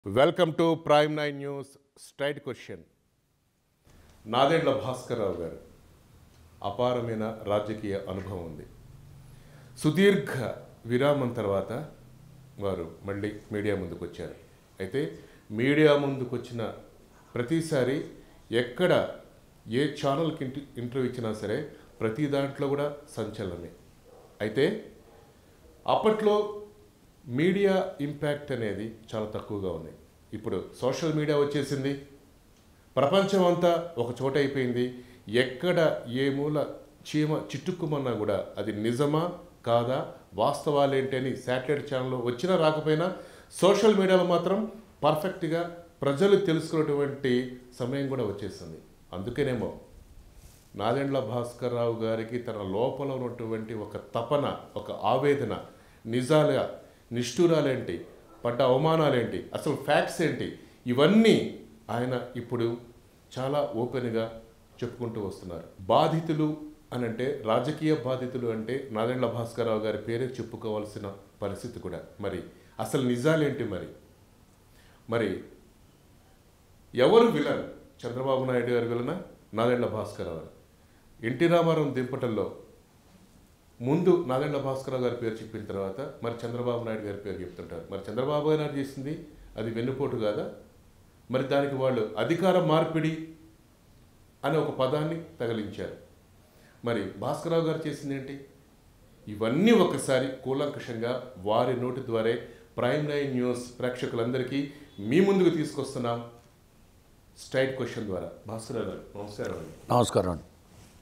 Welcome to Prime Nine News straight question Nadendla Bhaskararao garu అపారమైన రాజకీయ అనుభవం ఉంది సుదీర్ఘ విరామం తర్వాత వారు మళ్ళీ మీడియా ముందుకు వచ్చారు అయితే మీడియా ముందుకు వచ్చిన ప్రతిసారి ఎక్కడ ఏ ఛానల్కి ఇంటి ఇంటర్వ్యూ ఇచ్చినా సరే ప్రతి దాంట్లో కూడా సంచలనమే అయితే అప్పట్లో మీడియా ఇంపాక్ట్ అనేది చాలా తక్కువగా ఉంది ఇప్పుడు సోషల్ మీడియా వచ్చేసింది ప్రపంచం అంతా ఒక చోట అయిపోయింది ఎక్కడ ఏ మూల చీమ చిట్టుక్కుమన్నా కూడా అది నిజమా కాదా వాస్తవాలేంటి అని శాటిలైట్ ఛానల్లో వచ్చినా రాకపోయినా సోషల్ మీడియాలో మాత్రం పర్ఫెక్ట్గా ప్రజలు తెలుసుకున్నటువంటి సమయం కూడా వచ్చేసింది అందుకేనేమో నాదెండ్ల భాస్కర్ రావు గారికి తన లోపల ఉన్నటువంటి ఒక తపన ఒక ఆవేదన నిజాలుగా నిష్ఠూరాలేంటి పడ్డ అవమానాలేంటి అసలు ఫ్యాక్ట్స్ ఏంటి ఇవన్నీ ఆయన ఇప్పుడు చాలా ఓపెన్గా చెప్పుకుంటూ వస్తున్నారు బాధితులు అని అంటే రాజకీయ బాధితులు అంటే నాదెండ్ల భాస్కర్ రావు గారి పేరే చెప్పుకోవాల్సిన పరిస్థితి కూడా మరి అసలు నిజాలేంటి మరి మరి ఎవరు విలన్ చంద్రబాబు నాయుడు గారి విలన నాదెండ్ల భాస్కర్ రావు ఎన్టీ రామారావు దింపటంలో ముందు నాదెండ్ల భాస్కరరావు గారి పేరు చెప్పిన తర్వాత మరి చంద్రబాబు నాయుడు గారి పేరు చెప్తుంటారు మరి చంద్రబాబు నాయుడు చేసింది అది వెన్నుపోటు కాదా మరి దానికి వాళ్ళు అధికార మార్పిడి అనే ఒక పదాన్ని తగిలించారు మరి భాస్కరరావు గారు చేసింది ఏంటి ఇవన్నీ ఒకసారి కూలంకషంగా వారి నోటి ద్వారా ప్రైమ్ నైన్ న్యూస్ ప్రేక్షకులందరికీ మీ ముందుకు తీసుకొస్తున్నాం స్ట్రైట్ క్వశ్చన్ ద్వారా భాస్కరరావు గారు నమస్కారం అండి నమస్కారం అండి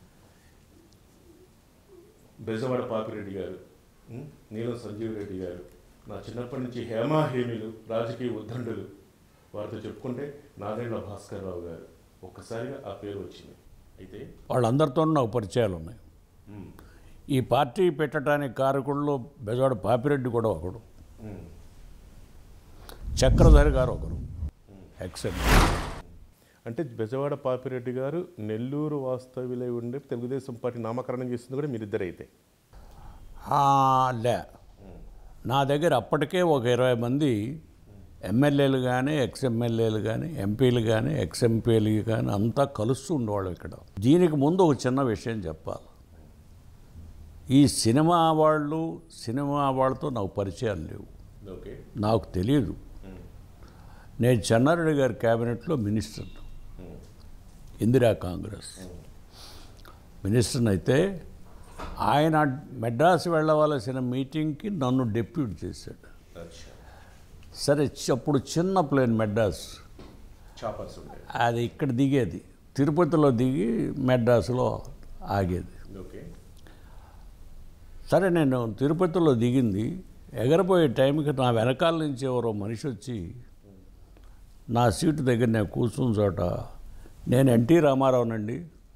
బెజవాడ పాపిరెడ్డి గారు ఉం? నీలం సంజీవ్ రెడ్డి గారు నా చిన్నప్పటి నుంచి హేమాహేమిలు రాజకీయ ఉద్దండులు వారితో చెప్పుకుంటే నాదెండ్ల భాస్కర్ రావు గారు ఒక్కసారిగా ఆ పేరు వచ్చింది అయితే వాళ్ళందరితో నాకు పరిచయాలు ఉన్నాయి ఉం, ఈ పార్టీ పెట్టడానికి కారకుల్లో బెజవాడ పాపిరెడ్డి కూడా ఒకడు ఉం, చక్రధరి గారు ఒకరు ఎక్సెంట్ అంటే బెజవాడ పాపిరెడ్డి గారు నెల్లూరు వాస్తవ్యులై ఉండే తెలుగుదేశం పార్టీ నామకరణం చేసింది కూడా మీరిద్దరే అయితే లే నా దగ్గర అప్పటికే ఒక ఇరవై మంది ఎమ్మెల్యేలు కానీ ఎక్స్ ఎమ్మెల్యేలు కానీ ఎంపీలు కానీ ఎక్స్ ఎంపీలు కానీ అంతా కలుస్తూ ఉండేవాళ్ళు ఇక్కడ దీనికి ముందు ఒక చిన్న విషయం చెప్పాలి ఈ సినిమా వాళ్ళు సినిమా వాళ్ళతో నాకు పరిచయాలు లేవు ఓకే నాకు తెలియదు నేను చెన్నారెడ్డి గారి క్యాబినెట్లో మినిస్టర్ ఇందిరా కాంగ్రెస్ మినిస్టర్ అయితే ఆయన మెడ్రాస్ వెళ్ళవలసిన మీటింగ్కి నన్ను డెప్యూట్ చేశాడు అచ్చా సరే చి- అప్పుడు చిన్న ప్లేన్ మెడ్రాస్ చాపర్స్ ఉంటాయి అది ఇక్కడ దిగేది తిరుపతిలో దిగి మెడ్రాస్లో ఆగేది ఓకే సరే నేను తిరుపతిలో దిగింది ఎగరపోయే టైంకి నా వెనకాల నుంచి ఎవరో మనిషి వచ్చి నా సీటు దగ్గర నేను కూర్చున్న చోట నేను ఎన్టీ రామారావునండి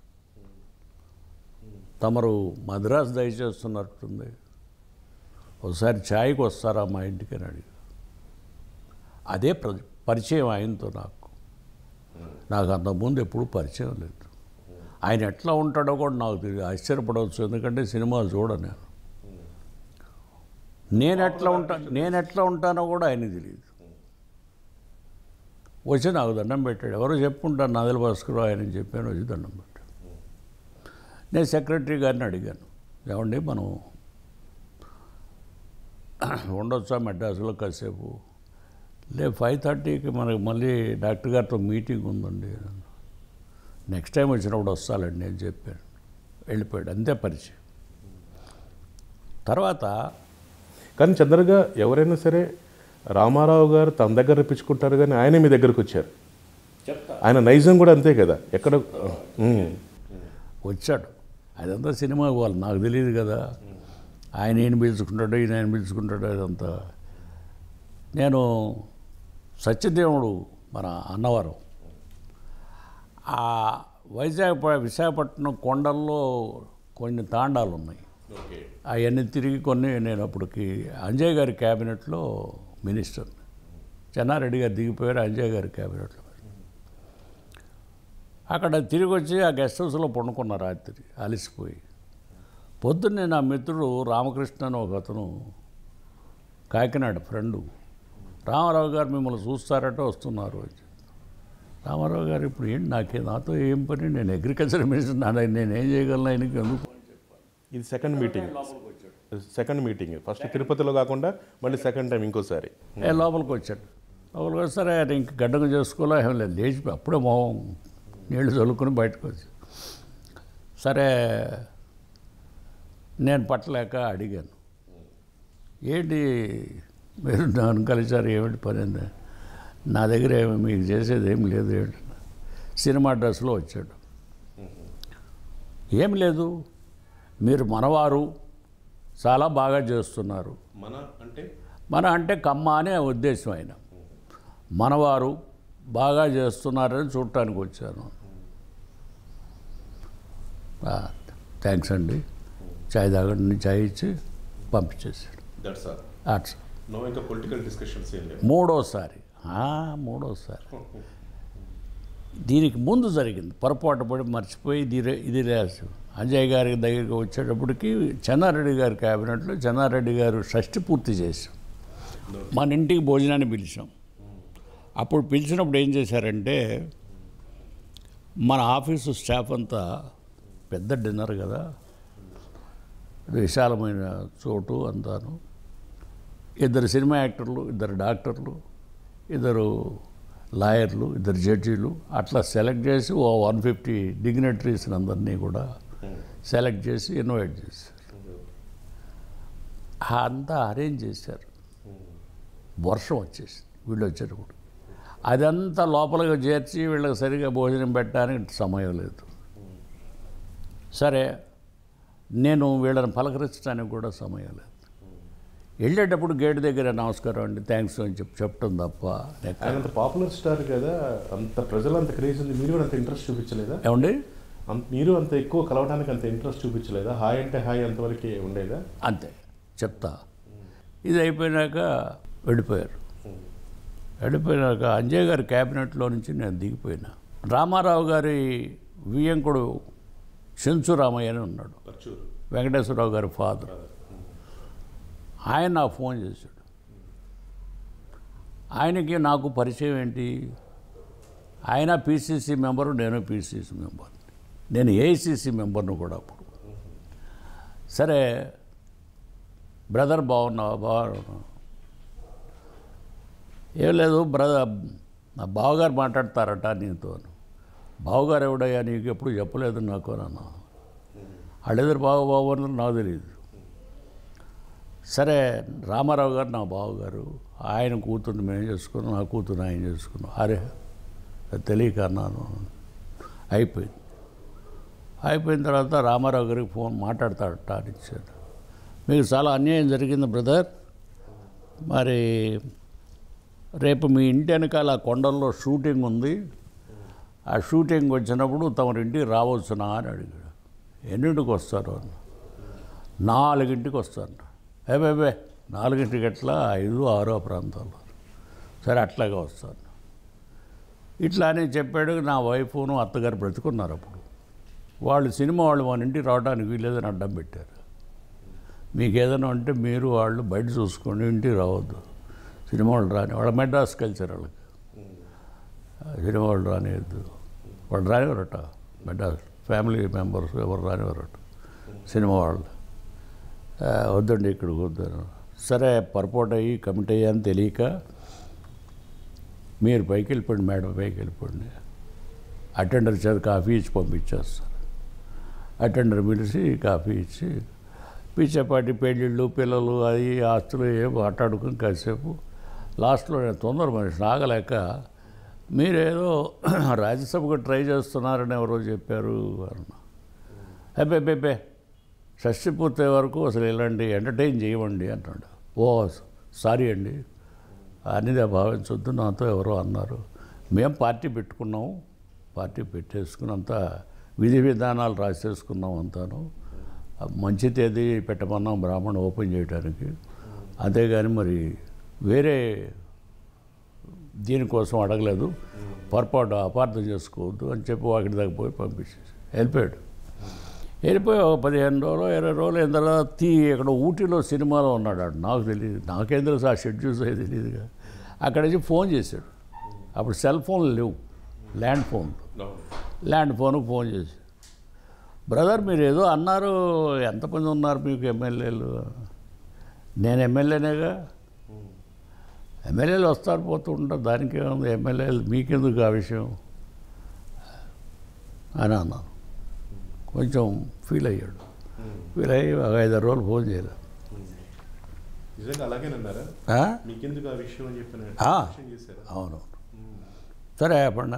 తమరు మద్రాసు దయచేస్తున్నట్టుంది ఒకసారి ఛాయ్కి వస్తారా మా ఇంటికి అని అడిగి అదే ప్ర పరిచయం ఆయనతో నాకు నాకు అంతకుముందు ఎప్పుడూ పరిచయం లేదు ఆయన ఎట్లా ఉంటాడో కూడా నాకు తెలియదు ఆశ్చర్యపడవచ్చు ఎందుకంటే సినిమాలు చూడను నేను నేను ఎట్లా ఉంటా నేను ఎట్లా ఉంటానో కూడా ఆయనకి తెలియదు వచ్చి నాకు దండం పెట్టాడు ఎవరో చెప్పుంటారు నాదల భాస్కర్ ఆయన చెప్పాను వచ్చి దండం పెట్టాడు నేను సెక్రటరీ గారిని అడిగాను ఏమండి మనం ఉండొచ్చా మెడ్రాస్లో కాసేపు లే ఫైవ్ థర్టీకి మనకి మళ్ళీ డాక్టర్ గారితో మీటింగ్ ఉందండి నెక్స్ట్ టైం వచ్చినప్పుడు వస్తాలండి నేను చెప్పాను వెళ్ళిపోయాడు అంతే పరిచయం తర్వాత కానీ చంద్రగా ఎవరైనా సరే రామారావు గారు తన దగ్గర రప్పించుకుంటారు కానీ ఆయనే మీ దగ్గరకు వచ్చారు చెప్తా ఆయన నైజం కూడా అంతే కదా ఎక్కడ ఉమ్, వచ్చాడు అదంతా సినిమా వాళ్ళు నాకు తెలియదు కదా ఆయన ఈయన పిలుచుకుంటాడు ఈయన ఆయన పిలుచుకుంటాడు అదంతా నేను సత్యదేవుడు మన అన్నవరం ఆ వైజాగ్ ప- విశాఖపట్నం కొండల్లో కొన్ని తాండాలు ఉన్నాయి అవన్నీ తిరిగి కొన్ని నేను అప్పటికి అంజయ్ గారి క్యాబినెట్లో మినిస్టర్ చెన్నారెడ్డి గారు దిగిపోయారు అంజయ్ గారి క్యాబినెట్లో అక్కడ తిరిగి వచ్చి ఆ గెస్ట్ హౌస్లో పండుకున్న రాత్రి అలసిపోయి పొద్దున్నే నా మిత్రుడు రామకృష్ణ అని ఒక అతను కాకినాడ ఫ్రెండు రామారావు గారు మిమ్మల్ని చూస్తారట వస్తున్నారు అని చెప్పి. రామారావు గారు ఇప్పుడు ఏంటి నాకే నాతో ఏం పని నేను అగ్రికల్చర్ మినిస్టర్ నా నేను ఏం చేయగలను ఆయనకి ఎందుకు ఇది second meeting second meeting first తిరుపతిలో కాకుండా మళ్ళీ సెకండ్ టైం ఇంకోసారి ఏ లోపలికి వచ్చాడు లోపలికి వస్తారే ఆయన ఇంక గడ్డగా చేసుకోలే ఏం లేదు లేచి అప్పుడే మొహం నీళ్లు చల్లుకొని బయటకు వచ్చి సరే నేను పట్టలేక అడిగాను ఏంటి మీరు నన్ను కలిసారు ఏమిటి పని అంది నా దగ్గర ఏమి మీకు చేసేది ఏం లేదు ఏంటి సినిమా డ్రెస్లో వచ్చాడు ఏం లేదు మీరు మనవారు చాలా బాగా చేస్తున్నారు మన అంటే మన అంటే కమ్మ అనే ఉద్దేశం ఆయన మనవారు బాగా చేస్తున్నారని చూడటానికి వచ్చాను థ్యాంక్స్ అండి చాయ్ తాగండి చాయ్ ఇచ్చి పంపించేశాడు దట్స్ ఆల్ అట్స్ నో ఇంకా పొలిటికల్ డిస్కషన్స్ ఏం లేవు మూడోసారి ఆ, మూడోసారి దీనికి ముందు జరిగింది పొరపాటు పడి మర్చిపోయి ఇది రే- ఇది రాసు అజయ్ గారి దగ్గరికి వచ్చేటప్పటికి చెన్నారెడ్డి గారి క్యాబినెట్లో చెన్నారెడ్డి గారు షష్టి పూర్తి చేశాం మన ఇంటికి భోజనాన్ని పిలిచాం అప్పుడు పిలిచినప్పుడు ఏం చేశారంటే మన ఆఫీసు స్టాఫ్ అంతా పెద్ద డిన్నర్ కదా విశాలమైన చోటు అంతాను ఇద్దరు సినిమా యాక్టర్లు ఇద్దరు డాక్టర్లు ఇద్దరు లాయర్లు ఇద్దరు జడ్జీలు అట్లా సెలెక్ట్ చేసి ఓ వన్ ఫిఫ్టీ డిగ్నటరీస్ని అందరినీ కూడా సెలెక్ట్ చేసి ఇన్వైట్ చేశారు అంతా అరేంజ్ చేశారు వర్షం వచ్చేసింది వీళ్ళు వచ్చేటప్పుడు అదంతా లోపలికి చేర్చి వీళ్ళకి సరిగా భోజనం పెట్టడానికి సమయం లేదు సరే నేను వీళ్ళని పలకరించడానికి కూడా సమయం లేదు వెళ్ళేటప్పుడు గేట్ దగ్గర నమస్కారం అండి థ్యాంక్స్ అని చెప్పి చెప్పడం తప్ప ఎక్కడ- ఆయన అంత పాపులర్ స్టార్ కదా అంత ప్రజలు అంత క్రేజ్ ఉంది మీరు కూడా అంత ఇంట్రెస్ట్ చూపించలేదా ఏమండి అంత మీరు అంత ఎక్కువ కలవడానికి అంత ఇంట్రెస్ట్ చూపించలేదా హాయ్ అంటే హాయ్ అంతవరకు ఉండేదా అంతే చెప్తా ఇది అయిపోయినాక వెళ్ళిపోయారు వెళ్ళిపోయినాక అంజయ్ గారి క్యాబినెట్లో నుంచి నేను దిగిపోయినా రామారావు గారి వియ్యంకుడు చెంచు రామయ్య అని ఉన్నాడు పర్చూరు వెంకటేశ్వరరావు గారి ఫాదర్ ఆయన నాకు ఫోన్ చేశాడు ఆయనకి నాకు పరిచయం ఏంటి ఆయన పీసీసీ మెంబరు నేను పీసీసీ మెంబర్ నేను ఏఐసీసీ మెంబర్ను కూడా అప్పుడు సరే బ్రదర్ బాగున్నావా బాగున్నా ఏం లేదు బ్రదర్ నా బావగారు మాట్లాడతారట నీతో బావగారు ఎవడయ్యా నీకు ఎప్పుడు చెప్పలేదు నాకు అని అన్నా వాళ్ళిద్దరు బావ బావ అన్నారు నాకు తెలియదు సరే రామారావు గారు నా బావగారు ఆయన కూతుర్ని మేము చేసుకున్నాం నా కూతురు ఆయన చేసుకున్నాం అరే అది తెలియక అన్నాను అయిపోయింది అయిపోయిన తర్వాత రామారావు గారికి ఫోన్ మాట్లాడతాడట అని ఇచ్చాడు మీకు చాలా అన్యాయం జరిగింది బ్రదర్ మరి రేపు మీ ఇంటి వెనకాల ఆ కొండల్లో షూటింగ్ ఉంది ఆ షూటింగ్ వచ్చినప్పుడు తమరి ఇంటికి రావచ్చునా అని అడిగాడు ఎన్నింటికి వస్తారు అన్న నాలుగింటికి వస్తాను ఏబేబే నాలుగింటికి ఎట్లా ఐదు ఆరో ప్రాంతాల్లో సరే అట్లాగే వస్తాను ఇట్లా అని చెప్పాడు నా వైఫ్ను అత్తగారు బ్రతుకున్నారు అప్పుడు వాళ్ళు సినిమా వాళ్ళు మన ఇంటికి రావడానికి వీలేదని అడ్డం పెట్టారు మీకు ఏదైనా ఉంటే మీరు వాళ్ళు బయట చూసుకోండి ఇంటికి రావద్దు సినిమా వాళ్ళు రాని వాళ్ళ మెడ్రాస్ కల్చర్ వాళ్ళకి సినిమా వాళ్ళు రానియద్దు వాళ్ళు రానివారట మెడ్రాస్ ఫ్యామిలీ మెంబర్స్ ఎవరు రానివారట సినిమా వాళ్ళు ఆ, వద్దండి ఇక్కడికి వద్దాను సరే పొరపాటు అయ్యి కమిట్ అయ్యాను తెలియక మీరు పైకి వెళ్ళిపోండి మేడం పైకి వెళ్ళిపోండి అటెండర్ చేత కాఫీ ఇచ్చి పంపించేస్తారు అటెండర్ పిలిచి కాఫీ ఇచ్చి పిచ్చేపాటి పెళ్ళిళ్ళు పిల్లలు అది ఆస్తులు ఏం మాట్లాడుకుని కాసేపు లాస్ట్లో నేను తొందర మనిషి ఆగలేక మీరేదో రాజ్యసభకు ట్రై చేస్తున్నారని ఎవరో చెప్పారు అన్న అబ్బే షష్టి పూర్తయ్యే వరకు అసలు ఇలాంటి ఎంటర్టైన్ చేయమండి అంటాడు ఓ సారీ అండి అనిదే భావించొద్దు నాతో ఎవరో అన్నారు మేము పార్టీ పెట్టుకున్నాము పార్టీ పెట్టేసుకున్నంత విధి విధానాలు రాసేసుకున్నాం అంతాను మంచి తేదీ పెట్టమన్నాం బ్రాహ్మణ ఓపెన్ చేయడానికి అంతేగాని మరి వేరే దీనికోసం అడగలేదు పొరపాటు అపార్థం చేసుకోవద్దు అని చెప్పి వాకిటి దాకా పోయి పంపించేసి వెళ్ళిపోయాడు వెళ్ళిపోయి ఒక పదిహేను రోజులు ఇరవై రోజులు అయిన తర్వాత తీ ఇక్కడ ఊటీలో సినిమాలో ఉన్నాడు ఆడు నాకు తెలియదు నాకేం తెలుసు ఆ షెడ్యూల్స్ అవి తెలియదుగా అక్కడి నుంచి ఫోన్ చేశాడు అప్పుడు సెల్ ఫోన్లు లేవు land phone land phone phone చేసి బ్రదర్ మీరు ఏదో అన్నారు ఎంతమంది ఉన్నారు మీకు ఎమ్మెల్యేలు నేను ఎమ్మెల్యేనేగా ఎమ్మెల్యేలు వస్తారు పోతూ ఉంటారు దానికి ఏముంది ఎమ్మెల్యేలు మీకెందుకు ఆ విషయం అని అన్నాను కొంచెం ఫీల్ అయ్యాడు ఫీల్ అయ్యి ఒక ఐదారు రోజులు ఫోన్ చేయలేదు నిజంగా అలాగేనన్నారా ఆ? మీకెందుకు ఆ విషయం అని చెప్పిన ఆ. విషయం చేశారా అవును సరే అప్పుడు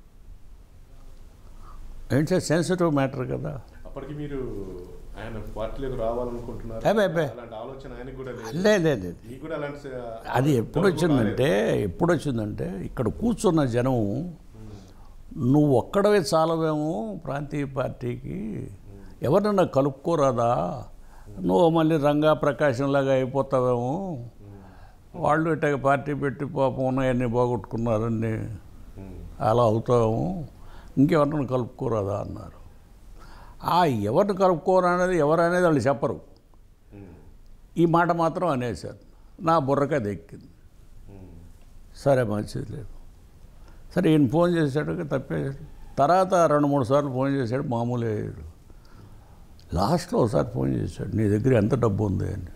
ఏంటి సార్ సెన్సిటివ్ మ్యాటర్ కదా అప్పటికి మీరు ఆయన పార్టీలోకి రావాలనుకుంటున్నారు అబ్బే, అబ్బే. అలాంటి ఆలోచన ఆయనకు కూడా లేదు లేదు లేదు లేదు. మీకు కూడా అలాంటి స- అది ఎప్పుడు వచ్చిందంటే ఎప్పుడు వచ్చిందంటే ఇక్కడ కూర్చున్న జనం నువ్వు ఒక్కడవే చాలవేమో ప్రాంతీయ పార్టీకి ఎవరినన్నా కలుపుకోరాదా నువ్వు మళ్ళీ రంగా ప్రకాశంలాగా అయిపోతావేమో వాళ్ళు ఇట్ట పార్టీ పెట్టి పాపం ఉన్నాయన్నీ పోగొట్టుకున్నారని ఉమ్. అలా అవుతాము ఇంకెవరిని కలుపుకోరాదా అన్నారు ఆ ఎవరిని కలుపుకోరా అనేది ఎవరు అనేది వాళ్ళు చెప్పరు ఉమ్. ఈ మాట మాత్రం అనేసారు నా బుర్రకి అది ఎక్కింది ఉమ్. సరే మంచిది లేదు సరే ఈయన ఫోన్ చేశాడు తప్పేశాడు తర్వాత రెండు మూడు సార్లు ఫోన్ చేశాడు మామూలు అయ్యాడు లాస్ట్లో ఒకసారి ఫోన్ చేశాడు నీ దగ్గర ఎంత డబ్బు ఉంది అని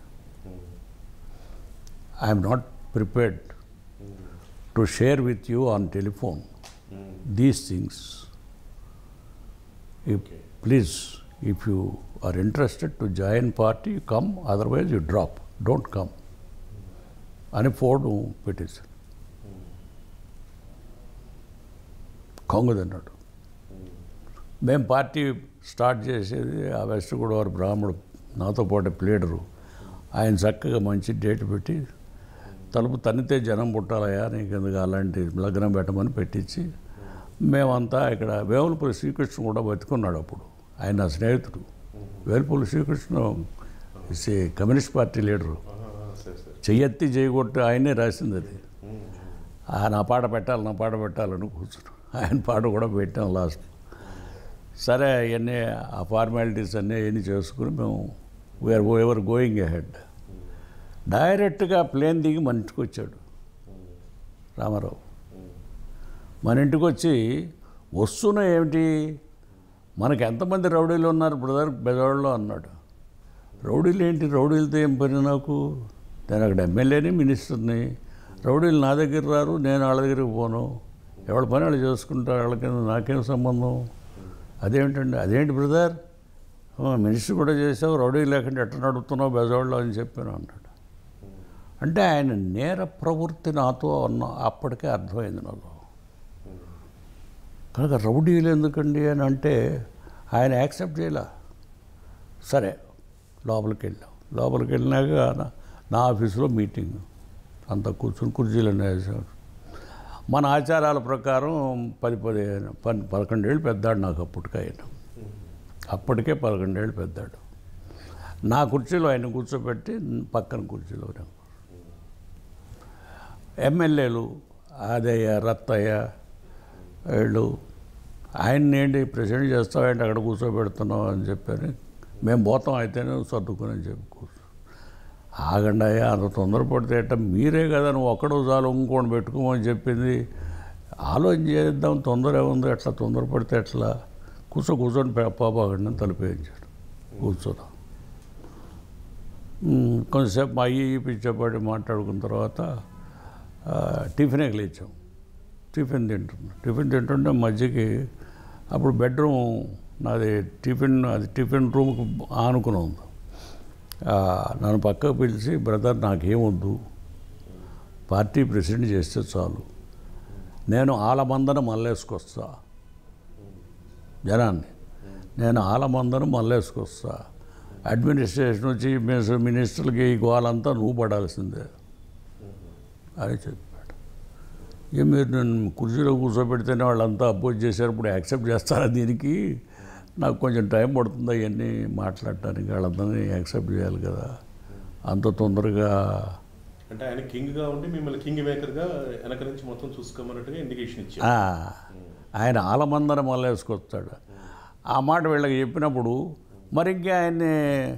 I'm not prepared to share with you on telephone um. These things Okay. Please if you are interested to join party come otherwise you drop don't come అని ఫోన్ పెట్టేశాడు కొంగదన్నాడు మేము పార్టీ స్టార్ట్ చేసేది ఆ వెస్ట్ గోదావరి బ్రాహ్మడు నాతో పాటు pleader ఆయన చక్కగా మంచి డేట్ పెట్టి తలుపు తన్నితే జనం పుట్టాలయా నీకు ఎందుకు అలాంటి లగ్నం పెట్టమని పెట్టించి మేమంతా ఇక్కడ వేములపల్లి శ్రీకృష్ణ కూడా బతుకున్నాడు అప్పుడు ఆయన నా స్నేహితుడు Velupalli Srikrishna is a communist party leader ఆహా, సరే సరే చెయ్యెత్తి చేయగొట్టి ఆయనే రాసింది అది ఉమ్. ఆ నా పాట పెట్టాలి నా పాట పెట్టాలని కూర్చున్నాం ఆయన పాట కూడా పెట్టాం లాస్ట్ సరే అవన్నీ ఆ ఫార్మాలిటీస్ అన్నీ అవన్నీ చేసుకుని మేము వీఆర్ ఎవర్ గోయింగ్ అహెడ్ డైరెక్ట్గా ప్లేన్ దిగి మన ఇంటికి వచ్చాడు రామారావు మన ఇంటికి వచ్చి వస్తున్న ఏమిటి మనకి ఎంతమంది రౌడీలు ఉన్నారు బ్రదర్ బెజవాడలో అన్నాడు రౌడీలు ఏంటి రౌడీలతో ఏం పని నాకు నేను అక్కడ ఎమ్మెల్యేని మినిస్టర్ని రౌడీలు నా దగ్గర రారు నేను వాళ్ళ దగ్గరికి పోను ఎవరి పని వాళ్ళు చేసుకుంటారు వాళ్ళకి నాకేం సంబంధం అదేమిటండి అదేంటి బ్రదర్ "ఆ, మినిస్టర్ కూడా చేసావు రౌడీ లేకుండా ఎట్లా నడుపుతున్నావు బెజవాడలో అని చెప్పాను అన్నాడు అంటే ఆయన నేర ప్రవృత్తి నాతో అన్న అప్పటికే అర్థమైంది నాకు కనుక రౌడీలు ఎందుకండి అని అంటే ఆయన యాక్సెప్ట్ చేయలే సరే లోపలికి వెళ్ళాం లోపలికి వెళ్ళినాక నా- నా ఆఫీసులో మీటింగ్ అంతా కూర్చుని కుర్చీలు వేసాడు మన ఆచారాల ప్రకారం పది పదిహేను పన్ పదకొండేళ్ళు పెద్దాడు నాకు అప్పటికే ఆయన అప్పటికే పదకొండేళ్ళు పెద్దాడు నా కుర్చీలో ఆయన కూర్చోబెట్టి పక్కన కుర్చీలో నేను ఎమ్మెల్యేలు ఆదయ్య రత్తయ్య వీళ్ళు ఆయన్ని ఏంటి ప్రెసిడెంట్ చేస్తావేంటి అక్కడ కూర్చోబెడుతున్నావు అని చెప్పని మేము పోతాం అయితేనే సర్దుకుని అని చెప్పి కూర్చో ఆగండి అయ్యా అంత తొందరపడితే ఎట్ట మీరే కదా నువ్వు ఒక్కడో చాలు ఇంకోటి పెట్టుకోమని చెప్పింది ఆలోచన చేద్దాం తొందర ఏముంది ఎట్లా తొందరపడితే ఎట్లా కూర్చో కూర్చొని పాపకండి అని తలిపేయించాడు కూర్చోదాం ఉమ్, కొంచెంసేపు మా అయ్యి పిచ్చపాటి మాట్లాడుకున్న తర్వాత ఆ, టిఫిన్కి లేచాం టిఫిన్ తింటున్నాం టిఫిన్ తింటుంటే మధ్యకి అప్పుడు బెడ్రూమ్ నాది టిఫిన్ అది టిఫిన్ రూమ్కి ఆనుకుని ఉంది ఆ, నన్ను పక్కకు పిలిచి బ్రదర్ నాకేమొద్దు పార్టీ ప్రెసిడెంట్ చేస్తే చాలు నేను ఆలమందన మల్లేసుకొస్తా జనాన్ని నేను ఆలమందను మల్లేసుకొస్తా అడ్మినిస్ట్రేషన్ చీఫ్ మినిస్టర్ మినిస్టర్లకి ఈ గోలంతా నువ్వు పడాల్సిందే అని చెప్పాడు ఇక మీరు నన్ను కుర్చీలో కూర్చోబెడితేనే వాళ్ళంతా అపోజ్ చేశారు ఇప్పుడు యాక్సెప్ట్ చేస్తారా దీనికి నాకు కొంచెం టైం పడుతుంది అవన్నీ మాట్లాడటానికి వాళ్ళందరినీ యాక్సెప్ట్ చేయాలి కదా అంత తొందరగా అంటే ఆయన కింగ్ గా ఉండి మిమ్మల్ని కింగ్ మేకర్ గా వెనక నుంచి మొత్తం చూసుకోమన్నట్టుగా ఇండికేషన్ ఇచ్చారు ఆ, ఆయన ఆలమందన మళ్ళీ వేసుకొస్తాడు ఆ మాట వీళ్ళకి చెప్పినప్పుడు మరి ఇంకా ఆయన్ని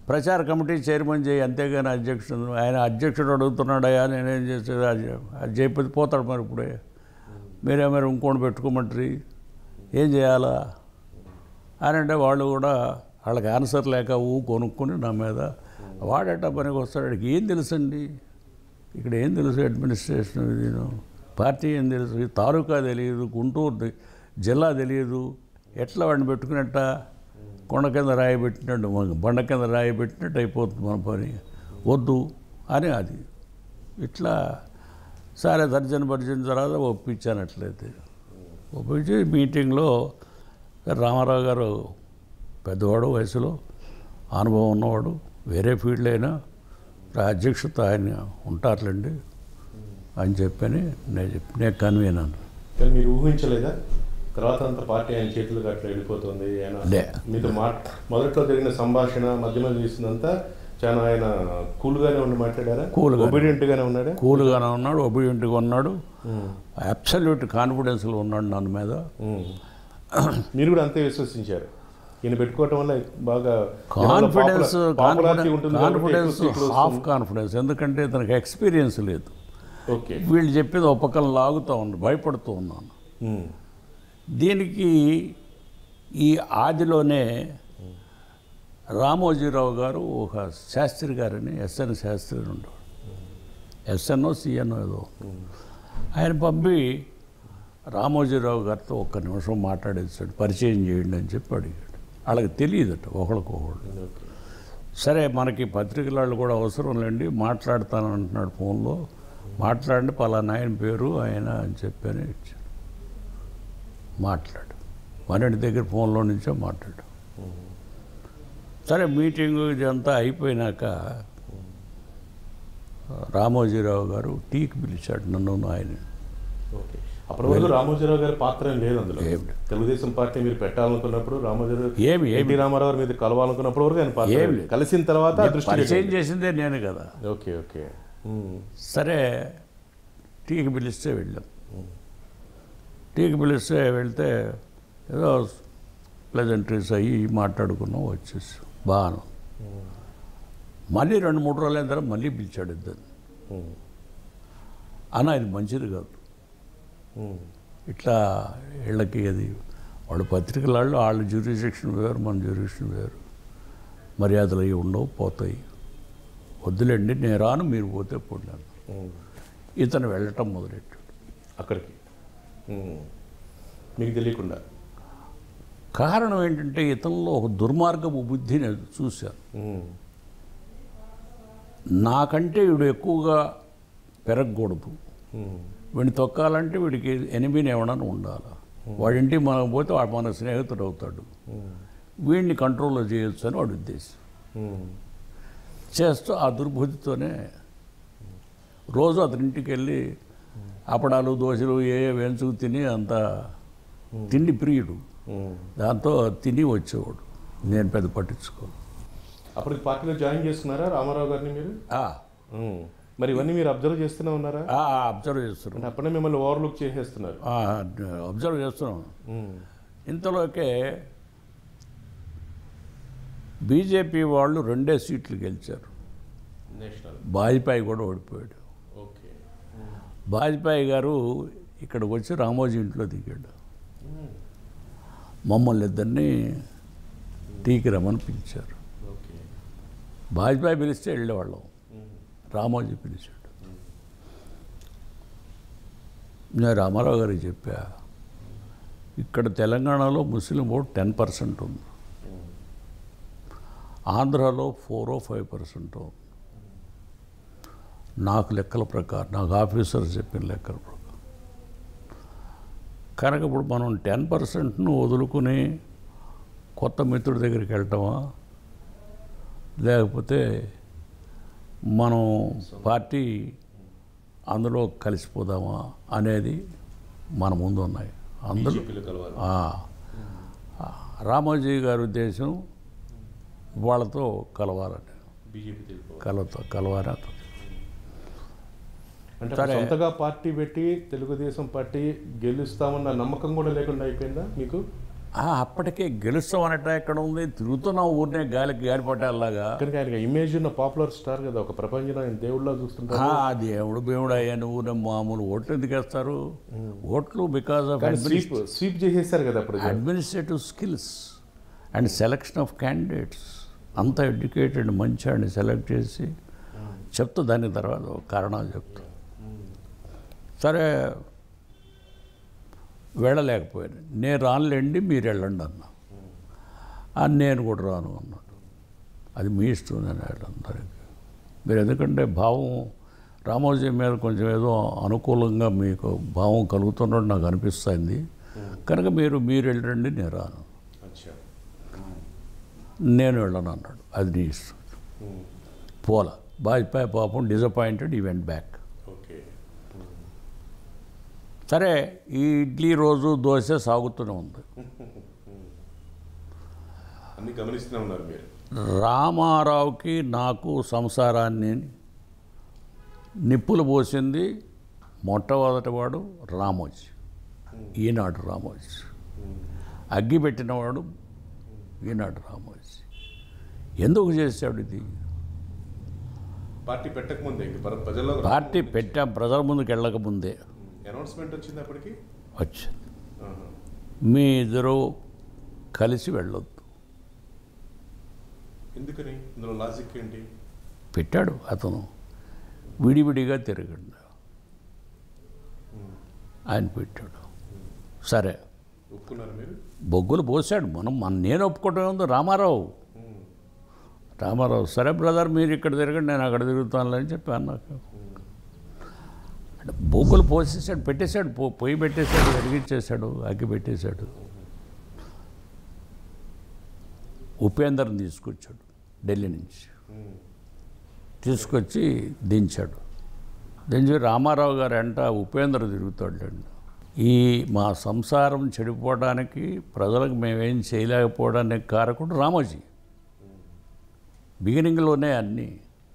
ప్రచార కమిటీ చైర్మన్ చేయి అంతేగాని అధ్యక్షుడు ఆయన అధ్యక్షుడు అడుగుతున్నాడయా నేనేం చేసేది అది అది చేయకపోతే పోతాడు మరి ఇప్పుడే మీరే మరి ఇంకోటి పెట్టుకోమంటారు ఏం చేయాలా అని అంటే వాళ్ళు కూడా వాళ్ళకి ఆన్సర్ లేక ఊ కొనుక్కొని నా మీద వాడట పనికి వస్తాడు వాడికి ఏం తెలుసండి ఇక్కడ ఏం తెలుసు అడ్మినిస్ట్రేషన్ ఇది పార్టీ ఏం తెలుసు ఈ తాలూకా తెలియదు గుంటూరు తె- జిల్లా తెలియదు ఎట్లా వాడిని పెట్టుకున్నట్ట కొండ కింద రాయి పెట్టినట్టు మన బండ కింద రాయి పెట్టినట్టు అయిపోతుంది మన పని వద్దు అని అది ఇట్లా సరే తర్జన పరిచిన తర్వాత ఒప్పించాను అట్లయితే ఒప్పించి మీటింగ్లో రామారావు గారు పెద్దవాడు వయసులో అనుభవం ఉన్నవాడు వేరే ఫీల్డ్ అయినా అధ్యక్షత ఆయన ఉంటారులేండి అని చెప్పని నేను చెప్పి నేను కన్వీన్ అన్నాను కానీ మీరు ఊహించలేదా తర్వాత అంత పార్టీ ఆయన చేతులకు అట్లా వెళ్ళిపోతుంది ఆయన లే. మీతో మా మొదట్లో జరిగిన సంభాషణ మధ్య మధ్య చేసిందంతా చాలా ఆయన కూల్గానే ఉండి మాట్లాడారా Cool గానే. ఒబీడియంట్ గానే ఉన్నాడా కూల్గానే ఉన్నాడు ఒబిడియంట్గా ఉన్నాడు అబ్సల్యూట్ కాన్ఫిడెన్స్లో ఉన్నాడు నన్ను మీద ఉమ్. మీరు కూడా అంతే విశ్వసించారు ఈయన పెట్టుకోవటం వల్ల బాగా కాన్ఫిడెన్స్ పాపులారిటీ ఉంటుంది కాబట్టి కాన్ఫిడెన్స్ ఎక్కువ సీట్లు హాఫ్ వస్తుంది. కాన్ఫిడెన్స్ ఎందుకంటే ఇతనికి ఎక్స్పీరియన్స్ లేదు ఓకే వీళ్ళు చెప్పేది ఒక పక్కన లాగుతూ ఉన్నాను భయపడుతూ ఉన్నాను ఉమ్. దీనికి ఈ ఆదిలోనే రామోజీరావు గారు ఒక శాస్త్రి గారని ఎస్ఎన్ శాస్త్రి అని ఉండేవాడు ఎస్ఎన్ఓ సిఎన్ఓ ఏదో ఆయన పంపి రామోజీరావు గారితో ఒక్క నిమిషం మాట్లాడేసాడు పరిచయం చేయండి అని చెప్పి అడిగాడు వాళ్ళకి తెలియదట ఒకళ్ళకొకళ్ళు ఓకే సరే మనకి పత్రికల వాళ్ళు కూడా అవసరం లేండి మాట్లాడతాను అంటున్నాడు ఫోన్లో మాట్లాడండి పలానా ఆయన పేరు ఆయన అని చెప్పని ఇచ్చాడు మాట్లాడు మనంటి దగ్గర ఫోన్లో నుంచో మాట్లాడు సరే మీటింగ్ ఇదంతా అయిపోయినాక రామోజీరావు గారు టీకి పిలిచాడు నన్ను ఆయన ఓకే అప్పటి వరకు రామోజీరావు గారి పాత్ర ఏం లేదు అందులో ఏమి లేదు. తెలుగుదేశం పార్టీ మీరు పెట్టాలనుకున్నప్పుడు రామోజీరావు ఏమి ఏమి ఎన్టీ రామారావు గారి మీద కలవాలనుకున్నప్పుడు వరకు ఆయన పాత్ర ఏమి లేదు. లేదు. కలిసిన తర్వాత ఆ దృష్టి పరిచయం చేసిందే నేను కదా ఓకే ఓకే ఉమ్. సరే టీకి పిలిస్తే వెళ్ళాం టీకి పిలిస్తే వెళ్తే ఏదో ప్లెజెంటరీస్ అయ్యి మాట్లాడుకున్నాం వచ్చేసి బాగా మళ్ళీ రెండు మూడు రోజుల అయిన తర్వాత మళ్ళీ పిలిచాడు ఇద్దరు ఉమ్. అన్న ఇది మంచిది కాదు ఉమ్. ఇట్లా వీళ్ళకి అది వాళ్ళు పత్రికల వాళ్ళు వాళ్ళ జ్యూరిసెక్షన్ వేరు మన జ్యూరిసెక్షన్ వేరు మర్యాదలు అవి ఉండవు పోతాయి వద్దులేండి నేను రాను మీరు పోతే పోలేను ఉమ్. ఇతను వెళ్ళటం మొదలెట్టాడు అక్కడికి ఉమ్. మీకు తెలియకుండా కారణం ఏంటంటే ఇతనిలో ఒక దుర్మార్గపు బుద్ధిని చూశాను ఉమ్. నాకంటే వీడు ఎక్కువగా పెరగకూడదు ఉమ్. వీడిని తొక్కాలంటే వీడికి ఎనిమిది ఎవడని ఉండాలి వాడింటికి మనం పోతే వాడు మన స్నేహితుడు అవుతాడు ఉమ్. వీడిని కంట్రోల్లో చేయొచ్చు అని వాడి ఉద్దేశం ఉమ్. చేస్తూ ఆ దుర్బుద్ధితోనే రోజు అతని ఇంటికి వెళ్ళి అప్పడాలు దోశలు ఏ ఏ వేంచుకు తిని అంత తిండి ప్రియుడు ఉమ్. దాంతో తిని వచ్చేవాడు నేను పెద్ద పట్టించుకోను అప్పటికి పార్టీలో జాయిన్ చేసుకున్నారా రామారావు గారిని మీరు ఆ, ఉమ్. మరి ఇవన్నీ మీరు అబ్జర్వ్ చేస్తూనే ఉన్నారా ఆ, అబ్జర్వ్ చేస్తున్నాం అంటే అప్పుడే మిమ్మల్ని ఓవర్లుక్ చేసేస్తున్నారు ఆ, అబ్జర్వ్ చేస్తున్నాం ఉమ్. ఇంతలోకే బీజేపీ వాళ్ళు రెండే సీట్లు గెలిచారు నేషనల్ వాజ్పేయి కూడా ఓడిపోయాడు ఓకే వాజ్పేయి గారు ఇక్కడికి వచ్చి రామోజీ ఇంట్లో దిగాడు మమ్మల్ని ఇద్దరిని టీకి రమ్మని పిలిచారు ఓకే వాజ్పేయి పిలిస్తే వెళ్ళేవాళ్ళం రామోజీ పిలిచాడు నేను రామారావు గారికి చెప్పా ఇక్కడ తెలంగాణలో ముస్లిం ఓట్ టెన్ పర్సెంట్ ఉంది ఆంధ్రాలో ఫోర్ ఓ ఫైవ్ పర్సెంట్ ఉంది నాకు లెక్కల ప్రకారం నాకు ఆఫీసర్ చెప్పిన లెక్కల ప్రకారం కనుక ఇప్పుడు మనం టెన్ పర్సెంట్ను వదులుకుని కొత్త మిత్రుడి దగ్గరికి వెళ్ళటమా లేకపోతే మనం పార్టీ అందులో కలిసిపోదామా అనేది మన ముందు ఉన్నాయి అందులో బీజేపీలో కలవాలి ఆ, ఆ, రామోజీ గారి ఉద్దేశం వాళ్ళతో కలవాలని బీజేపీ తెలుసుకోవాలి కలతో కలవాలని అతను అంటే సరే. సొంతగా పార్టీ పెట్టి తెలుగుదేశం పార్టీ గెలుస్తామన్న నమ్మకం కూడా లేకుండా అయిపోయిందా మీకు ఆ, అప్పటికే గెలుస్తాం అనట ఎక్కడ ఉంది తిరుగుతున్నాం ఊరినే గాలికి గాలిపటాలాగా కనుక ఆయన ఇమేజ్ ఉన్న పాపులర్ స్టార్ కదా ఒక ప్రపంచంలో ఆయన దేవుళ్ళ చూస్తుంటారు ఆ, దేవుడు దేవుడు అయ్యా నువ్వు నేను మామూలు ఓట్లు ఎందుకు వేస్తారు ఓట్లు బికాస్ ఆఫ్ కానీ స్వీప్ స్వీప్ చేసేసారు కదా అప్పుడు administrative skills and selection of candidates అంత ఎడ్యుకేటెడ్ మంచి అని సెలెక్ట్ చేసి చెప్తా దాని తర్వాత ఒక కారణాలు చెప్తా సరే వెళ్ళలేకపోయాను నేను రానులేండి మీరు వెళ్ళండి అన్నా ఆ, నేను కూడా రాను అన్నాడు అది మీ ఇష్టం నేను వెళ్ళందరికి మీరు ఎందుకంటే భావం రామోజీ మీద కొంచెం ఏదో అనుకూలంగా మీకు భావం కలుగుతున్నట్టు నాకు అనిపిస్తుంది కనుక మీరు మీరు వెళ్ళండి నేను రాను అచ్చా నేను వెళ్ళను అన్నాడు అది నీ ఇష్టం పోలా వాజ్పేయి పాపం డిసప్పాయింటెడ్ ఈ వెంట్ బ్యాక్ ఓకే సరే ఈ ఇడ్లీ రోజు దోశ సాగుతూనే ఉంది అన్ని గమనిస్తూనే ఉన్నారు మీరు రామారావుకి నాకు సంసారాన్ని నిప్పులు పోసింది మొట్టమొదటి వాడు రామోజీ ఈనాడు రామోజీ అగ్గి పెట్టినవాడు ఈనాడు రామోజీ ఎందుకు చేశాడు ఇది పార్టీ పెట్టకముందే ఇంక ప్ర- ప్రజల్లో పార్టీ పెట్టాం ప్రజల ముందుకు వెళ్ళకముందే అనౌన్స్మెంట్ వచ్చింది అప్పటికి వచ్చింది ఆహా. మీ ఇద్దరు కలిసి వెళ్ళొద్దు ఎందుకని ఇందులో లాజిక్ ఏంటి పెట్టాడు అతను విడివిడిగా తిరగండి ఆయన పెట్టాడు సరే ఒప్పుకున్నారు మీరు బొగ్గులు పోసాడు మనం మన నేను ఒప్పుకోవటం ఉంది రామారావు రామారావు సరే బ్రదర్ మీరు ఇక్కడ తిరగండి నేను అక్కడ తిరుగుతాను అని చెప్పాను నాకు అంటే బొగ్గులు పోసేసాడు పెట్టేశాడు పొ పొయ్యి పెట్టేశాడు వెలిగించేశాడు అగ్గి పెట్టేశాడు ఉపేందర్ని తీసుకొచ్చాడు ఢిల్లీ నుంచి తీసుకొచ్చి దించాడు దించి రామారావు గారు అంట ఉపేంద్ర తిరుగుతాడండి ఈ మా సంసారం చెడిపోవడానికి ప్రజలకు మేమేం చేయలేకపోవడానికి కారకుడు రామోజీ బిగినింగ్లోనే అన్నీ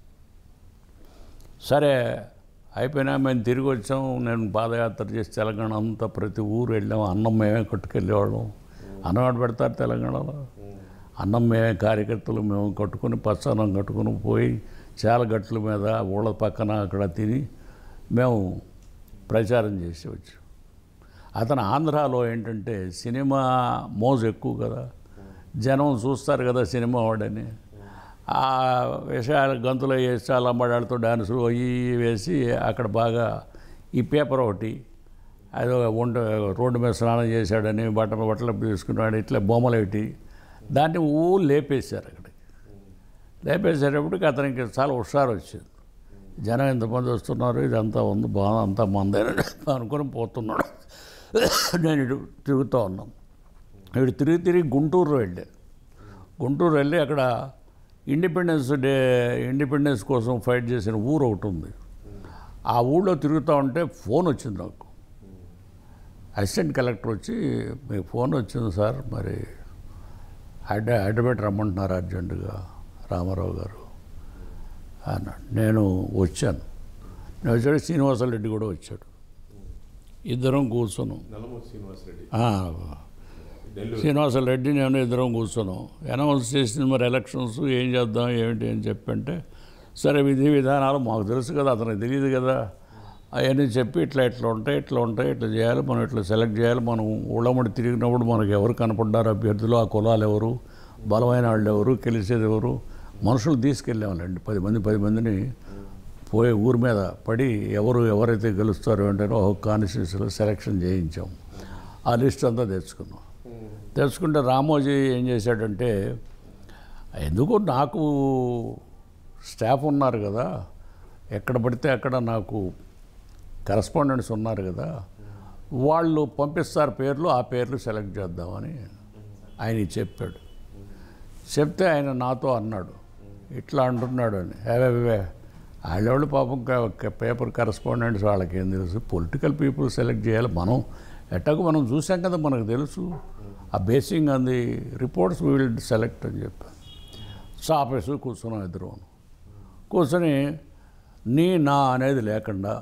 సరే అయిపోయినా మేము తిరిగి వచ్చాం నేను పాదయాత్ర చేసి తెలంగాణ అంతా ప్రతి ఊరు వెళ్ళాం అన్నం మేమే కట్టుకెళ్ళేవాళ్ళం అన్నం ఆడ పెడతారు తెలంగాణలో అన్నం మేమే కార్యకర్తలు మేము కట్టుకుని పచ్చన్నం కట్టుకుని పోయి చాలా గట్ల మీద ఊళ్ళ పక్కన అక్కడ తిని మేము ప్రచారం చేసి వచ్చాం అతను ఆంధ్రాలో ఏంటంటే సినిమా మోజు ఎక్కువ కదా జనం చూస్తారు కదా సినిమా వాడని ఆ విషయాలు గంతులు వేసి చాలా అమ్మడాలతో డాన్సులు అవి ఇవి వేసి అక్కడ బాగా ఈ పేపర్ ఒకటి అదో వంట రోడ్డు మీద స్నానం చేశాడని బట్టలు బట్టలు తీసుకున్నాడు ఇట్లా బొమ్మలు పెట్టి దాన్ని ఊ లేపేశారు అక్కడికి లేపేసేటప్పటికి అతనికి చాలా హుషారు వచ్చింది జనం ఎంతమంది వస్తున్నారు ఇదంతా ఉంది బాగా అంతా మందేనా అనుకుని పోతున్నాడు నేను ఇటు తిరుగుతూ ఉన్నాను ఇటు తిరిగి తిరిగి గుంటూరు వెళ్ళాను గుంటూరు వెళ్ళి అక్కడ ఇండిపెండెన్స్ డే ఇండిపెండెన్స్ కోసం ఫైట్ చేసిన ఊరు ఒకటి ఉంది ఆ ఊళ్ళో తిరుగుతూ ఉంటే ఫోన్ వచ్చింది నాకు అసిస్టెంట్ కలెక్టర్ వచ్చి మీకు ఫోన్ వచ్చింది సార్ మరి హైడ హైదరాబాద్ రమ్మంటున్నారు అర్జెంటుగా రామారావు గారు అన్నాడు నేను వచ్చాను నేను వచ్చాడు శ్రీనివాసరెడ్డి కూడా వచ్చాడు ఇద్దరం కూర్చున్నాం నల్లమూరి శ్రీనివాసరెడ్డి ఆ, నెల్లూరు శ్రీనివాసరెడ్డి నేను ఇద్దరం కూర్చున్నాం అనౌన్స్ చేసింది మరి ఎలక్షన్స్ ఏం చేద్దాం ఏమిటి అని చెప్పంటే సరే విధి విధానాలు మాకు తెలుసు కదా అతనికి తెలియదు కదా అవన్నీ చెప్పి ఇట్లా ఇట్లా ఉంటాయి ఇట్లా ఉంటాయి ఇట్లా చేయాలి మనం ఇట్లా సెలెక్ట్ చేయాలి మనం ఊళ్ళమ్మడి తిరిగినప్పుడు మనకు ఎవరు కనపడ్డారు అభ్యర్థులు ఆ కులాలు ఎవరు బలమైన వాళ్ళు ఎవరు గెలిచేది ఎవరు మనుషులు తీసుకెళ్ళామండి పది మంది పది మందిని పోయే ఊరి మీద పడి ఎవరు ఎవరైతే గెలుస్తారో ఏంటనో ఒక కాన్స్టిట్యూన్సీలో సెలెక్షన్ చేయించాం ఆ లిస్ట్ అంతా తెచ్చుకున్నాం తెచ్చుకుంటే రామోజీ ఏం చేశాడంటే ఎందుకు నాకు స్టాఫ్ ఉన్నారు కదా ఎక్కడ పడితే అక్కడ నాకు కరస్పాండెంట్స్ ఉన్నారు కదా వాళ్ళు పంపిస్తారు పేర్లు ఆ పేర్లు సెలెక్ట్ చేద్దామని ఆయన చెప్పాడు చెప్తే ఆయన నాతో అన్నాడు ఇట్లా అంటున్నాడు అని ఏవే వాళ్ళెవళ్ళు పాపం క- క- పేపర్ కరస్పాండెంట్స్ వాళ్ళకి ఏం తెలుసు పొలిటికల్ పీపుల్ సెలెక్ట్ చేయాలి మనం ఎట్టకు మనం చూసాం కదా మనకు తెలుసు ఆ basing on the reports will select అని చెప్పాను సాపేసి కూర్చున్నాం ఇద్దరు కూర్చొని నీ నా అనేది లేకుండా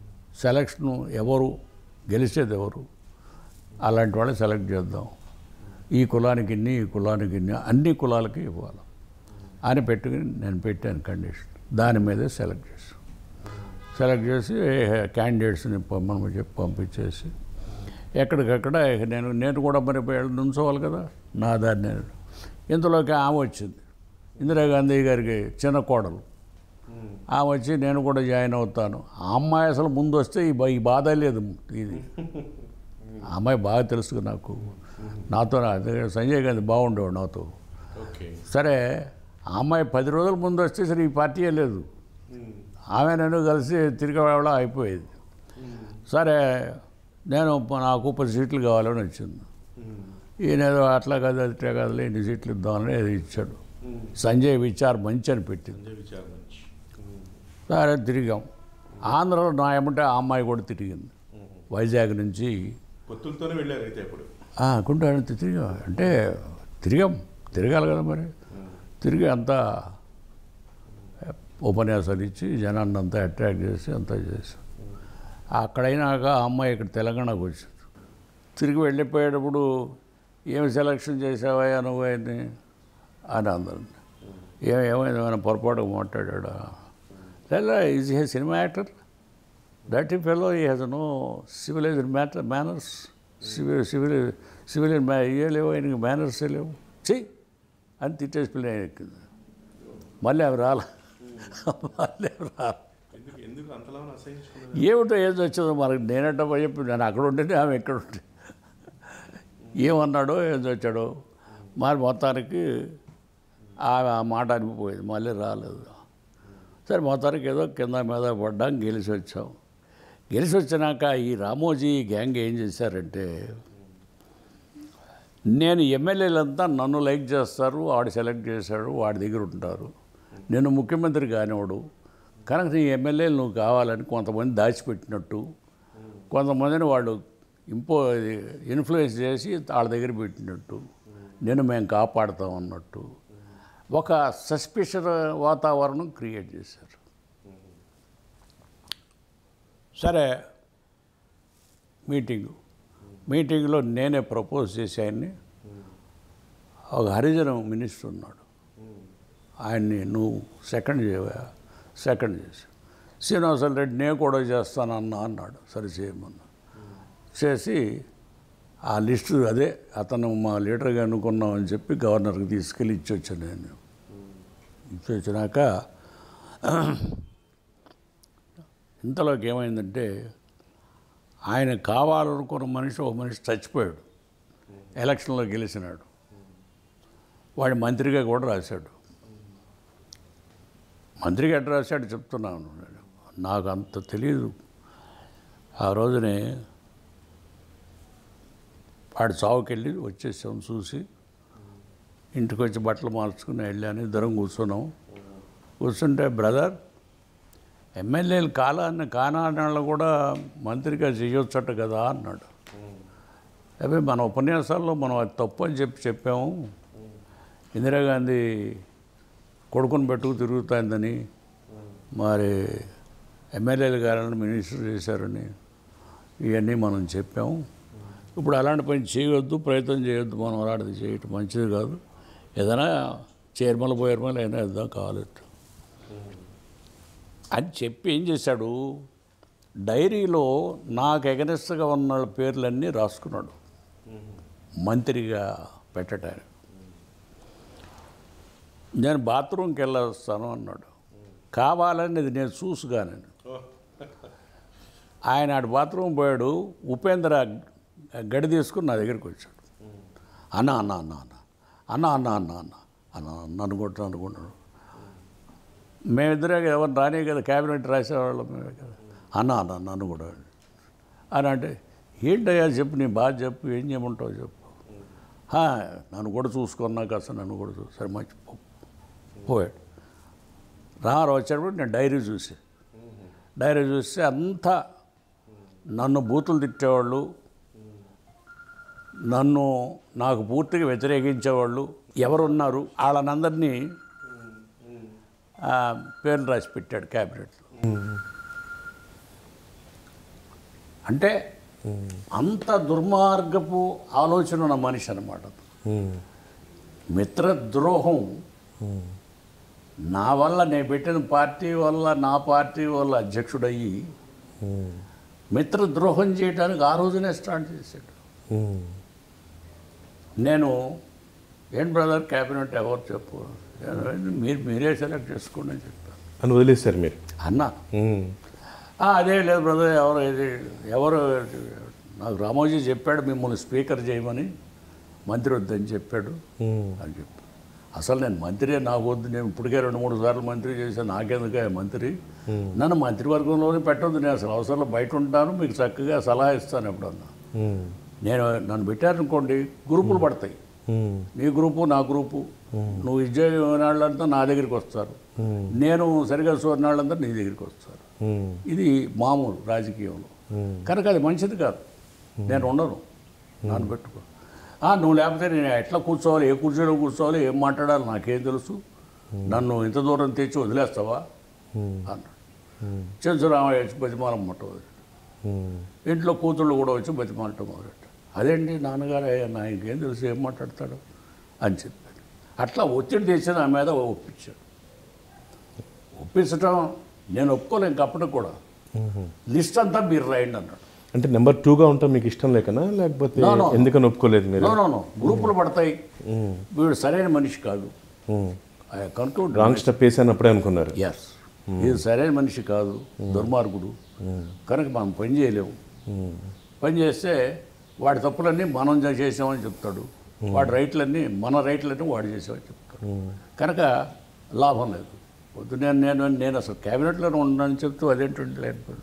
సెలక్షన్ ఎవరు గెలిచేది ఎవరు అలాంటి వాళ్ళని సెలెక్ట్ చేద్దాం ఈ కులానికి ఇన్ని ఈ కులానికి ఇన్ని అన్ని కులాలకి ఇవ్వాలి అని పెట్టుకుని నేను పెట్టాను కండిషన్ దాని మీదే సెలెక్ట్ చేశాను సెలెక్ట్ చేసి క్యాండిడేట్స్ని పంపమని చెప్పి పంపించేసి ఎక్కడికక్కడ ఇక నేను నేను కూడా మరి వీళ్ళు నుంచోవాలి కదా నా దాన్ని నేను ఇంతలోకి ఆమె వచ్చింది ఇందిరాగాంధీ గారికి చిన్న కోడలు ఆమె వచ్చి నేను కూడా జాయిన్ అవుతాను ఆ అమ్మాయి అసలు ముందు వస్తే ఈ బా- ఈ బాధ లేదు ఇది ఆ అమ్మాయి బాగా తెలుసు నాకు నాతో అదే సంజయ్ గాంధీ బాగుండేవాడు నాతో ఓకే సరే ఆ అమ్మాయి పది రోజుల ముందు వస్తే సరే ఈ పార్టీయే లేదు ఆమె నేను కలిసి తిరిగి వెళ్ళడం అయిపోయేది సరే నేను నాకు పది సీట్లు కావాలని వచ్చింది ఈయన ఏదో అట్లా కాదు అట్లా కాదు ఎన్ని సీట్లు ఇద్దామని ఏదో ఇచ్చాడు సంజయ్ విచార్ మంచి అని పెట్టింది విచారణ నుంచి సరే తిరిగాం ఆంధ్రలో నా ఏమంటే ఆ అమ్మాయి కూడా తిరిగింది వైజాగ్ నుంచి పొత్తులతోనే వెళ్ళారు అయితే ఇప్పుడు ఆ, కుంటాడు తిరిగా అంటే తిరిగాం తిరగాలి కదా మరి తిరిగి అంతా ఉపన్యాసాలు ఇచ్చి జనాన్ని అంతా అట్రాక్ట్ చేసి అంతా చేసి అక్కడైనాక ఆ అమ్మాయి ఇక్కడ తెలంగాణకు వచ్చింది తిరిగి వెళ్ళిపోయేటప్పుడు ఏమి సెలక్షన్ చేసావా నువ్వు అని అని అందరు ఏం ఏమైంది ఏమైనా పొరపాటు మాట్లాడా లేదా is he cinema actor that ఈ ఫెలో ఈ has no civilized matter manners civil civil civilian మ్యా ఏ లేవు ఆయనకి మేనర్సే లేవు చెయ్యి అని తిట్టేసి పిల్ల ఆయన ఎక్కింది మళ్ళీ అవి రాల మళ్ళీ అవి రాల ఎందుకు ఎందుకు అంతలా అసహించుకున్నారు ఏమిటో ఏది వచ్చిందో మనకి నేనంట చెప్పి నేను అక్కడ ఉంటే ఆమె ఎక్కడ ఉంటే ఏమన్నాడో ఏది వచ్చాడో మరి మొత్తానికి ఆమె ఆ మాట అనిపోయింది మళ్ళీ రాలేదు సరే మొత్తానికి ఏదో కింద మీద పడ్డాం గెలిచి వచ్చాం గెలిచి వచ్చినాక ఈ రామోజీ గ్యాంగ్ ఏం చేశారంటే నేను ఎమ్మెల్యేలంతా నన్ను లైక్ చేస్తారు వాడు సెలెక్ట్ చేశాడు వాడి దగ్గర ఉంటారు నేను ముఖ్యమంత్రి కానివాడు కనుక నీ ఎమ్మెల్యేలు నువ్వు కావాలని కొంతమంది దాచిపెట్టినట్టు కొంతమందిని వాళ్ళు ఇంపో ఇన్ఫ్లుయెన్స్ చేసి వాళ్ళ దగ్గర పెట్టినట్టు నేను మేము కాపాడుతాం అన్నట్టు ఒక సస్పిషన్ వాతావరణం క్రియేట్ చేశారు సరే మీటింగు మీటింగ్లో నేనే ప్రపోజ్ చేసి ఆయన్ని ఒక హరిజన మినిస్టర్ ఉన్నాడు ఆయన్ని నువ్వు సెకండ్ చేయవా సెకండ్ చేసి శ్రీనివాసన్ రెడ్డి నేను కూడా చేస్తానన్నా అన్నాడు సరే చేయమన్నా చేసి ఆ లిస్టు అదే అతను మా లీడర్గా అనుకున్నామని చెప్పి గవర్నర్కి తీసుకెళ్ళి ఇచ్చి వచ్చాను నేను ఇచ్చి వచ్చినాక ఇంతలోకి ఏమైందంటే ఆయన కావాలనుకున్న మనిషి ఒక మనిషి చచ్చిపోయాడు ఎలక్షన్లో గెలిచినాడు వాడి మంత్రిగా కూడా రాశాడు మంత్రిగా ఎట్లా రాశాడు చెప్తున్నాను నేను నాకు అంత తెలియదు ఆ రోజునే వాడు చావుకెళ్ళి వచ్చేసాం చూసి ఇంటికి వచ్చి బట్టలు మార్చుకుని వెళ్ళాను ఇద్దరం కూర్చున్నాం కూర్చుంటే బ్రదర్ ఎమ్మెల్యేలు కాలాన్ని కానాళ్ళు కూడా మంత్రిగా చేయొచ్చట కదా అన్నాడు అవి మన ఉపన్యాసాల్లో మనం అది తప్పు అని చెప్పి చెప్పాము ఇందిరాగాంధీ కొడుకుని పెట్టుకు తిరుగుతుందని మరి ఎమ్మెల్యేలు గారని మినిస్టర్ చేశారని ఇవన్నీ మనం చెప్పాము ఇప్పుడు అలాంటి పని చేయొద్దు ప్రయత్నం చేయొద్దు మనం అలాంటిది చేయటం మంచిది కాదు ఏదైనా చైర్మల్ పోయర్మల్ అయినా ఇద్దాం కావాలట్టు అని చెప్పి ఏం చేశాడు డైరీలో నాకు ఎగనెస్ట్గా ఉన్న వాళ్ళ పేర్లన్నీ రాసుకున్నాడు మంత్రిగా పెట్టడానికి నేను బాత్రూమ్కి వెళ్ళొస్తాను అన్నాడు కావాలని ఇది నేను చూసుగాను ఆయన ఆడు బాత్రూమ్ పోయాడు ఉపేంద్ర గడి తీసుకుని నా దగ్గరికి వచ్చాడు అన్న అన్న అన్న అన్న అన్న అన్న అన్న అన్న అన్న నన్ను కొట్టు అనుకున్నాడు మేమిద్దరే కదా ఎవరు రానే కదా క్యాబినెట్ రాసేవాళ్ళం మేమే కదా అన్న అన్న నన్ను కూడా అని అంటే ఏంటయ్యా చెప్పు నీ బాగా చెప్పు ఏం చేయమంటావు చెప్పు "హా, నన్ను కూడా చూసుకున్నాక అసలు నన్ను కూడా చూసి సరే మంచి పో." పోయాడు రామారావు వచ్చేటప్పుడు నేను డైరీ చూసి డైరీ చూస్తే అంతా నన్ను బూతులు తిట్టేవాళ్ళు నన్ను నాకు పూర్తిగా వ్యతిరేకించేవాళ్ళు ఎవరున్నారు వాళ్ళనందరినీ ఆ, పేర్లు రాసి పెట్టాడు క్యాబినెట్లో అంటే అంత దుర్మార్గపు ఆలోచన ఉన్న మనిషి అనమాట ఉమ్, మిత్రద్రోహం నా వల్ల నేను పెట్టిన పార్టీ వల్ల నా పార్టీ వల్ల అధ్యక్షుడయ్యి ఉమ్, మిత్రద్రోహం చేయడానికి ఆ రోజునే స్టార్ట్ చేశాడు ఉమ్, నేను ఏం బ్రదర్ క్యాబినెట్ ఎవరు చెప్పు మీరు మీరే సెలెక్ట్ చేసుకోండి అని చెప్పాను అని వదిలేశారు మీరు అన్నా ఉమ్, "ఆ, అదే లేదు బ్రదర్ ఎవరు ఇది ఎవరు నాకు రామోజీ చెప్పాడు మిమ్మల్ని స్పీకర్ చేయమని మంత్రి వద్దని చెప్పాడు ఉమ్, అని చెప్పి అసలు నేను మంత్రి నాకు వద్దు నేను ఇప్పటికే రెండు మూడు సార్లు మంత్రి చేశాను నాకెందుకే మంత్రి నన్ను మంత్రివర్గంలోనే పెట్టొద్దు నేను అసలు అవసరంలో బయట ఉంటాను మీకు చక్కగా సలహా ఇస్తాను ఎప్పుడన్నా ఉమ్, నేను నన్ను పెట్టారనుకోండి గ్రూపులు పడతాయి ఉమ్, నీ గ్రూపు నా గ్రూపు నువ్వు విజయ్ వాళ్ళంతా నా దగ్గరికి వస్తారు నేను సరిగా సూర్యనాళ్ళంతా నీ దగ్గరికి వస్తారు ఉమ్, ఇది మామూలు రాజకీయంలో ఉమ్, కనుక అది మంచిది కాదు నేను ఉండను నన్ను పెట్టుకో "ఆ, నువ్వు లేకపోతే నేను ఎట్లా కూర్చోవాలి ఏ కూర్చోలో కూర్చోవాలి ఏం మాట్లాడాలి నాకేం తెలుసు నన్ను ఇంత దూరం తెచ్చి వదిలేస్తావా ఉమ్, అన్నాడు చెంచురామయ్య వచ్చి బతిమాలం మొట్టమొదటి ఉమ్, ఇంట్లో కూతుళ్ళు కూడా వచ్చి బతిమాలటం మొదలెట్ట అదేంటి నాన్నగారు అయ్యా నా ఇంకేం తెలుసు ఏం మాట్లాడతాడు అని చెప్పాడు అట్లా ఒత్తిడి తెచ్చి నా మీద ఒప్పించాడు ఒప్పించటం నేను ఒప్పుకోలేను ఇంకప్పటికి కూడా ఉమ్. లిస్ట్ అంతా మీరు రాయండి అన్నాడు అంటే నెంబర్ టూగా ఉంటాం మీకు ఇష్టం లేకనా లేకపోతే No, no. ఎందుకని ఒప్పుకోలేదు మీరు నో నో నో గ్రూపులు పడతాయి ఉమ్, వీడు సరైన మనిషి కాదు um. I conclude wrong step వేసాను అప్పుడే అనుకున్నారు ఎస్ ఇది సరైన మనిషి కాదు దుర్మార్గుడు కనుక మనం పని చేయలేము ఉమ్, పని చేస్తే వాడి తప్పులన్నీ మనం చే- చేసామని చెప్తాడు వాడి రైట్లన్నీ మన రైట్లన్నీ వాడు చేసామని చెప్తాడు కనుక లాభం లేదు వద్దు నేను నేను నేను అసలు క్యాబినెట్లోనే ఉన్నానని చెప్తూ అదేంటంటే లేదు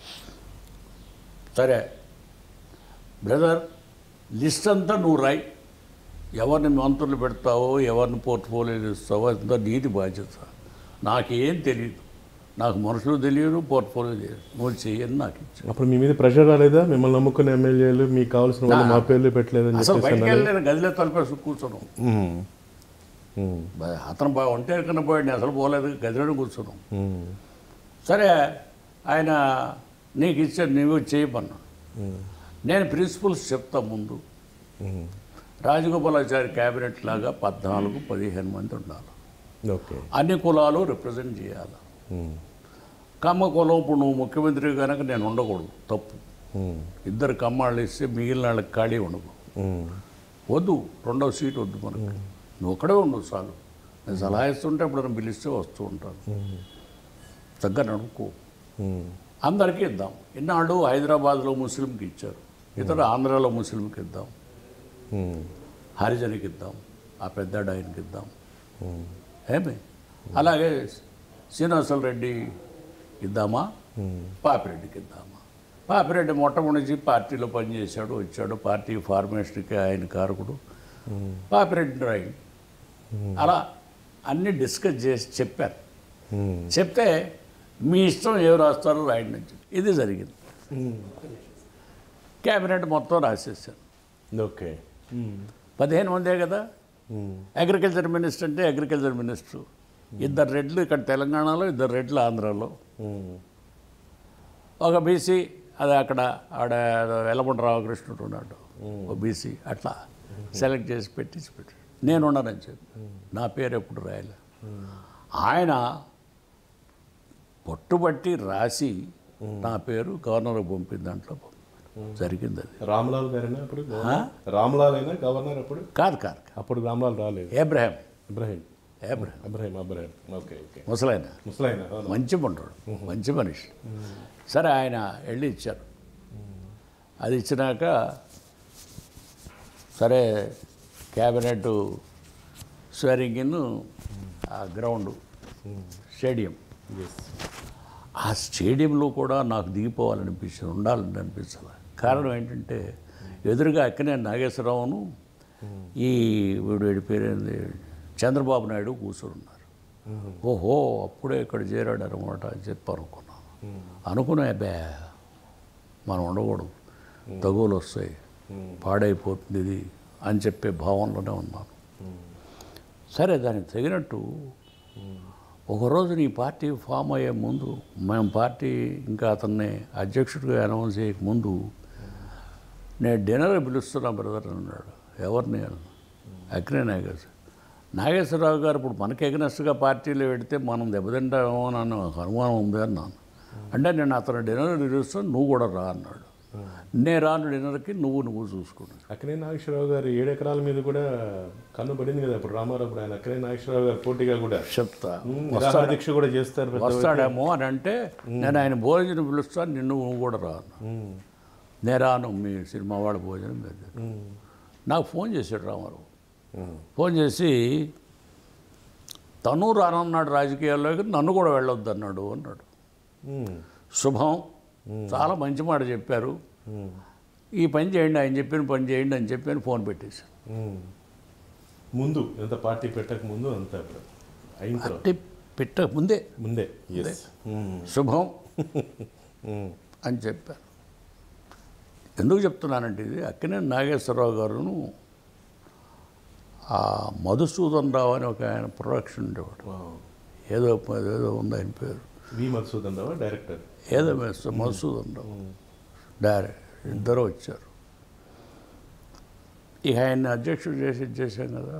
సరే బ్రదర్ లిస్ట్ అంతా నువ్వు రాయి ఎవరిని మంత్రులు పెడతావో ఎవరిని పోర్ట్ఫోలియోలు ఇస్తావో అంతా నీది బాధ్యత నాకేం తెలియదు నాకు మనుషులు తెలియదు పోర్ట్ఫోలియో తెలియదు నువ్వు చెయ్యని నాకు ఇచ్చు అప్పుడు మీ మీద ప్రెషర్ రాలేదా మిమ్మల్ని నమ్ముకున్న ఎమ్మెల్యేలు మీకు కావాల్సిన వాళ్ళు మా పేర్లు పెట్టలేదని అసలు చెప్పేసి బయటికి అన్నారు. వెళ్ళి నేను గదిలో తలపేసి కూర్చున్నాం ఉమ్, ఉమ్, బ- అతను బా ఒంటే కన్నా పోయాడు నేను అసలు పోలేదు గదిలోనే కూర్చున్నాం ఉమ్, సరే ఆయన నీకు ఇచ్చాడు నువ్వు చేయమన్నా ఉమ్, నేను ప్రిన్సిపల్స్ చెప్తా ముందు ఉమ్. రాజగోపాలాచారి క్యాబినెట్ లాగా పద్నాలుగు పదిహేను మంది ఉండాలి ఓకే అన్ని కులాలు రిప్రజెంట్ చేయాలి ఉమ్, కమ్మ కులం ఇప్పుడు నువ్వు ముఖ్యమంత్రి కనుక నేను ఉండకూడదు తప్పు ఉమ్, ఇద్దరు కమ్మాళ్ళు ఇస్తే మిగిలిన వాళ్ళకి ఖాళీ ఉండదు ఉమ్, వద్దు రెండవ సీట్ వద్దు మనకు నువ్వు ఒక్కడే ఉండు చాలు నేను సలహా ఇస్తుంటే ఎప్పుడైనా పిలిస్తే వస్తూ ఉంటాను తగ్గ నడుకో ఉమ్, అందరికీ ఇద్దాం ఇన్నాళ్ళు హైదరాబాద్లో ముస్లింకి ఇచ్చారు ఇతర ఆంధ్రాలో ముస్లింకి ఇద్దాం ఉమ్, హరిజనికి ఇద్దాం ఆ పెద్ద ఆయనకి ఇద్దాం ఉమ్, ఏమి అలాగే శ్రీనివాసల రెడ్డి ఇద్దామా ఉమ్, పాపిరెడ్డికి ఇద్దామా పాపిరెడ్డి మొట్టమొదటి పార్టీలో పనిచేశాడు వచ్చాడు పార్టీ ఫార్మేషన్కి ఆయన కారకుడు పాపిరెడ్డి రాయి అలా అన్నీ డిస్కస్ చేసి చెప్పారు ఉమ్, చెప్తే మీ ఇష్టం ఏం రాస్తారో రాయండి అని చెప్పి ఇది జరిగింది క్యాబినెట్ మొత్తం రాసేసాను ఓకే ఉమ్, పదిహేను మందే కదా ఉమ్, అగ్రికల్చర్ మినిస్టర్ అంటే అగ్రికల్చర్ మినిస్టర్ ఇద్దరు రెడ్లు ఇక్కడ తెలంగాణలో ఇద్దరు రెడ్లు ఆంధ్రాలో ఉమ్, ఒక బీసీ అది అక్కడ ఆడ వెల్లమండ రామకృష్ణుడు ఉన్నాడు ఒక బీసీ అట్లా సెలెక్ట్ చేసి పెట్టించి పెట్టాడు నేను ఉన్నానని చెప్పి నా పేరు ఎప్పుడు రాయలే ఆయన పట్టుబట్టి రాసి నా పేరు గవర్నర్ పంపిన దాంట్లో పంపాడు. జరిగింది అది రామ్లాల్ గారేనా అప్పుడు రామ్లాల్ అయినా గవర్నర్ అప్పుడు కాదు కాదు కాదు. అప్పుడు రామ్లాల్ రాలేదు Abraham Ibrahim Abraham Abraham Abraham okay okay ముసలాయన ముసలాయన అవును. మంచి ఉంటాడు మంచి మనిషి సరే ఆయన వెళ్ళి ఇచ్చారు అది ఇచ్చినాక సరే క్యాబినెట్ స్వేరింగ్ ఇన్ ఆ గ్రౌండ్ స్టేడియం Yes. ఆ స్టేడియంలో కూడా నాకు దిగిపోవాలనిపించింది ఉండాలని అనిపించాలి కారణం ఏంటంటే ఎదురుగా అక్కనే నాగేశ్వరరావును ఈ వీడు వీడి పేరేంది చంద్రబాబు నాయుడు కూర్చొని ఉన్నారు ఓహో అప్పుడే ఇక్కడ చేరాడు అనమాట అని చెప్పి అనుకున్నాను అనుకున్నా అబ్బే మనం ఉండకూడదు తగులు వస్తాయి పాడైపోతుంది ఇది అని చెప్పే భావనలోనే ఉన్నాను సరే దానికి తగినట్టు ఒకరోజు నీ పార్టీ ఫామ్ అయ్యే ముందు మేము పార్టీ ఇంకా అతన్ని అధ్యక్షుడిగా అనౌన్స్ చేయక ముందు నేను డిన్నర్ పిలుస్తున్నా బ్రదర్ అన్నాడు ఎవరిని అక్కినే నాగేశ్వర నాగేశ్వరరావు గారు ఇప్పుడు మనకి ఎగనెస్ట్గా పార్టీలో పెడితే మనం దెబ్బతింటామో అని నాకు అనుమానం ఉంది అన్నాను అంటే నేను అతను డిన్నర్ పిలుస్తాను నువ్వు కూడా రా అన్నాడు నేను రాను డిన్నర్కి నువ్వు నువ్వు చూసుకున్నాను అక్కడే నాగేశ్వరరావు గారు ఏడు ఎకరాల మీద కూడా కన్ను పడింది కదా ఇప్పుడు రామారావు ఇప్పుడు ఆయన అక్కడే నాగేశ్వరరావు గారు పోటీగా కూడా చెప్తా ఉమ్, నిరాహార దీక్ష కూడా చేస్తారు పెద్ద- వస్తాడేమో అని అంటే నేను ఆయన భోజనం పిలుస్తాను నిన్ను నువ్వు కూడా రా అన్నాడు. ఉమ్, నేను రాను మీ సినిమా వాడు భోజనం మీద ఉమ్, నాకు ఫోన్ చేశాడు రామారావు ఉమ్, ఫోన్ చేసి తను రానన్నాడు రాజకీయాల్లోకి నన్ను కూడా వెళ్ళొద్దు అన్నాడు అన్నాడు ఉమ్, శుభం చాలా మంచి మాట చెప్పారు ఉమ్, ఈ పని చేయండి ఆయన చెప్పిన పని చేయండి అని చెప్పి అని ఫోన్ పెట్టేశాను ఉమ్. ముందు ఎంత పార్టీ పెట్టక ముందు అంత అయిన తర్వాత అంటే పెట్టక ముందే ముందే ఎస్ శుభం అని చెప్పాను ఎందుకు చెప్తున్నానంటే ఇది అక్కనే నాగేశ్వరరావు గారును ఆ మధుసూదన్ రావు అని ఒక ఆయన ప్రొడక్షన్ ఉండేవాడు ఏదో ఏదో ఉంది ఆయన పేరు వి మధుసూదన్ రావు డైరెక్టర్ ఏదో వేస్తాం మధుసూదన్ రావు డైరెక్ట్ ఇద్దరు వచ్చారు ఇక ఆయన్ని అధ్యక్షుడు చేసి చేశాం కదా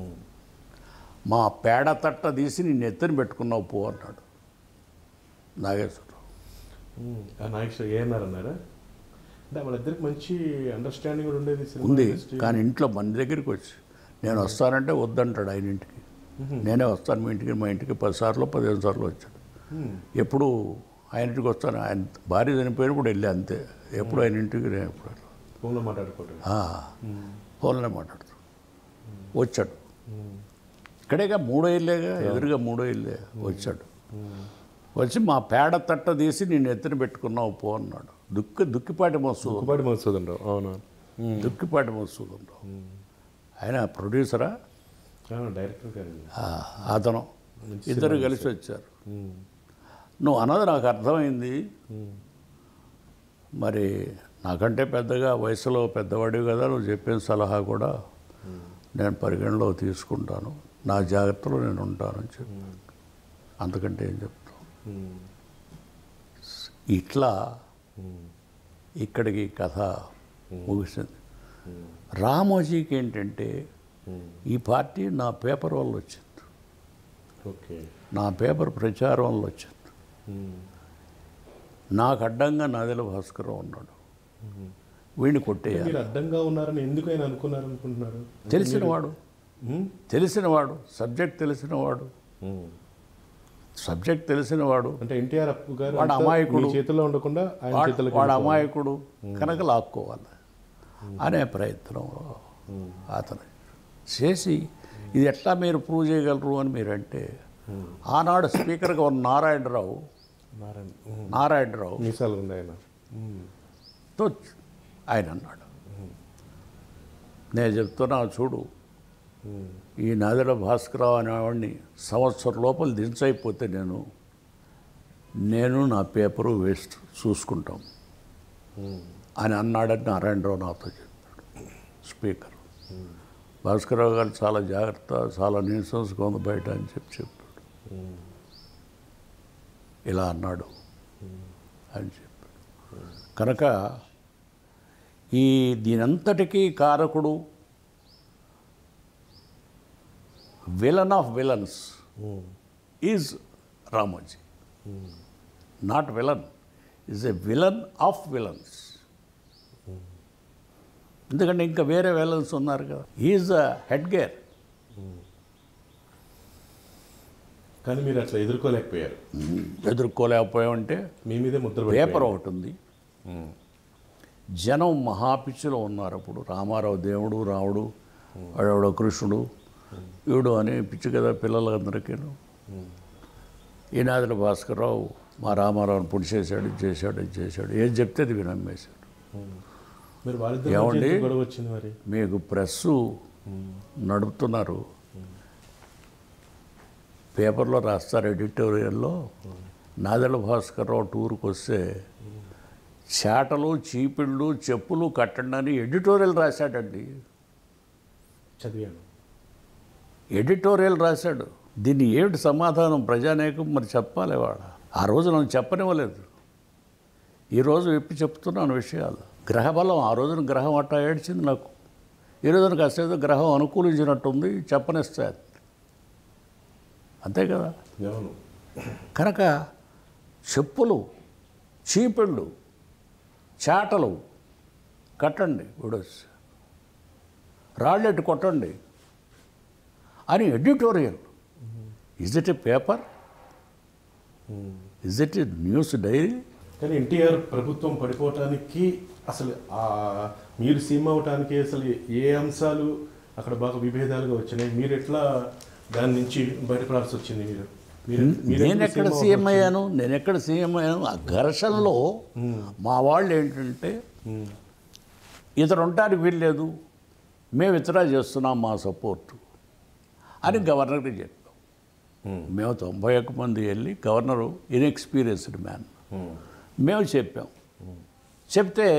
మా పేడ తట్ట తీసి నేను ఎత్తుని పెట్టుకున్నావు పో అన్నాడు నాగేశ్వరరావు ఆ నాగేశ్వర ఏఎన్ఆర్ అన్నారా అంటే వాళ్ళిద్దరికి మంచి అండర్స్టాండింగ్ కూడా ఉండేది సినిమా ఉంది industry. కానీ ఇంట్లో మన దగ్గరికి వచ్చి నేను వస్తానంటే వద్దంటాడు ఆయన ఇంటికి నేనే వస్తాను మీ ఇంటికి మా ఇంటికి పదిసార్లు పదిహేను సార్లు వచ్చాడు ఉమ్, ఎప్పుడు ఆయన ఇంటికి వస్తాను ఆయన భార్య చనిపోయినప్పుడు వెళ్ళి అంతే ఎప్పుడు ఆయన ఇంటికి నేను ఎప్పుడు వెళ్ళను. ఫోన్లో మాట్లాడుకోవటం ఆ, ఫోన్లో మాట్లాడుతూ వచ్చాడు ఉమ్, ఇక్కడేగా మూడో ఇల్లేగా ఎదురుగా మూడో ఇల్లే వచ్చాడు వచ్చి మా పేడ తట్ట తీసి నేను ఎత్తున పెట్టుకున్నావు పో అన్నాడు దుక్కి దుక్కిపాటి మసూదం కుపాటి మధుసూదన్ రావు అవును దుక్కిపాటి మసూదం ఆయన ప్రొడ్యూసరా డైరెక్టర్ గారు ఆ, అతను ఇద్దరు కలిసి వచ్చారు ఉమ్, నువ్వు అన్నది నాకు అర్థమైంది ఉమ్, మరి నాకంటే పెద్దగా వయసులో పెద్దవాడివి కదా నువ్వు చెప్పిన సలహా కూడా నేను పరిగణలో తీసుకుంటాను నా జాగ్రత్తలో నేను ఉంటానని చెప్పి అంతకంటే ఏం చెప్తాను ఉమ్, ఇట్లా ఉమ్, ఇక్కడికి కథ ముగిసింది రామోజీకి ఏంటంటే ఉమ్, ఈ పార్టీ నా పేపర్ వల్ల వచ్చింది ఓకే నా పేపర్ ప్రచారం వల్ల వచ్చింది ఉమ్, నాకు అడ్డంగా నదిల భాస్కర్ ఉన్నాడు వీడిని కొట్టేయాలి మీరు అడ్డంగా ఉన్నారని ఎందుకు ఆయన అనుకున్నారు అనుకుంటున్నారు తెలిసినవాడు ఉమ్, తెలిసినవాడు సబ్జెక్ట్ తెలిసినవాడు ఉమ్. సబ్జెక్ట్ తెలిసినవాడు అంటే ఎన్టీఆర్ అప్పు గారు వాడు అంతా అమాయకుడు. మీ చేతిలో ఉండకుండా ఆయన వాడు చేతిలోకి వాడు వెళ్ళిపోవాలి. అమాయకుడు కనుక లాక్కోవాలి అనే ప్రయత్నంలో అతను చేసి ఇది ఎట్లా మీరు ప్రూవ్ చేయగలరు అని మీరంటే ఆనాడు స్పీకర్గా ఉన్న నారాయణరావు నారాయణ ఉమ్, నారాయణరావు మీసాలు ఉంది ఆయన ఉమ్, తో ఆయన అన్నాడు నేను చెప్తున్నా చూడు ఉమ్, ఈ నదిల భాస్కరరావు అనేవాడిని సంవత్సరం లోపల దించైపోతే నేను నేను నా పేపరు వేస్ట్ చూసుకుంటాం ఉమ్, అని అన్నాడని నారాయణరావు నాతో చెప్పాడు స్పీకర్ భాస్కరరావు గారు చాలా జాగ్రత్త చాలా న్యూసెన్స్గా ఉంది బయట అని చెప్పి చెప్పాడు ఉమ్, ఇలా అన్నాడు అని చెప్పాడు కనుక ఈ దీనంతటికీ కారకుడు villain of villains um, is Ramoji not villain is a villain of villains ఎందుకంటే ఇంకా వేరే విలన్స్ ఉన్నారు కదా ఈజ్ అ హెడ్ గేర్ కానీ మీరు అట్లా ఎదుర్కోలేకపోయారు ఎదుర్కోలేకపోయామంటే మీ మీదే ముద్ర పేపర్ ఒకటి ఉంది ఉమ్, జనం మహాపిచ్చిలో ఉన్నారు అప్పుడు రామారావు దేవుడు రాముడు వాడెవడో కృష్ణుడు వీడు అని పిచ్చి కదా పిల్లలందరికీ ఈనాదుల భాస్కర్రావు మా రామారావుని పొడి చేశాడు ఇది చేశాడు ఇది చేశాడు ఏది చెప్తే అది వినమ్మేశాడు మీరు వాళ్ళిద్దరు ఏమండి? మధ్య ఎందుకు గొడవ వచ్చింది మరి మీకు ప్రెస్సు నడుపుతున్నారు పేపర్లో రాస్తారు ఎడిటోరియల్లో నాదెల భాస్కర్రావు టూర్కి వస్తే చేటలు చీపిళ్ళు చెప్పులు కట్టండి అని ఎడిటోరియల్ రాశాడండి చదివాను ఎడిటోరియల్ రాశాడు దీన్ని ఏమిటి సమాధానం ప్రజానేకం మరి చెప్పాలి వాడ ఆ రోజు నన్ను చెప్పనివ్వలేదు ఈరోజు విప్పి చెప్తున్నాను విషయాలు గ్రహబలం ఆ రోజున గ్రహం అట్టా ఏడ్చింది నాకు ఈ రోజున కాస్త ఏదో గ్రహం అనుకూలించినట్టుంది చెప్పనిస్తాను అంతే కదా అవును కనుక చెప్పులు చీపిళ్ళు చాటలు కట్టండి విడోస్ రాళ్ళెట్టు కొట్టండి అని editorial is it a paper is it a news diary కానీ ఎన్టీఆర్ ప్రభుత్వం పడిపోవటానికి అసలు ఆ మీరు సీమ్ అవటానికి అసలు ఏ అంశాలు అక్కడ బాగా విభేదాలుగా వచ్చినాయి మీరు ఎట్లా దాని నుంచి బయటపడాల్సి వచ్చింది మీరు మీరు మీరు నేను ఎట్లా ఎక్కడ సీఎం సీఎం అవ్వాల్సి అయ్యాను నేను ఎక్కడ సీఎం అయ్యాను ఆ ఘర్షణలో మా వాళ్ళు ఏంటంటే వచ్చింది? ఇతరు ఉండటానికి వీల్లేదు మేము విత్డ్రా చేస్తున్నాం మా సపోర్టు అని గవర్నర్కి చెప్పాం ఉమ్, మేము తొంభై ఒక్క మంది వెళ్ళి గవర్నరు ఇన్ఎక్స్పీరియన్స్డ్ మ్యాన్ ఉమ్, మేము చెప్పాం చెప్తే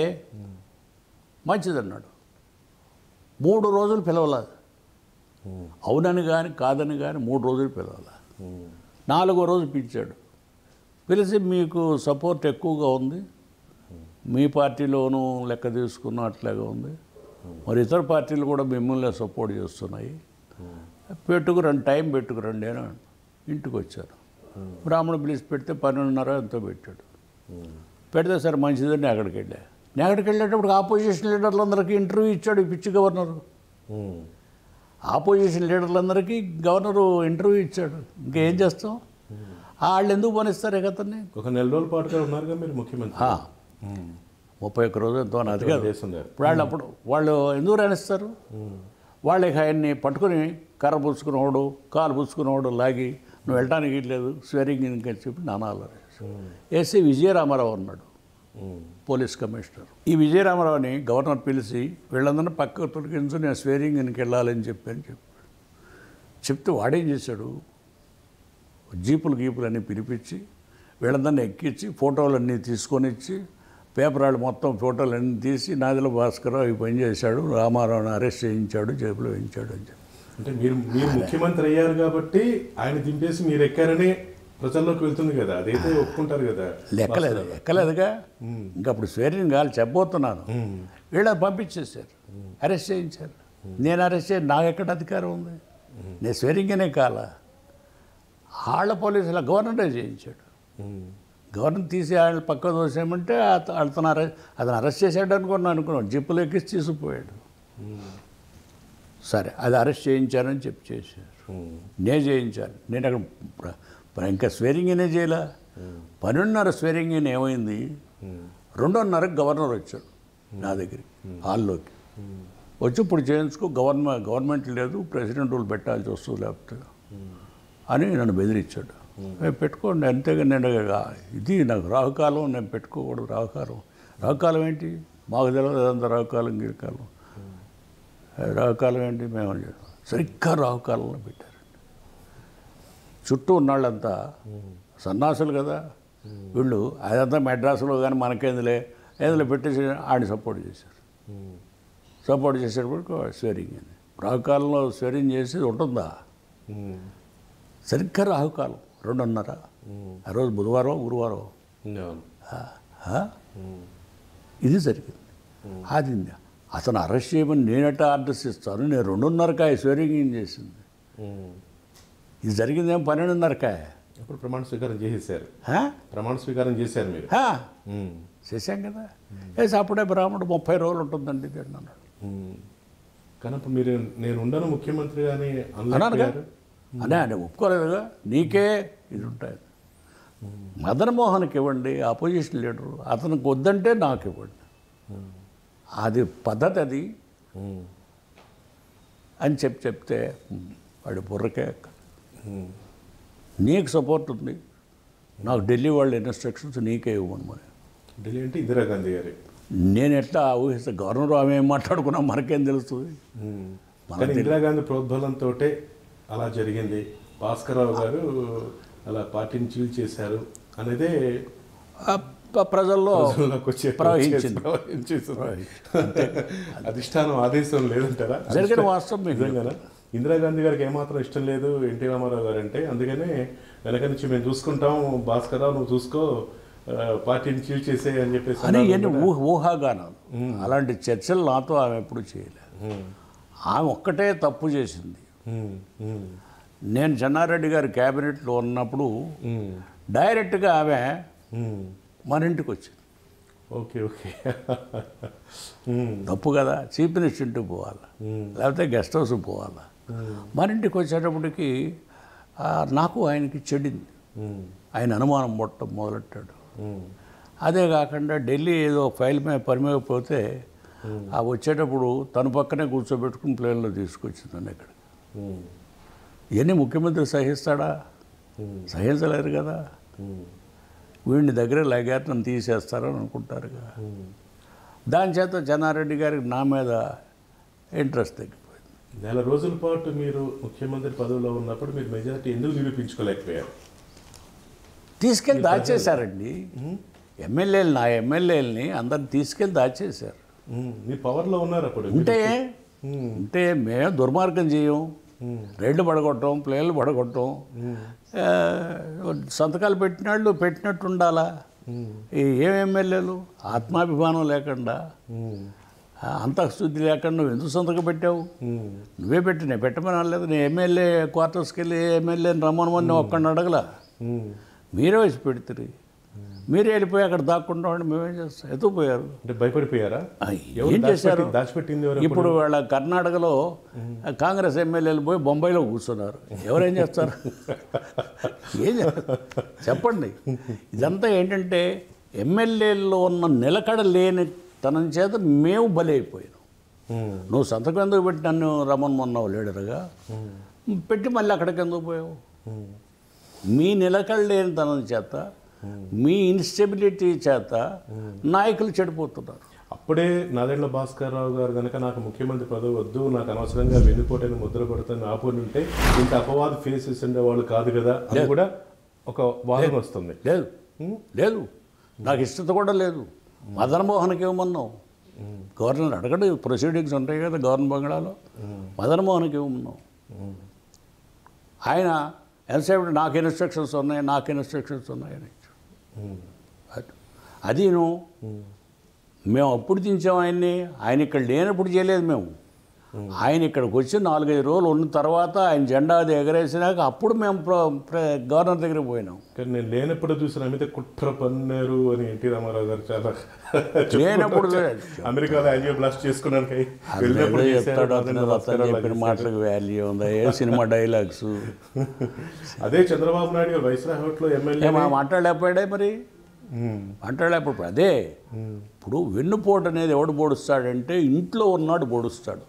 మంచిదన్నాడు మూడు రోజులు పిలవలేదు ఉమ్, అవునని కానీ కాదని కానీ మూడు రోజులు పిలవాలి ఉమ్, నాలుగో రోజు పిలిచాడు పిలిచి మీకు సపోర్ట్ ఎక్కువగా ఉంది మీ పార్టీలోనూ లెక్క తీసుకున్న అట్లాగే ఉంది మరి ఇతర పార్టీలు కూడా మిమ్మల్ని సపోర్ట్ చేస్తున్నాయి పెట్టుకురండి టైం పెట్టుకురండి అని ఇంటికి వచ్చాను బ్రాహ్మణుడు పిలిచి పెడితే పన్నెండున్నర ఎంతో పెట్టాడు ఉమ్, పెడితే సరే మంచిదని అక్కడికి వెళ్ళా నేను అక్కడికి వెళ్ళేటప్పుడు ఆపోజిషన్ లీడర్లందరికీ ఇంటర్వ్యూ ఇచ్చాడు ఈ పిచ్చి గవర్నరు ఉమ్, ఆపోజిషన్ లీడర్లందరికీ గవర్నరు ఇంటర్వ్యూ ఇచ్చాడు ఇంకేం చేస్తాం వాళ్ళు ఎందుకు పనిస్తారు అతన్ని ఒక నెల రోజుల పాటుగా ఉన్నారుగా మీరు ముఖ్యమంత్రి ఆ, ఉమ్, ముప్పై ఒక్క రోజు ఎంతో అని అది కాదు చేస్తున్నారు ఇప్పుడు వాళ్ళు అప్పుడు వాళ్ళు ఎందుకు రాణిస్తారు ఉమ్, వాళ్ళు ఇక ఆయన్ని పట్టుకుని కర్ర పుచ్చుకునేవాడు కాలు పుచ్చుకునేవాడు లాగి నువ్వు వెళ్ళటానికి లేదు స్వెరింగ్ ఇంకని చెప్పి నానాలు వేసి విజయరామారావు అన్నాడు ఉమ్, పోలీస్ కమిషనర్ ఈ విజయరామారావుని గవర్నర్ పిలిచి వీళ్ళందరినీ పక్క తొలగించు నేను స్వేరింగ్ ఇన్కి వెళ్ళాలని చెప్పి అని చెప్పి చెప్తే వాడేం చేశాడు జీపులు గీపులు అన్నీ పిలిపించి వీళ్ళందరినీ ఎక్కించి ఫోటోలన్నీ తీసుకొని ఇచ్చి పేపర్ వాళ్ళు మొత్తం ఫోటోలు అన్నీ తీసి నాదిల భాస్కరరావు ఈ పని చేశాడు రామారావుని అరెస్ట్ చేయించాడు జేబులో వేయించాడు అని చెప్పి అంటే మీరు మీరు ముఖ్యమంత్రి అయ్యారు కాబట్టి ఆయన దింపేసి మీరు ఎక్కారని ప్రజల్లోకి వెళ్తుంది కదా అదైతే ఒప్పుకుంటారు కదా లెక్కలేదు ఎక్కలేదుగా ఇంకా అప్పుడు స్వేరింగ్ కాదు చెప్పబోతున్నాను ఉమ్, వీళ్ళ పంపించేశారు అరెస్ట్ చేయించారు నేను అరెస్ట్ చేయ నాకు ఎక్కడ అధికారం ఉంది నేను స్వేరింగనే కాల వాళ్ళ పోలీసుల గవర్నరే చేయించాడు ఉమ్, గవర్నర్ తీసి ఆయన పక్క దోసేయమంటే అత- అతను అరెస్ట్ అతను అరెస్ట్ చేశాడు అనుకున్నాను అనుకున్నాను జిప్పులు ఎక్కిసి తీసుకుపోయాడు ఉమ్, సరే అది అరెస్ట్ చేయించారని చెప్పి చేశారు ఉమ్, నేను చేయించాను నేను అక్కడ ప్ర- ప్ర- ఇంకా స్వేరింగనే చేయలే పన్నెండున్నర స్వేరింగ్ ఏమైంది ఉమ్, రెండున్నరకు గవర్నర్ వచ్చాడు నా దగ్గరికి హాల్లోకి వచ్చి ఇప్పుడు చేయించుకో గవర్నమెంట్ గవర్నమెంట్ లేదు ప్రెసిడెంట్ రూల్ పెట్టాల్సి వస్తుంది లేకపోతే అని నన్ను బెదిరించాడు "ఏ, పెట్టుకోండి అంతేగా నేను ఇది నాకు రాహుకాలం నేను పెట్టుకోకూడదు రాహుకాలం రాహుకాలం ఏంటి మాకు తెలియదు అదంతా రాహుకాలం గిరికాలం "ఏ, రాహుకాలం ఏంటి మేము అని చెప్పాం. సరిగ్గా రాహుకాలంలో పెట్టారు చుట్టూ ఉన్నాళ్ళంతా సన్నాసులు కదా వీళ్ళు అదంతా మెడ్రాసులో కానీ మనకేందులే ఏదిలో పెట్టేసి ఆడిని సపోర్ట్ చేశారు ఉమ్, సపోర్ట్ చేసేటప్పుడు స్వేరింగ్ అని రాహుకాలంలో స్వేరింగ్ చేసి ఉంటుందా ఉమ్, సరిగ్గా రాహుకాలం రెండున్నర ఉమ్, ఆ రోజు బుధవారం గురువారం అవును. ఆ, ఆ? ఉమ్, ఇది జరిగింది అది అతను అరెస్ట్ చేయమని నేనట ఆర్డర్స్ ఇస్తాను నేను రెండున్నరకాయ స్వేరింగ్ ఏం చేసింది ఉమ్. ఇది జరిగిందేమో పన్నెండున్నరకాయ అప్పుడు ప్రమాణ స్వీకారం చేసేసారు ఆ? ప్రమాణ స్వీకారం చేశారు మీరు ఆ? ఉమ్, చేశాం కదా వేసి అప్పుడే బ్రాహ్మణుడు ముప్పై రోజులు ఉంటుందండి ఇది అన్నాడు ఉమ్. కానీ అప్పుడు మీరు నేను ఉండను ముఖ్యమంత్రి అని అన్నానుగా అనలేకపోయారు అనే ఆయన ఒప్పుకోలేదుగా నీకే ఇది ఉంటాయి మదన్ మోహన్కి ఇవ్వండి అపోజిషన్ లీడరు అతనికి వద్దంటే నాకు ఇవ్వండి అది పద్ధతి అది ఉమ్, అని చెప్పి చెప్తే వాడి బుర్రకే ఎక్కదు. ఉమ్, నీకు సపోర్ట్ ఉంది నాకు ఢిల్లీ వాళ్ళ ఇన్స్ట్రక్షన్స్ నీకే ఇవ్వను మరి ఢిల్లీ అంటే ఇందిరాగాంధీ గారి నేను ఎట్లా ఊహిస్తా గవర్నర్ ఆమె ఏం మాట్లాడుకున్నా మనకేం తెలుస్తుంది ఉమ్. మనకు కానీ ఇందిరాగాంధీ ప్రోద్బలంతో అలా జరిగింది భాస్కరరావు గారు అలా పార్టీని చీల్ చేశారు అనేదే ఆ ప- ప్రజల్లో ప్రజల్లోకి వచ్చే ప్రవహించింది. ప్రవహించేసింది. అధిష్టానం ఆదేశం లేదంటారా జరిగిన వాస్తవం మీకు నిజంగానా ఇందిరాగాంధీ గారికి ఏమాత్రం ఇష్టం లేదు ఎన్టీ రామారావు గారు అంటే అందుకనే వెనక నుంచి మేము చూసుకుంటాం భాస్కరరావు నువ్వు చూసుకో ఆ, పార్టీని చీల్ చేసే అని చెప్పేసి అని అన్నారు ఇవన్నీ కూడా. ఊహ ఊహాగానాలు అలాంటి చర్చలు నాతో ఆమె ఎప్పుడు చేయలేదు ఉమ్, ఆమె ఒక్కటే తప్పు చేసింది ఉమ్, ఉమ్, నేను చెన్నారెడ్డి గారి క్యాబినెట్లో ఉన్నప్పుడు ఉమ్, డైరెక్ట్గా ఆమె ఉమ్. మన ఇంటికి వచ్చింది ఓకే ఓకే ఉమ్, తప్పు కదా చీఫ్ మినిస్టర్ ఇంటికి పోవాలి ఉమ్, లేకపోతే గెస్ట్ హౌస్ పోవాలి మన ఇంటికి వచ్చేటప్పటికి ఆ, నాకు ఆయనకి చెడింది ఉమ్, ఆయన అనుమానం పుట్టడం మొదలెట్టాడు ఉమ్, అదే కాకుండా ఢిల్లీ ఏదో ఫైల్ మీద పని మీద పోతే ఆ వచ్చేటప్పుడు తన పక్కనే కూర్చోబెట్టుకుని ప్లేన్లో తీసుకొచ్చిందండి ఇక్కడ ఉమ్, ఇవన్నీ ముఖ్యమంత్రి సహిస్తాడా ఉమ్, సహించలేరు కదా ఉమ్, వీడిని దగ్గర లాగారు నన్ను తీసేస్తారని అనుకుంటారు కదా ఉమ్. దాని చేత చెన్నారెడ్డి గారికి నా మీద ఇంట్రెస్ట్ తగ్గిపోయింది నెల రోజుల పాటు మీరు ముఖ్యమంత్రి పదవిలో ఉన్నప్పుడు మీరు మెజారిటీ ఎందుకు నిరూపించుకోలేకపోయారు తీసుకెళ్ళి దాచేశారండి ఎమ్మెల్యేలు నా ఎమ్మెల్యేలని అందరిని తీసుకెళ్ళి దాచేశారు ఉమ్, మీరు పవర్లో ఉన్నారు అప్పుడు ఉంటే ఉమ్, ఉంటే మేము దుర్మార్గం చేయం ఉమ్, రెడ్లు పడగొట్టం ప్లేన్లు పడగొట్టం ఆ, సంతకాలు పెట్టినాళ్ళు పెట్టినట్టు ఉండాలా ఉమ్, ఈ ఏం ఎమ్మెల్యేలు ఆత్మాభిమానం లేకుండా ఉమ్, ఆ, అంతఃశుద్ధి లేకుండా నువ్వు ఎందుకు సంతకం పెట్టావు ఉమ్, నువ్వే పెట్టి నేను పెట్టమని అనలేదు నేను ఎమ్మెల్యే క్వార్టర్స్కి వెళ్ళి ఎమ్మెల్యేని రమ్మనమని నేను ఒక్కడిని అడగలా ఉమ్. మీరే వచ్చి పెడుతుంది మీరే వెళ్ళిపోయి అక్కడ దాక్కుండా ఉండి మేమేం చేస్తాం ఎత్తుకుపోయారు అంటే భయపడిపోయారా ఆ, ఎవరు ఏం చేశారు దాచిపెట్టి- దాచిపెట్టింది ఎవరు ఇప్పుడు వాళ్ళ కర్ణాటకలో కాంగ్రెస్ ఎమ్మెల్యేలు పోయి బొంబాయిలో కూర్చున్నారు ఎవరేం చేస్తారు ఏం చేస్తారు చెప్పండి ఇదంతా ఏంటంటే ఎమ్మెల్యేల్లో ఉన్న నిలకడ లేని తనం చేత మేము బలైపోయాం ఉమ్, నువ్వు సంతకం ఎందుకు పెట్టి నన్ను రమ్మన్నావు లీడర్గా పెట్టి మళ్ళీ అక్కడికి ఎందుకు పోయావు ఉమ్, మీ నిలకడ లేని తనం చేత మీ ఇన్స్టెబిలిటీ చేత నాయకులు చెడిపోతున్నారు అప్పుడే నాదెండ్ల భాస్కర్ రావు గారు కనుక నాకు ముఖ్యమంత్రి పదవి వద్దు నాకు అనవసరంగా వెన్నుపోటైన ముద్ర పడుతుంది ఆపుని ఉంటే ఇంత అపవాద ఫేస్ చేసి ఉండేవాళ్ళు కాదు కదా అని కూడా ఒక వాదన వస్తుంది లేదు లేదు నాకు ఇష్టత కూడా లేదు మదన్ మోహన్కి ఇవ్వమన్నావు గవర్నర్ అడగడు ప్రొసీడింగ్స్ ఉంటాయి కదా గవర్నర్ బంగ్లాలో మదన్ మోహన్కి ఇవ్వమన్నావు ఆయన ఎంతసేపు నాకు ఇన్స్ట్రక్షన్స్ ఉన్నాయి నాకు ఇన్స్ట్రక్షన్స్ ఉన్నాయని ఉమ్, అది- అది నువ్వు మేము అప్పుడు దించాం ఆయన్ని ఆయన ఇక్కడ లేనప్పుడు చేయలేదు మేము ఆయన ఇక్కడికి వచ్చి నాలుగైదు రోజులు ఉన్న తర్వాత ఆయన జెండా అది ఎగరేసినాక అప్పుడు మేము ప్ర- ప్ర- గవర్నర్ దగ్గరికి పోయినాం కానీ నేను లేనప్పుడు చూసిన అమిత కుట్ర పన్నారు అని ఎన్టీ రామారావు గారు చాలా లేనప్పుడు చెప్పుకుంటారు. అమెరికాలో యాంజియో బ్లాస్ట్ చేసుకున్నాను కై అతను వెళ్ళినప్పుడు ఏదో చేశారు, చెప్తాడు నాదెండ్ల అతను భాస్కర్ అతను రావు చెప్పిన లాగా మాటలకు వాల్యూ ఉందా ఏ సినిమా డైలాగ్స్ అదే చంద్రబాబు నాయుడు గారు వైస్రాయ్ హోటల్లో ఎమ్మెల్యే ఏమా మాట్లాడలేకపోయాడే మరి మాట్లాడలేకపోతే అదే ఇప్పుడు వెన్నుపోటు అనేది ఎవడు పొడుస్తాడంటే ఇంట్లో ఉన్నాడు పొడుస్తాడు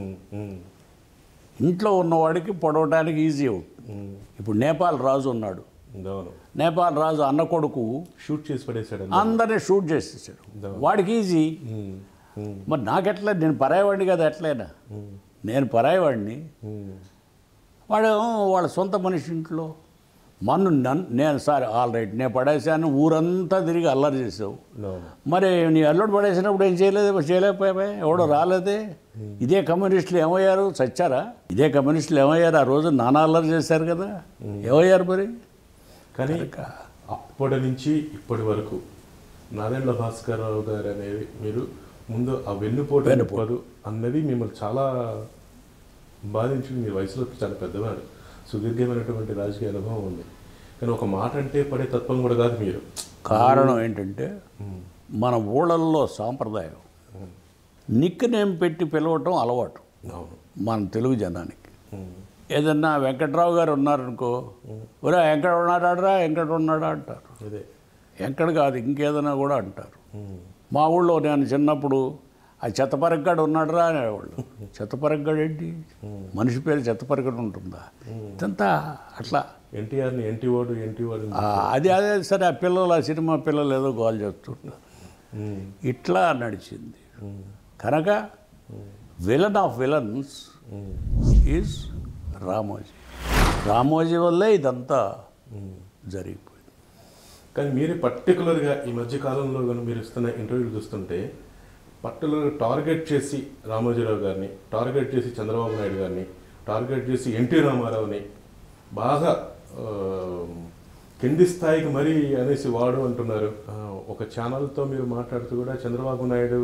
ఇంట్లో ఉన్నవాడికి పొడవటానికి ఈజీ అవుతుంది ఇప్పుడు నేపాల్ రాజు ఉన్నాడు అవును నేపాల్ రాజు అన్న కొడుకు షూట్ చేసి పడేశాడు అందరినీ షూట్ చేసేసాడు వాడికి ఈజీ మరి నాకెట్లా నేను పరాయవాడిని కదా ఎట్లయినా నేను పరాయవాడిని వాడు వాళ్ళ సొంత మనిషి ఇంట్లో మన్ను నన్ను నేను సారీ ఆల్ రైట్ నేను పడేసాను ఊరంతా తిరిగి అల్లరి చేసావు అవును మరి నీ అల్లుడు పడేసినప్పుడు ఏం చేయలేదు చేయలేకపోయావా ఎవడో రాలేదే ఇదే కమ్యూనిస్టులు ఏమయ్యారు చచ్చారా ఇదే కమ్యూనిస్టులు ఏమయ్యారు ఆ రోజు నానా అల్లరి చేశారు కదా ఏమయ్యారు మరి కానీ అప్పటి నుంచి ఇప్పటి వరకు నాదెండ్ల భాస్కర్ రావు గారు అనేది మీరు ముందు ఆ వెన్నుపోటు వెన్నుపోటు. పదు అన్నది మిమ్మల్ని చాలా బాధించింది మీ వయసులో చాలా పెద్దవాడు సుదీర్ఘమైనటువంటి రాజకీయ అనుభవం ఉంది కానీ ఒక మాట అంటే పడే తత్వం కూడా కాదు మీరు కారణం ఏంటంటే మన ఊళ్ళల్లో సాంప్రదాయం నిక్ నేమ్ పెట్టి పిలవటం అలవాటు అవును మన తెలుగు జనానికి ఉమ్. ఏదన్నా వెంకట్రావు గారు ఉన్నారనుకో ఒరే వెంకట ఉన్నాడా వెంకట ఉన్నాడా అంటారు అదే వెంకట కాదు ఇంకేదైనా కూడా అంటారు ఉమ్. మా ఊళ్ళో నేను చిన్నప్పుడు ఆ చెత్తపరగ్గాడు ఉన్నాడురా అనేవాళ్ళు చెత్తపరగ్గాడు ఏంటి మనిషి పేరు చెత్తపరగడు ఉంటుందా ఇదంతా అట్లా ఎన్టీఆర్ని ఎన్టీ వాడు ఎన్టీ వాడు ఆ, అది అదే సరే ఆ పిల్లలు ఆ సినిమా పిల్లలు ఏదో గోల్ చేస్తుంటారు ఉమ్. ఇట్లా నడిచింది కనుక villain of villains is Ramoji Ramoji వల్లే ఇదంతా జరిగిపోయింది కానీ మీరు పర్టికులర్గా ఈ మధ్య కాలంలో కానీ మీరు ఇస్తున్న ఇంటర్వ్యూలు చూస్తుంటే పర్టికులర్గా టార్గెట్ చేసి రామోజీరావు గారిని టార్గెట్ చేసి చంద్రబాబు నాయుడు గారిని టార్గెట్ చేసి ఎన్టీ రామారావుని బాగా ఆ, కింది స్థాయికి మరీ అనేసి వాడు అంటున్నారు ఆ, ఒక ఛానల్తో మీరు మాట్లాడుతూ కూడా చంద్రబాబు నాయుడు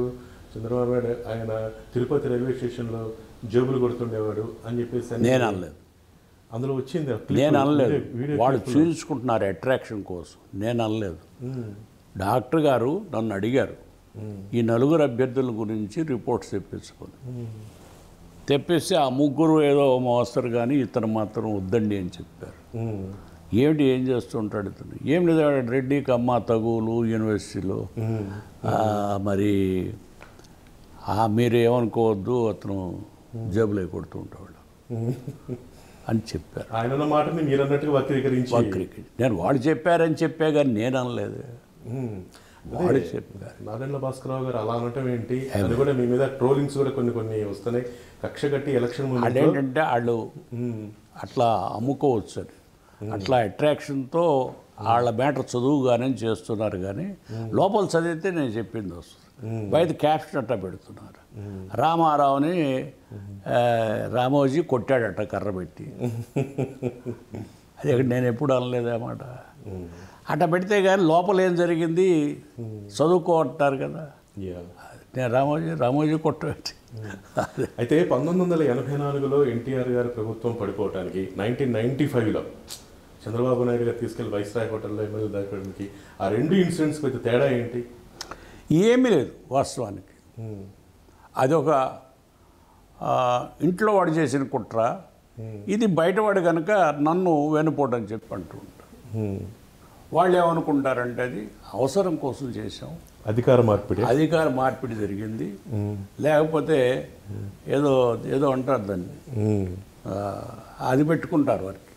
చంద్రబాబు నాయుడు ఆయన తిరుపతి రైల్వే స్టేషన్లో జేబులు కొడుతుండేవాడు అని చెప్పేసి అని- నేను అనలేదు అందులో వచ్చింది ఆ clip. నేను అనలేదు వీడియో- వీడియో వాళ్ళు clip లో. చూపించుకుంటున్నారు అట్రాక్షన్ కోసం నేను అనలేదు డాక్టర్ గారు నన్ను అడిగారు ఈ నలుగురు అభ్యర్థుల గురించి రిపోర్ట్స్ తెప్పించుకొని తెప్పిస్తే ఆ ముగ్గురు ఏదో మోస్తారు కానీ ఇతను మాత్రం వద్దండి అని చెప్పారు ఉమ్. ఏమిటి ఏం చేస్తుంటాడు ఇతను ఏం లేదు వాడు రెడ్డి కమ్మ తగులు యూనివర్సిటీలో ఆ, మరి ఆ, మీరు ఏమనుకోవద్దు అతను జేబులో కొడుతూ ఉంటాడు అని చెప్పారు ఆయన అన్న మాటని మీరు అన్నట్టుగా వక్రీకరించి వక్రికి నేను వాడు చెప్పారని చెప్పే కానీ నేను అనలేదు ఉమ్. వాడు చెప్పారు నాదెండ్ల భాస్కరరావు గారు అలా అనటం ఏంటి అది కూడా మీ మీద ట్రోలింగ్స్ కూడా కొన్ని కొన్ని వస్తున్నాయి కక్ష కట్టి ఎలక్షన్ ముందు అదేంటంటే వాళ్ళు అట్లా అమ్ముకోవచ్చు అని అట్లా అట్రాక్షన్తో వాళ్ళ మ్యాటర్ చదువుగానే చేస్తున్నారు కానీ లోపల చదివితే నేను చెప్పింది వస్తుంది బయట క్యాప్షన్ అట్లా పెడుతున్నారు రామారావుని ఆ, రామోజీ కొట్టాడట కర్ర పెట్టి అది నేను ఎప్పుడు అనలేదు అన్నమాట అట్లా పెడితే కానీ లోపల ఏం జరిగింది చదువుకోంటారు కదా Yeah. నేను రామోజీ రామోజీ కొట్టబెట్టి అదే అయితే పంతొమ్మిది వందల ఎనభై నాలుగులో ఎన్టీఆర్ గారి ప్రభుత్వం పడిపోవటానికి నైన్టీన్ నైన్టీ ఫైవ్లో చంద్రబాబు నాయుడు గారు తీసుకెళ్లి వైస్రాయ్ హోటల్లో ఎమ్మెల్యే దాకపోవడానికి ఆ రెండు ఇన్సిడెంట్స్ పెద్ద తేడా ఏంటి ఏమీ లేదు వాస్తవానికి అదొక ఆ, ఇంట్లో వాడు చేసిన కుట్ర ఇది బయటవాడు కనుక నన్ను వెనుపోటని చెప్పి అంటూ ఉంటారు వాళ్ళు ఏమనుకుంటారంటే అది అవసరం కోసం చేసాం అధికార మార్పిడి అధికార మార్పిడి జరిగింది లేకపోతే ఏదో ఏదో అంటారు దాన్ని ఆ, అది పెట్టుకుంటారు వారికి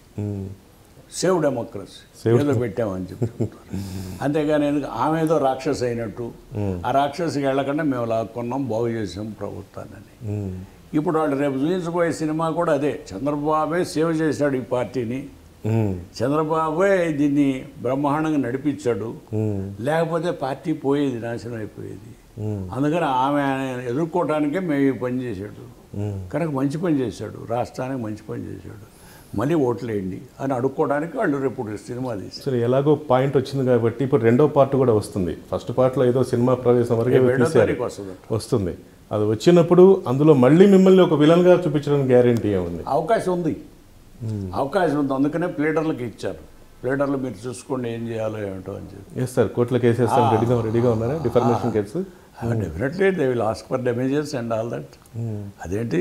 సేవ్ డెమోక్రసీ ఏదో పెట్టామని చెప్తుంటారు అంతేగాని ఎందుకు ఆమె ఏదో రాక్షస అయినట్టు ఆ రాక్షసికి వెళ్ళకుండా మేము లాక్కున్నాం బాగు చేసాం ప్రభుత్వాన్ని ఇప్పుడు వాళ్ళు రేపు చూపించబోయే సినిమా కూడా అదే చంద్రబాబే సేవ్ చేశాడు ఈ పార్టీని చంద్రబాబే దీన్ని బ్రహ్మాండంగా నడిపించాడు లేకపోతే పార్టీ పోయేది నాశనం అయిపోయేది అందుకని ఆమె ఆయన ఎదుర్కోవడానికే మేము ఈ పని చేశాడు కనుక మంచి పని చేశాడు రాష్ట్రానికి మంచి పని చేశాడు మళ్ళీ ఓట్లేయండి అని అడుక్కోవడానికి వాళ్ళు రేపు సినిమా తీశారు సరే ఎలాగో పాయింట్ వచ్చింది కాబట్టి ఇప్పుడు రెండో పార్ట్ కూడా వస్తుంది ఫస్ట్ పార్ట్లో ఏదో సినిమా ప్రవేశం వరకే రెండో తీశారు తారీఖు వస్తుంది వస్తుంది అది వచ్చినప్పుడు అందులో మళ్ళీ మిమ్మల్ని ఒక విలన్గా చూపించడానికి గ్యారంటీ ఏముంది అవకాశం ఉంది అవకాశం ఉంది అందుకనే ప్లేడర్లకు ఇచ్చారు ప్లేడర్లు మీరు చూసుకోండి ఏం చేయాలో ఏమిటో అని చెప్పి ఎస్ సార్ కోర్టులో కేసు వేస్తాం రెడీగా రెడీగా ఉన్నారా defamation case definitely they will ask for damages and all that అదేంటి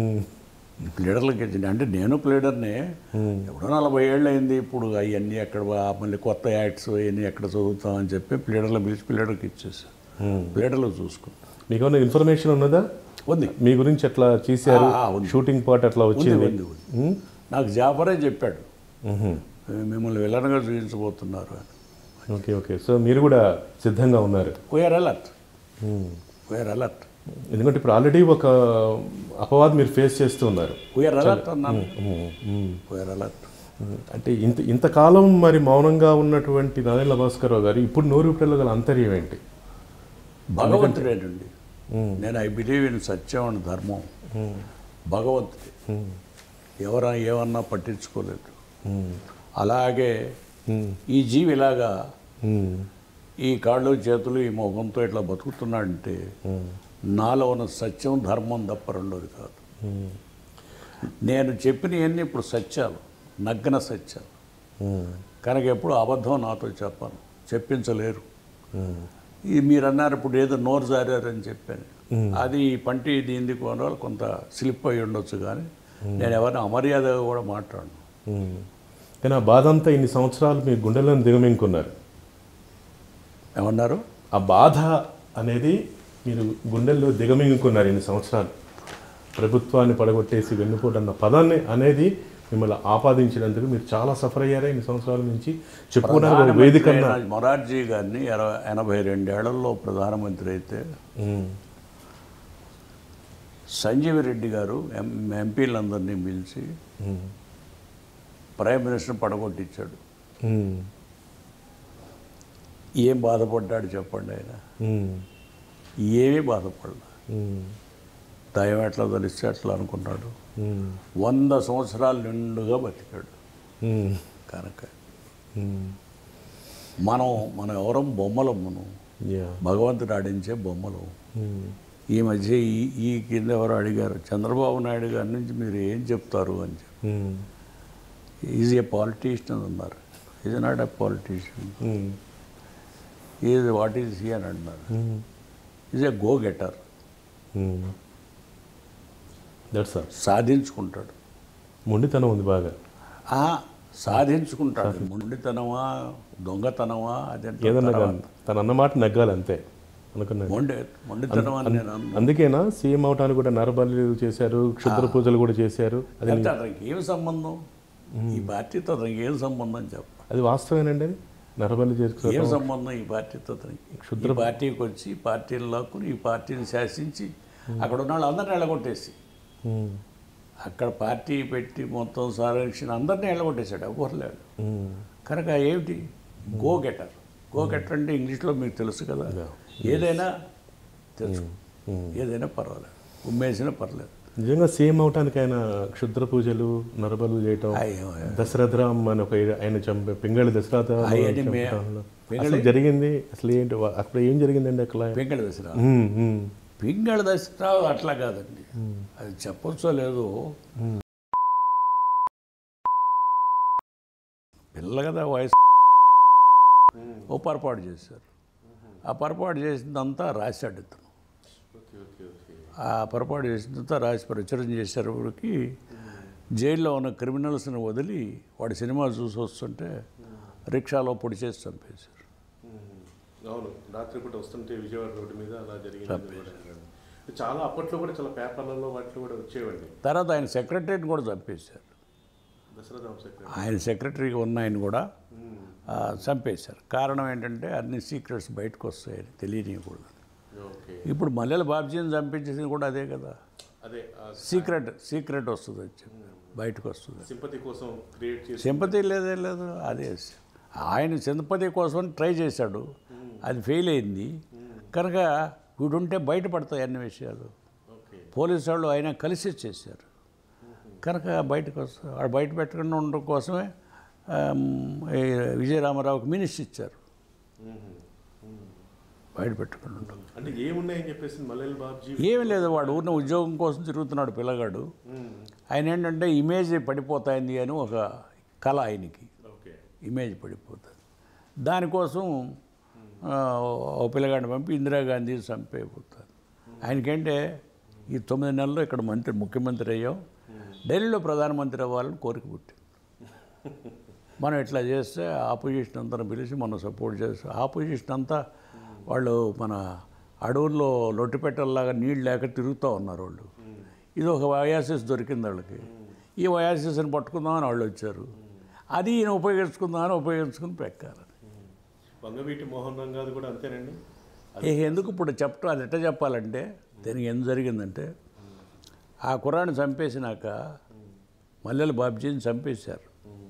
ప్లేడర్లకి ఇచ్చింది అంటే నేను ప్లేడర్నే ఎప్పుడో నలభై ఏళ్ళు అయింది ఇప్పుడు అవన్నీ ఎక్కడ వా- మళ్ళీ కొత్త యాక్ట్స్ అవన్నీ ఎక్కడ చదువుతామని చెప్పి ప్లేడర్లు పిలిచి ప్లేడర్కి ఇచ్చేసారు ప్లేడర్లు చూసుకుంటాం మీకు ఏమైనా ఇన్ఫర్మేషన్ ఉన్నదా ఉంది మీ గురించి ఎట్లా చేశారు ఆ, ఉంది. షూటింగ్ పార్ట్ అట్లా ఉంది వచ్చింది ఉంది ఉంది నాకు జాఫరే చెప్పాడు మిమ్మల్ని విలన్గా చూపించబోతున్నారు అని ఓకే ఓకే సో మీరు కూడా సిద్ధంగా ఉన్నారు వీఆర్ అలర్ట్ వీఆర్ అలర్ట్ ఎందుకంటే ఇప్పుడు ఆల్రెడీ ఒక అపవాదం మీరు ఫేస్ చేస్తూ ఉన్నారు వీఆర్ అలర్ట్ అన్నాను వీఆర్ అలర్ట్ అంటే ఇంత ఇంతకాలం మరి మౌనంగా ఉన్నటువంటి నారాయణ భాస్కరరావు గారు ఇప్పుడు నోరు విప్పడంలో గల అంతర్యం ఏంటి భగవంతుడేనండి నేను I believe in satyam and dharma భగవంతుడే ఎవరైనా ఏమన్నా పట్టించుకోలేదు అలాగే ఈ జీవి ఇలాగా ఈ కాళ్ళు చేతులు ఈ ముఖంతో ఇట్లా బతుకుతున్నాడంటే నాలో ఉన్న సత్యం ధర్మం తప్ప రెండోది కాదు నేను చెప్పినవన్నీ ఇప్పుడు సత్యాలు నగ్న సత్యాలు కనుక ఎప్పుడు అబద్ధం నాతో చెప్పాను చెప్పించలేరు ఇది మీరు అన్నారు ఇప్పుడు ఏదో నోరు జారారని చెప్పాను అది ఈ పంటి దీంది కొన కొంత స్లిప్ అయి ఉండొచ్చు కానీ నేను ఎవరిని అమర్యాదగా కూడా మాట్లాడను కానీ ఆ బాధ అంతా ఇన్ని సంవత్సరాలు మీ గుండెల్లో దిగమింగుకున్నారు ఏమన్నారు ఆ బాధ అనేది మీరు గుండెల్లో దిగమింగుకున్నారు ఇన్ని సంవత్సరాలు ప్రభుత్వాన్ని పడగొట్టేసి వెన్నుపోటు అన్న పదాన్ని అనేది మిమ్మల్ని ఆపాదించినందుకు మీరు చాలా సఫర్ అయ్యారా ఇన్ని సంవత్సరాల నుంచి చెప్పుకున్నారు ఒక వేదిక అన్న ప్రధానమంత్రి మొరార్జీ గారిని ఎనభై ఎనభై రెండేళ్లలో ప్రధానమంత్రి అయితే సంజీవ్ రెడ్డి గారు ఎం ఎంపీలందరినీ పిలిచి ప్రైమ్ మినిస్టర్ పడగొట్టించాడు ఏం బాధపడ్డాడు చెప్పండి ఆయన ఏమీ బాధపడలా దయం ఎట్లా తెలిస్తే అట్లా అనుకున్నాడు వంద సంవత్సరాలు నిండుగా బతికాడు కనుక మనం మనం ఎవరం బొమ్మలం మనం యా భగవంతుడు ఆడించే బొమ్మలు ఈ మధ్య ఈ ఈ కింద ఎవరు అడిగారు చంద్రబాబు నాయుడు గారి నుంచి మీరు ఏం చెప్తారు అని చెప్పి ఉమ్, ఈజ్ ఏ పాలిటీషియన్ అన్నారు is not a politician um, is what is he అని అంటున్నారు um, is a go getter um. That's all సాధించుకుంటాడు మొండితనం ఉంది బాగా ఆ, సాధించుకుంటాడు మొండితనమా దొంగతనమా అదంతా ఏదన్నా తర్వాత. కానీ తను అన్నమాట నగ్గాలి అంతే అనుకున్నాను మొండి మొండితనం అని నేను అన్నాను అందుకేనా సీఎం అవటానికి కూడా నరబలి చేశారు క్షుద్ర పూజలు కూడా చేశారు అది అంటే అతనికి ఏం సంబంధం ఈ పార్టీతో అతనికి ఏం సంబంధం చెప్ప అది వాస్తవేనండి అది నరబలి ఏం చేసుకోవడం సంబంధం ఈ పార్టీతో అతనికి ఈ పార్టీకి వచ్చి ఈ పార్టీని లాక్కుని ఈ పార్టీని శాసించి అక్కడ ఉన్న వాళ్ళందరినీ ఎళ్ళగొట్టేసి ఉమ్, అక్కడ పార్టీ పెట్టి మొత్తం సారక్షణ అందరినీ ఎళ్ళగొట్టేశాడు ఎవరు లేడు ఉమ్, కనుక ఏమిటి గో గెటర్ గో గెటర్ అంటే ఇంగ్లీష్లో మీకు తెలుసు కదా ఏదైనా తెలుసు ఉమ్. ఏదైనా పర్వాలేదు ఉమ్మేసినా పర్లేదు నిజంగా సీఎం అవటానికి ఆయన క్షుద్ర పూజలు నరబలు చేయటం అయ్యో దశరథరామ్ అని ఒక ఆయన చంపే పింగళి దశరథ అయ్యని మే- అసలు జరిగింది అసలు ఏంటి వా- అక్కడ ఏం జరిగిందండి అక్కడ పింగళ దసరా ఉమ్, ఉమ్, పింగళ దసరా అట్లా కాదండి అది చెప్పొచ్చో లేదో పిల్ల కదా వయసు ఓ పొరపాటు చేశారు ఆ పొరపాటు చేసిందంతా రాశాడు ఇతను ఆ పొరపాటు చేసినంత రాసి ప్రచురణ చేసేటప్పటికి జైల్లో ఉన్న క్రిమినల్స్ని వదిలి వాడి సినిమా చూసి వస్తుంటే రిక్షాలో పొడి చేసి చంపేశారు అవును రాత్రి పూట వస్తుంటే విజయవాడ రోడ్డు మీద అలా జరిగింది చాలా అప్పట్లో కూడా చాలా పేపర్లలో వాటిలో కూడా వచ్చేవండి తర్వాత ఆయన సెక్రటరీని కూడా చంపేశారు దశరథరామ్ సెక్రటరీ ఆయన సెక్రటరీగా ఉన్న ఆయన కూడా ఆ, చంపేశారు కారణం ఏంటంటే అన్ని సీక్రెట్స్ బయటకు వస్తాయని తెలియనియకూడదు ఓకే ఇప్పుడు మల్లెల బాబ్జీని చంపించేసింది కూడా అదే కదా అదే సీక్రెట్ సీక్రెట్ వస్తుంది అని చెప్పి బయటకు వస్తుంది సింపతి కోసం క్రియేట్ చేసి సింపతి లేదే లేదు అదే ఆయన సింపతి కోసం ట్రై చేశాడు అది ఫెయిల్ అయింది కనుక వీడుంటే బయటపడతాయి అన్ని విషయాలు ఓకే పోలీసు వాళ్ళు ఆయన కలిసి చేశారు కనుక బయటకు వస్తారు వాడు బయట పెట్టకుండా ఉండడం కోసమే ఆమ్, ఈ విజయరామారావుకి మినిస్టర్ ఇచ్చారు బయట పెట్టకుండా ఉండడం అంటే ఏమున్నాయని చెప్పేసి మల్లెల్ బాబ్జీ ఏమీ లేదు వాడు ఊరిన ఉద్యోగం కోసం తిరుగుతున్నాడు పిల్లగాడు ఆయన ఏంటంటే ఇమేజ్ పడిపోతాయింది అని ఒక కళ ఆయనకి ఓకే ఇమేజ్ పడిపోతుంది దానికోసం ఆ, ఓ పిల్లగాడిని పంపి ఇందిరాగాంధీ చంపేపోతారు ఆయనకేంటే ఈ తొమ్మిది నెలల్లో ఇక్కడ మంత్రి ముఖ్యమంత్రి అయ్యాం ఢిల్లీలో ప్రధానమంత్రి అవ్వాలని కోరిక పుట్టింది మనం ఇట్లా చేస్తే ఆపోజిషన్ అంతా పిలిచి మనం సపోర్ట్ చేస్తాం ఆపోజిషన్ అంతా వాళ్ళు మన అడవుల్లో లొట్టిపెట్టల్లాగా నీళ్ళు లేక తిరుగుతూ ఉన్నారు వాళ్ళు ఇది ఒక వయాసిస్ దొరికింది వాళ్ళకి ఈ వయాసిస్ని పట్టుకుందామని వాళ్ళు వచ్చారు అది ఈయన ఉపయోగించుకుందామని ఉపయోగించుకుని పెక్కారు వంగవీటి మోహన్ రంగాది కూడా అంతేనండి ఏ ఎందుకు ఇప్పుడు చెప్పడం అది ఎట్లా చెప్పాలంటే దీనికి ఏం జరిగిందంటే ఆ కురాన్ని చంపేసినాక మల్లెల బాబ్జీని చంపేశారు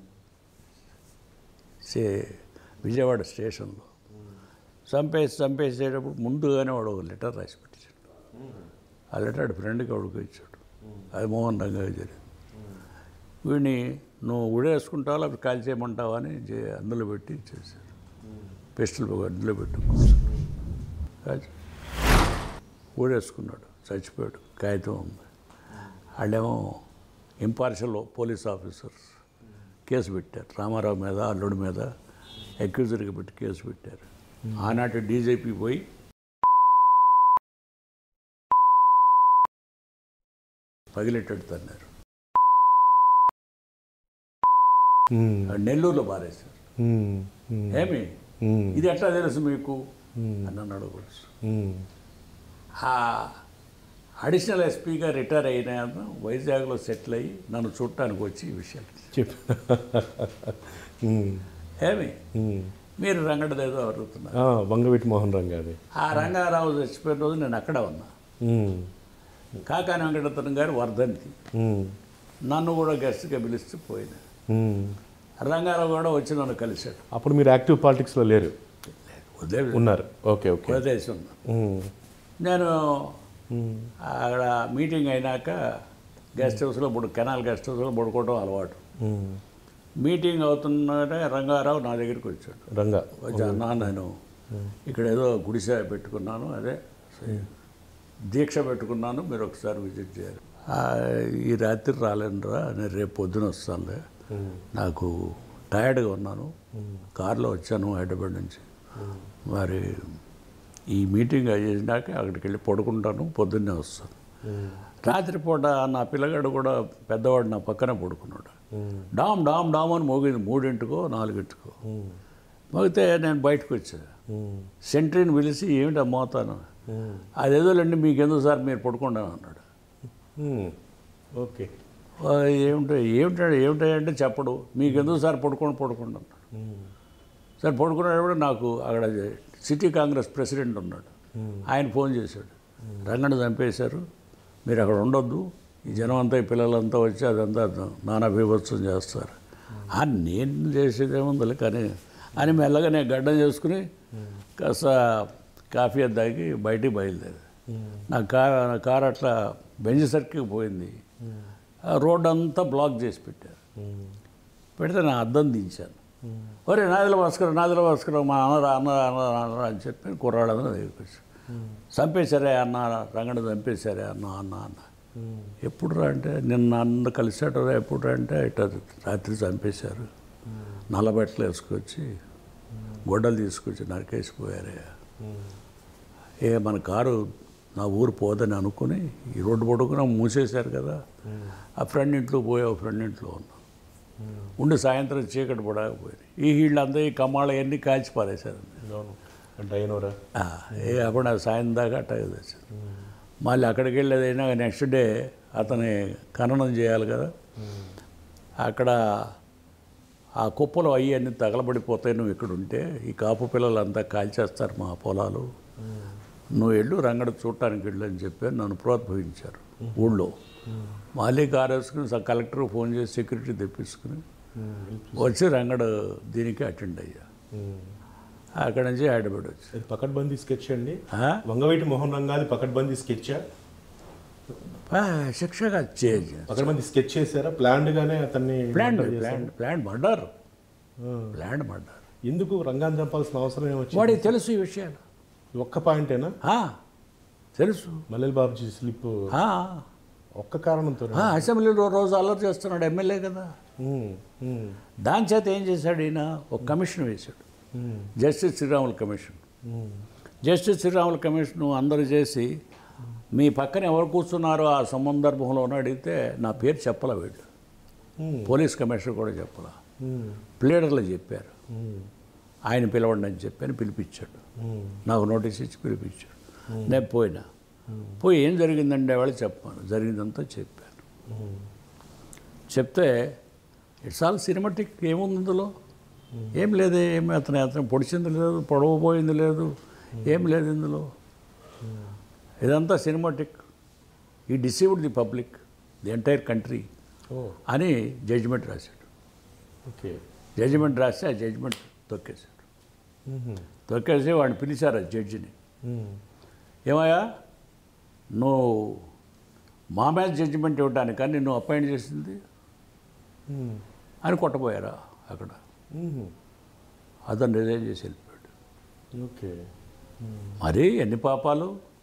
సే విజయవాడ స్టేషన్లో చంపేసి చంపేసేటప్పుడు ముందుగానే వాడు ఒక లెటర్ రాసి పెట్టాడు ఆ లెటర్ వాడి ఫ్రెండ్కి వాడికి ఇచ్చాడు అది మోహన్ రంగా జరిగింది వీడిని నువ్వు ఉడేసుకుంటావా లేకపోతే కాల్ చేయమంటావా అని చే- అందులో పెట్టి ఇచ్చేసారు పిస్టల్ అందులో పెట్టు కాల్చి ఊడేసుకున్నాడు చచ్చిపోయాడు కాగితం ఉంది వాళ్ళేమో ఇంపార్షల్ పోలీస్ ఆఫీసర్స్ కేసు పెట్టారు రామారావు మీద అల్లుడి మీద అక్యూజర్గా పెట్టి కేసు పెట్టారు ఆనాటి డీజీపీ పోయి పగిలేటట్టు తన్నారు నెల్లూరులో పారేశారు ఏమి ఇది ఎట్లా తెలుసు మీకు అని నన్ను అడగవచ్చు ఆ అడిషనల్ ఎస్పీగా రిటైర్ అయిన ఆయన వైజాగ్లో సెటిల్ అయ్యి నన్ను చూడటానికి వచ్చి ఈ విషయాలు చెప్పు ఏమి మీరు రంగడదేదో అడుగుతున్నారు ఆ, వంగవీటి మోహన్ రంగాది ఆ రంగారావు చచ్చిపోయిన రోజు నేను అక్కడ ఉన్నా కాకాని వెంకటరత్నం గారు వర్ధంతి నన్ను కూడా గెస్ట్గా పిలిస్తే పోయినా రంగారావు కూడా వచ్చి నన్ను కలిశాడు అప్పుడు మీరు యాక్టివ్ పాలిటిక్స్లో లేరు ఉదయం ఉన్నారు ఓకే ఓకే వదిలేసి ఉన్నా నేను అక్కడ మీటింగ్ అయినాక గెస్ట్ హౌస్లో ఇప్పుడు కెనాల్ గెస్ట్ హౌస్లో పడుకోవడం అలవాటు మీటింగ్ అవుతున్నదే రంగారావు నా దగ్గరికి వచ్చాడు రంగా వచ్చి అన్నా నేను ఇక్కడ ఏదో గుడిసె పెట్టుకున్నాను అదే దీక్ష పెట్టుకున్నాను మీరు ఒకసారి విజిట్ చేయాలి ఆ, ఈ రాత్రి రాలేనురా నేను రేపు పొద్దున వస్తానులే నాకు టయర్డ్గా ఉన్నాను కారులో వచ్చాను హైదరాబాద్ నుంచి మరి ఈ మీటింగ్ అయ్యేసినాక అక్కడికి వెళ్ళి పడుకుంటాను పొద్దున్నే వస్తాను రాత్రిపూట నా పిల్లగాడు కూడా పెద్దవాడు నా పక్కనే పడుకున్నాడు డామ్ డామ్ డామ్ అని మోగింది మూడింటికో నాలుగింటికో మోగితే నేను బయటకు వచ్చా సెంట్రీని పిలిచి ఏమిటి మోతాను అదేదోలేండి మీకెందుకు సార్ మీరు పడుకోండి అన్నాడు ఓకే ఆ, ఏమిటి ఏమిటాడు ఏమిటాయంటే చెప్పడు మీకెందుకు సార్ పడుకోండి పడుకోండి అన్నాడు సార్ పడుకునేటప్పుడు నాకు అక్కడ సిటీ కాంగ్రెస్ ప్రెసిడెంట్ ఉన్నాడు ఆయన ఫోన్ చేశాడు రంగడు చంపేశారు మీరు అక్కడ ఉండొద్దు ఈ జనం అంతా ఈ పిల్లలంతా వచ్చి అదంతా నానా బీభత్సం చేస్తారు ఆ నేను చేసేది ఏముంది కానీ అని మెల్లగా నేను గడ్డం చేసుకుని కాస్త కాఫీ అది తాగి బయటికి బయలుదేరి నా కార్ నా కార్ అట్లా బెంజ్ సర్కిల్ పోయింది ఆ రోడ్ అంతా బ్లాక్ చేసి పెట్టారు పెడితే నా అద్దం దించాను ఒరే నాదిల భాస్కర్ నాదిల భాస్కర్ మా అన్న అన్న అన్న అన్న అని చెప్పి కుర్రాళ్ళందరూ దగ్గరికి వచ్చి చంపేశారే అన్న రంగడు చంపేశారే అన్న అన్న అన్న ఎప్పుడు రా అంటే నిన్న అన్న కలిసాడు రా ఎప్పుడు రా అంటే ఇట్లా రాత్రి చంపేశారు నల్లబట్టలు వేసుకొచ్చి గొడ్డలు తీసుకొచ్చి నరికేసిపోయారే ఏ మన కారు నా ఊరు పోదని అనుకుని ఈ రోడ్డు పడుకుని మూసేశారు కదా ఆ ఫ్రెండ్ ఇంట్లో పోయి ఆ ఫ్రెండ్ ఇంట్లో ఉన్నా ఉండి సాయంత్రం చీకటి పడకపోయింది ఈ వీళ్ళంతా ఈ కమ్మాళ్ళ అన్నీ కాల్చి పారేశారు అవును డైనోరా ఆ, ఏ అప్పుడు నాకు సాయం దాకా అట్టగే తెచ్చారు మళ్ళీ అక్కడికి వెళ్ళేదైనా నెక్స్ట్ డే అతని ఖననం చేయాలి కదా అక్కడ ఆ కుప్పలు అయ్యి అన్ని తగలబడిపోతాయి నువ్వు ఇక్కడ ఉంటే ఈ కాపు పిల్లలంతా కాల్చేస్తారు మా పొలాలు నువ్వు వెళ్ళు రంగడు చూడటానికి వెళ్ళు అని చెప్పి నన్ను ప్రోత్సహించారు ఊళ్ళో మళ్ళీ కారు వేసుకుని స- కలెక్టర్ ఫోన్ చేసి సెక్యూరిటీ తెప్పించుకుని వచ్చి రంగడు దీనికి అటెండ్ అయ్యా అక్కడి నుంచి హైదరాబాద్ వచ్చి ఇది పకడ్బందీ స్కెచ్ అండి ఆ? వంగవీటి మోహన్ రంగాది పకడ్బందీ స్కెచ్ ఆ, శిక్షగా చేంజ్ పకడ్బందీ స్కెచ్ చేశారా ప్లాన్డ్ గానే అతన్ని ప్లాండ్ murder చేశారా? ప్లాండ్ ప్లాండ్ మర్డర్ ఆ. ప్లాండ్ మర్డర్ ఎందుకు రంగాన్ని చంపాల్సిన అవసరం ఏమొచ్చింది వాడికి తెలుసు ఈ విషయాలు ఒక్క పాయింటేనా ఆ, తెలుసు మల్లెల్ బాబుజీ స్లిప్ ఆ, ఒక్క కారణంతో ఆ, అసెంబ్లీలో రోజు అల్లరి చేస్తున్నాడు ఎమ్మెల్యే కదా దాని చేత ఏం చేశాడు ఈయన ఒక కమిషన్ వేశాడు justice Sriramulu commission justice Sriramulu commission అందరూ చేసి మీ పక్కన ఎవరు కూర్చున్నారో ఆ సందర్భంలో అడిగితే నా పేరు చెప్పలే వీళ్ళు పోలీస్ కమిషనర్ కూడా చెప్పలా ప్లేడర్లు చెప్పారు ఆయన పిలవండి అని చెప్పి అని పిలిపించాడు నాకు నోటీస్ ఇచ్చి పిలిపించాడు నేను పోయినా పోయి ఏం జరిగిందంటే వాళ్ళు చెప్పాను జరిగిందంతా చెప్పాను చెప్తే ఇట్స్ ఆల్ సినిమాటిక్ ఏముంది ఇందులో ఏం లేదే ఏమి అతను అతను పొడిచింది లేదు పొడవబోయింది లేదు ఏం లేదు ఇందులో ఇదంతా సినిమాటిక్ ఈ deceived the public the entire country ఓ అని జడ్జిమెంట్ రాశాడు ఓకే జడ్జిమెంట్ రాస్తే ఆ జడ్జిమెంట్ తొక్కేశాడు తొక్కేసి వాడిని పిలిచారు ఆ జడ్జిని ఏమయ్యా నువ్వు మా మీద జడ్జిమెంట్ ఇవ్వడానికి నిన్ను అపాయింట్ చేసింది అని కొట్టబోయారా అక్కడ అతను రిజైన్ చేసి వెళ్ళిపోయాడు ఓకే మరి ఎన్ని పాపాలు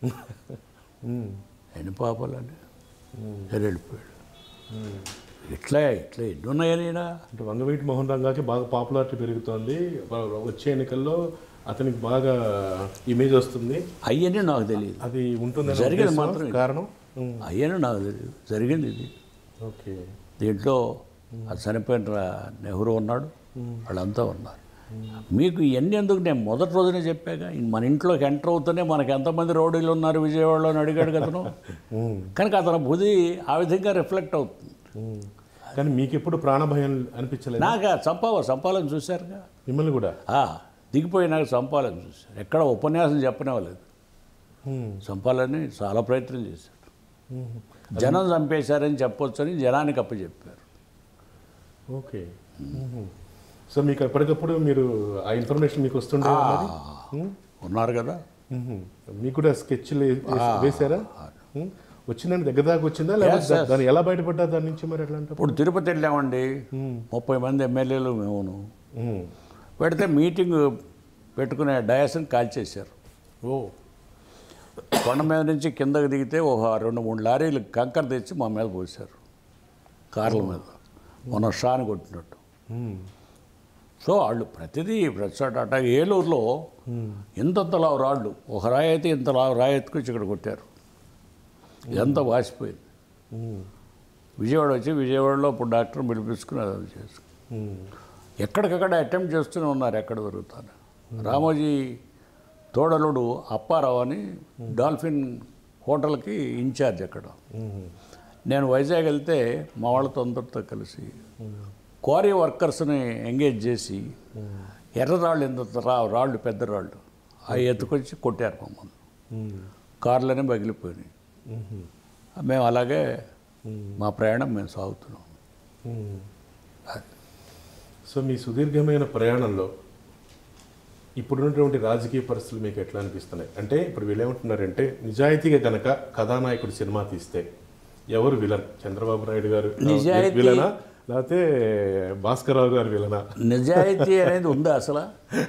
ఎన్ని పాపాలు అని సరే వెళ్ళిపోయాడు ఇట్లా ఇట్లా ఎన్ని ఉన్నాయనినా అంటే వంగవీటి మోహన్ రంగాకి బాగా పాపులారిటీ పెరుగుతోంది వ- వచ్చే ఎన్నికల్లో అతనికి బాగా ఇమేజ్ వస్తుంది అయ్యని నాకు తెలియదు అది ఉంటుంది జరిగేది మాత్రం ఇది. కారణం అయ్యని నాకు తెలియదు జరిగింది ఇది ఓకే దీంట్లో ఆ చనిపోయిన రా- నెహ్రూ ఉన్నాడు వాళ్ళంతా ఉన్నారు మీకు ఇవన్నీ ఎందుకు నేను మొదటి రోజునే చెప్పాక మన ఇంట్లోకి ఎంటర్ అవుతూనే మనకి ఎంతమంది రౌడీలు ఉన్నారు విజయవాడలో అని అడిగాడు కదా అతను కనుక అతని బుద్ధి ఆ విధంగా రిఫ్లెక్ట్ అవుతుంది కానీ మీకు ఎప్పుడు ప్రాణభయం అనిపించలేదు నాకు ఆ చంపావ చంపాలని చూశారుగా మిమ్మల్ని కూడా ఆ, దిగిపోయినాక చంపాలని చూశారు ఎక్కడ ఉపన్యాసం చెప్పనివ్వలేదు చంపాలని చాలా ప్రయత్నం చేశారు జనం చంపేశారని చెప్పొచ్చని జనానికి అప్పచెప్పారు ఓకే సో మీకు ఎప్పటికప్పుడు మీరు ఆ ఇన్ఫర్మేషన్ మీకు వస్తుండే ఉన్నారు కదా మీకు కూడా స్కెచ్లు వేసారా ఉమ్. వచ్చిందండి దగ్గర దాకా వచ్చిందా లేకపోతే Yes, yes. దాన్ని ఎలా బయటపడ్డా దాని నుంచి మరి ఎట్లా అంటే ఇప్పుడు తిరుపతి వెళ్ళామండి ముప్పై మంది ఎమ్మెల్యేలు మేమును పెడితే మీటింగ్ పెట్టుకునే డయాస్ని కాల్చేశారు ఓ కొండ మీద నుంచి కిందకి దిగితే ఒక రెండు మూడు లారీలు కంకర తెచ్చి మా మీద పోసారు కార్ల మీద మన షాని కొట్టినట్టు ఉమ్. సో వాళ్ళు ప్రతిదీ ప్రతి చోట అట్ట ఏలూరులో ఇంతంతలా రాళ్ళు ఒక రాయి అయితే ఇంతలా రాయి ఎత్తుకొచ్చి ఇక్కడ కొట్టారు ఎంత వాసిపోయింది ఉమ్. విజయవాడ వచ్చి విజయవాడలో ఇప్పుడు డాక్టర్ పిలిపించుకుని అది చేసుకుని ఉమ్. ఎక్కడికక్కడ అటెంప్ట్ చేస్తూనే ఉన్నారు ఎక్కడ దొరుకుతాను రామోజీ తోడలుడు అప్పారావు అని డాల్ఫిన్ హోటల్కి ఇన్ఛార్జ్ అక్కడ ఉమ్. నేను వైజాగ్ వెళ్తే మా వాళ్ళతో అందరితో కలిసి క్వారీ వర్కర్స్ని ఎంగేజ్ చేసి ఎర్రరాళ్ళు ఎంత రా రాళ్ళు పెద్ద రాళ్ళు అవి ఎత్తుకొచ్చి కొట్టారు మమ్మల్ని ఉమ్. కార్లనే పగిలిపోయినాయి ఉమ్. మేము అలాగే మా ప్రయాణం మేము సాగుతున్నాం ఉమ్. సో మీ సుదీర్ఘమైన ప్రయాణంలో ఇప్పుడున్నటువంటి రాజకీయ పరిస్థితులు మీకు ఎట్లా అనిపిస్తున్నాయి అంటే ఇప్పుడు వీళ్ళు ఏమంటున్నారంటే నిజాయితీగా గనక కథానాయకుడు సినిమా తీస్తే ఎవరు విలన్ చంద్రబాబు నాయుడు గారు నిజాయితీ- విలనా లేకపోతే భాస్కరరావు గారు విలనా నిజాయితీ అనేది ఉందా అసలు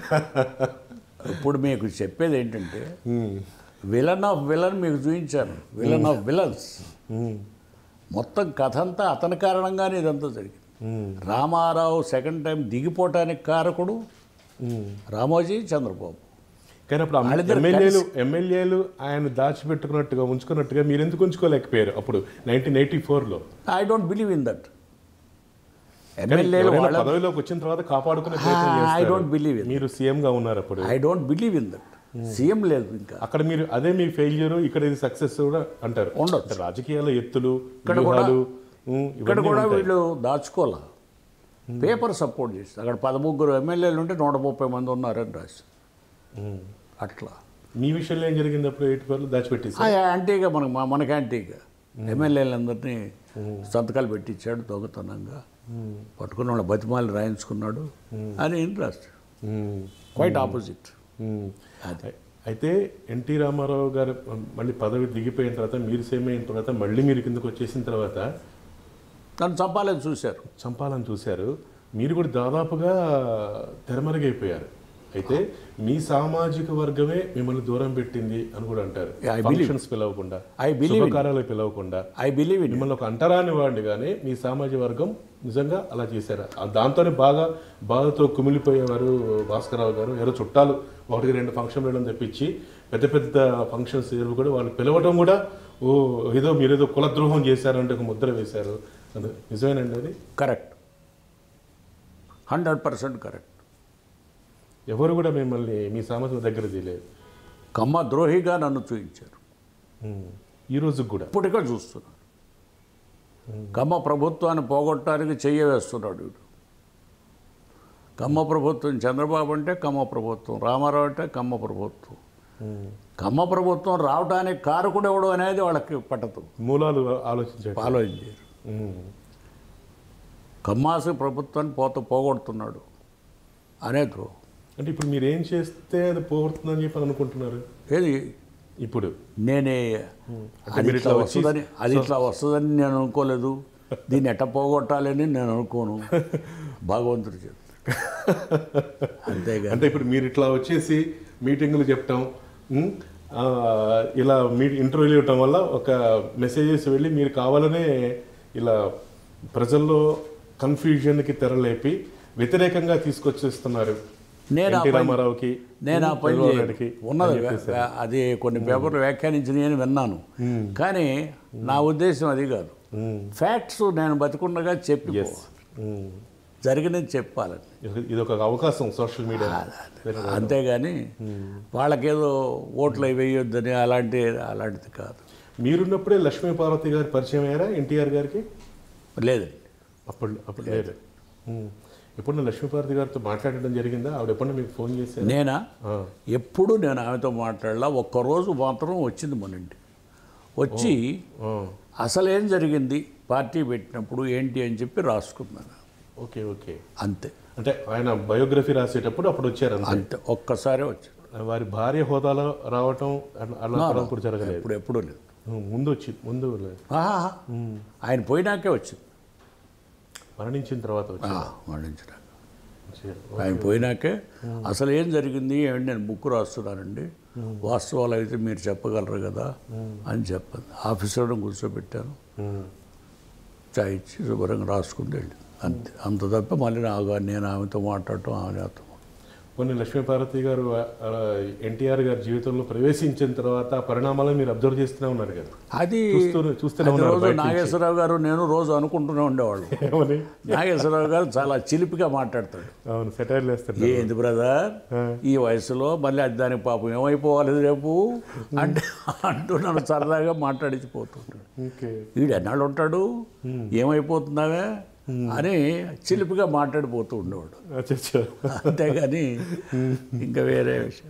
ఇప్పుడు మీకు చెప్పేది ఏంటంటే ఉమ్. విలన్ ఆఫ్ విలన్ మీకు చూపించాను విలన్ ఆఫ్ విలన్స్ ఉమ్. మొత్తం కథ అంతా అతని కారణంగానే ఇదంతా జరిగింది ఉమ్. రామారావు సెకండ్ టైం దిగిపోవటానికి కారకుడు ఉమ్. రామోజీ చంద్రబాబు కానీ అప్పుడు అమ్- వాళ్ళిద్దరు ఎమ్మెల్యేలు ఎమ్మెల్యేలు ఆయన దాచిపెట్టుకున్నట్టుగా ఉంచుకున్నట్టుగా మీరు ఎందుకు ఉంచుకోలేకపోయారు అప్పుడు నైన్టీన్ ఎయిటీ ఫోర్లో I don't believe in that ఎమ్మెల్యేలు ఎవరైనా వాళ్ళ పదవిలోకి వచ్చిన తర్వాత కాపాడుకునే ప్రయత్నం ఐ చేస్తారు. డోంట్ బిలీవ్ ఇన్ మీరు సీఎం గా ఉన్నారు అప్పుడు I don't believe in that CM లేదు ఇంకా అక్కడ మీరు అదే మీ ఫెయిల్యూర్ ఇక్కడ ఇది సక్సెస్ కూడా అంటారు ఉండొచ్చు. అంటే రాజకీయాల ఎత్తులు ఇక్కడ కూడా- వ్యూహాలు ఉమ్, ఇక్కడ ఇవన్నీ కూడా ఉంటాయి. వీళ్ళు దాచుకోలే పేపర్ సపోర్ట్ చేసి అక్కడ పదముగ్గురు ఎమ్మెల్యేలు ఉంటే నూట ముప్పై మంది ఉన్నారని రాసి ఉమ్. అట్లా మీ విషయంలో ఏం జరిగింది అప్పుడు ఎయిటీ ఫోర్లో దాచిపెట్టేసి ఆ యాంటీగా మనకు మా- మనకి యాంటీగా ఎమ్మెల్యేలందరినీ సంతకాలు పెట్టించాడు దొంగతనంగా పట్టుకున్న వాళ్ళ బతిమాలు రాయించుకున్నాడు అని రాస్తాడు ఉమ్. క్వైట్ ఆపోజిట్ ఉమ్. అది అయితే ఎన్టీ రామారావు గారు మళ్ళీ పదవి దిగిపోయిన తర్వాత మీరు సేమ్ అయిన తర్వాత మళ్ళీ మీరు కిందకు వచ్చేసిన తర్వాత నన్ను చంపాలని చూశారు చంపాలని చూశారు మీరు కూడా దాదాపుగా తెరమరుగైపోయారు అయితే మీ సామాజిక వర్గమే మిమ్మల్ని దూరం పెట్టింది అని కూడా అంటారు Yeah, I believe. ఫంక్షన్స్ పిలవకుండా I believe in- శుభకార్యాలు పిలవకుండా ఐ బిలీవ్ ఇన్ మిమ్మల్ని ఒక అంటరాని వాడిని కానీ మీ సామాజిక వర్గం నిజంగా అలా చేశారు ఆ దాంతోనే బాగా బాధతో కుమిలిపోయేవారు భాస్కరరావు గారు ఎవరో చుట్టాలు ఒకటికి రెండు ఫంక్షన్లను తెప్పించి పెద్ద పెద్ద ఫంక్షన్స్ ఏవి కూడా వాళ్ళు పిలవటం కూడా ఓ ఏదో మీరు ఏదో కులద్రోహం చేశారంటే ఒక ముద్ర వేశారు అది నిజమేనండి అది కరెక్ట్ హండ్రెడ్ పర్సెంట్ కరెక్ట్ ఎవరు కూడా మిమ్మల్ని మీ సామాజిక దగ్గర తీయలేదు కమ్మ ద్రోహిగా నన్ను చూపించారు ఈ రోజుకి కూడా ఇప్పటికే చూస్తున్నాడు కమ్మ ప్రభుత్వాన్ని పోగొట్టడానికి చెయ్య వేస్తున్నాడు వీడు కమ్మ ప్రభుత్వం చంద్రబాబు అంటే కమ్మ ప్రభుత్వం రామారావు అంటే కమ్మ ప్రభుత్వం కమ్మ ప్రభుత్వం రావడానికి కారకుడు ఎవడు అనేది వాళ్ళకి పట్టదు మూలాలు ఆలోచించాడు ఆలోచన చేయరు కమ్మాసి ప్రభుత్వాన్ని పోత పోగొడుతున్నాడు అనే ద్రోహం అంటే ఇప్పుడు మీరు ఏం చేస్తే అది పోగొడుతుందని చెప్పి అనుకుంటున్నారు ఏది ఇప్పుడు నేనే అది మీరు ఇట్లా ఇట్లా వచ్చి- వస్తుందని అది ఇట్లా వస్తుందని నేను అనుకోలేదు దీన్ని ఎట్ట పోగొట్టాలని నేను అనుకోను భగవంతుడు చెప్తాడు అంతేగా అంటే ఇప్పుడు మీరు ఇట్లా వచ్చేసి మీటింగులు చెప్పటం ఉమ్, ఆ, ఇలా మీ ఇంటర్వ్యూలు ఇవ్వటం వల్ల ఒక మెసేజెస్ వెళ్ళి మీరు కావాలనే ఇలా ప్రజల్లో కన్ఫ్యూజన్కి తెరలేపి వ్యతిరేకంగా తీసుకొచ్చేస్తున్నారు నేను ఆ ఎన్టీ పని- రామారావుకి నేను ఆ పని చంద్రబాబు చేయను. నాయుడుకి ఉన్నది అని చెప్పేసి. వే- అది కొన్ని పేపర్లు వ్యాఖ్యానించినవి అని విన్నాను కానీ నా ఉద్దేశం అది కాదు ఉమ్, ఫ్యాక్ట్స్ నేను బతికుండగా చెప్పి yes. ఉమ్. జరిగినది చెప్పాలని ఇది- ఇది ఒక అవకాశం సోషల్ మీడియా అంతేగాని వాళ్ళకేదో ఓట్లు అవి వేయొద్దని అలాంటి అలాంటిది కాదు మీరున్నప్పుడే లక్ష్మీ పార్వతి గారు పరిచయం అయ్యారా ఎన్టీఆర్ గారికి లేదండి అప్పుడు అప్పుడు లేదు ఉమ్. ఎప్పుడన్నా లక్ష్మీపార్వతి గారితో మాట్లాడడం జరిగిందా ఆవిడ ఎప్పుడన్నా మీకు ఫోన్ చేశారు నేనా ఎప్పుడు నేను ఆమెతో మాట్లాడలా ఒక్కరోజు మాత్రం వచ్చింది మన ఇంటికి వచ్చి అసలు ఏం జరిగింది పార్టీ పెట్టినప్పుడు ఏంటి అని చెప్పి రాసుకున్నాను ఓకే ఓకే అంతే అంటే ఆయన బయోగ్రఫీ రాసేటప్పుడు అప్పుడు వచ్చారు అంతే అంతే ఒక్కసారి వచ్చి వారి భార్య హోదాలో రావటం అట్లా- అలా అప్పుడు జరగలేదు ఇప్పుడు ఎప్పుడూ లేదు ఉమ్, ముందు వచ్చి ముందు లేదు. ఆహా. ఆయన పోయినాకే వచ్చింది మరణించిన తర్వాత వచ్చి మరణించడానికి ఆయన పోయినాకే అసలు ఏం జరిగింది ఏమంటే నేను బుక్ రాస్తున్నానండి వాస్తవాలు అయితే మీరు చెప్పగలరు కదా అని చెప్పాను ఆఫీసర్ని కూర్చోబెట్టాను చాయ్ ఇచ్చి శుభ్రంగా రాసుకుని వెళ్ళి అంతే అంత తప్ప మళ్ళీ నాకు నేను ఆమెతో మాట్లాడటం ఆమె నాతో కొన్ని లక్ష్మీపార్వతి గారు ఎన్టీఆర్ గారి జీవితంలో ప్రవేశించిన తర్వాత ఆ పరిణామాలను మీరు అబ్జర్వ్ చేస్తూనే ఉన్నారు కదా అది చూస్తూనే- చూస్తూనే అది ఉన్నారు రోజు బయట నుంచి. నాగేశ్వరరావు గారు నేను రోజు అనుకుంటూనే ఉండేవాళ్ళు ఏమని నాగేశ్వరరావు గారు చాలా చిలిపిగా మాట్లాడతాడు అవును సెటైర్లు వేస్తారు ఏంది బ్రదర్ ఈ వయసులో మళ్ళీ అది దానికి పాపం ఏమైపోవాలి రేపు అంటే అంటూ నన్ను సరదాగా మాట్లాడించిపోతుంటాడు ఓకే వీడు ఎన్నాళ్ళు ఉంటాడు ఏమైపోతున్నావే అని చిలిపిగా మాట్లాడిపోతూ ఉండేవాడు అచ్చా అంతేగాని ఇంకా వేరే విషయం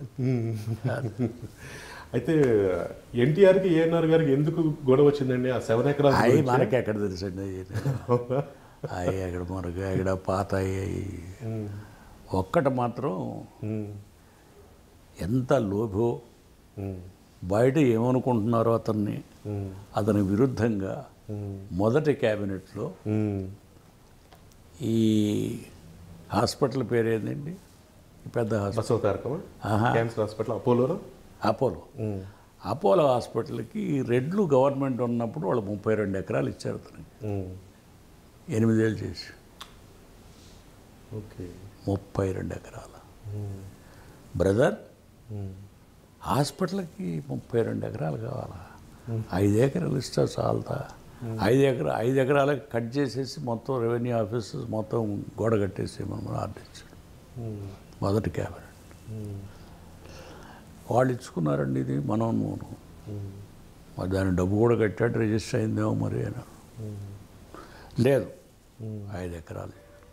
అయితే ఎన్టీఆర్కి ఏఎన్ఆర్ గారికి ఎందుకు గొడవ వచ్చిందండి ఆ సెవెన్ ఎకరాల అవి గురించి? మనకి ఎక్కడ తెలుసండి అవి ఎక్కడ మనకు ఎక్కడ పాత అయ్యాయి ఒక్కటి మాత్రం ఉమ్, ఎంత లోభో ఉమ్, బయట ఏమనుకుంటున్నారో అతన్ని ఉమ్, అతని విరుద్ధంగా ఉమ్, మొదటి క్యాబినెట్లో ఉమ్. ఈ హాస్పిటల్ పేరు ఏంటండి ఈ పెద్ద హాస్పిటల్ బసవ తారకమా ఆహా. క్యాన్సర్ హాస్పిటల్ అపోలోలో అపోలో అపోలో హాస్పిటల్కి రెడ్లు గవర్నమెంట్ ఉన్నప్పుడు వాళ్ళు ముప్పై రెండు ఎకరాలు ఇచ్చారు అతనికి ఎనిమిదేళ్ళు చేసి ఓకే ముప్పై రెండు ఎకరాల బ్రదర్ హాస్పిటల్కి ముప్పై రెండు ఎకరాలు కావాలా ఐదు ఎకరాలు ఇస్తా చాలతా ఐదు ఎకరా ఐదు ఎకరాలకి కట్ చేసేసి మొత్తం రెవెన్యూ ఆఫీసెస్ మొత్తం గోడ కట్టేసి మనం ఆర్డర్ ఇచ్చాడు మొదటి క్యాబినెట్ వాళ్ళు ఇచ్చుకున్నారండి ఇది మనం నువ్వు మరి దాని డబ్బు కూడా కట్టాడు రిజిస్టర్ అయిందేమో మరి అని లేదు ఐదు ఎకరాలు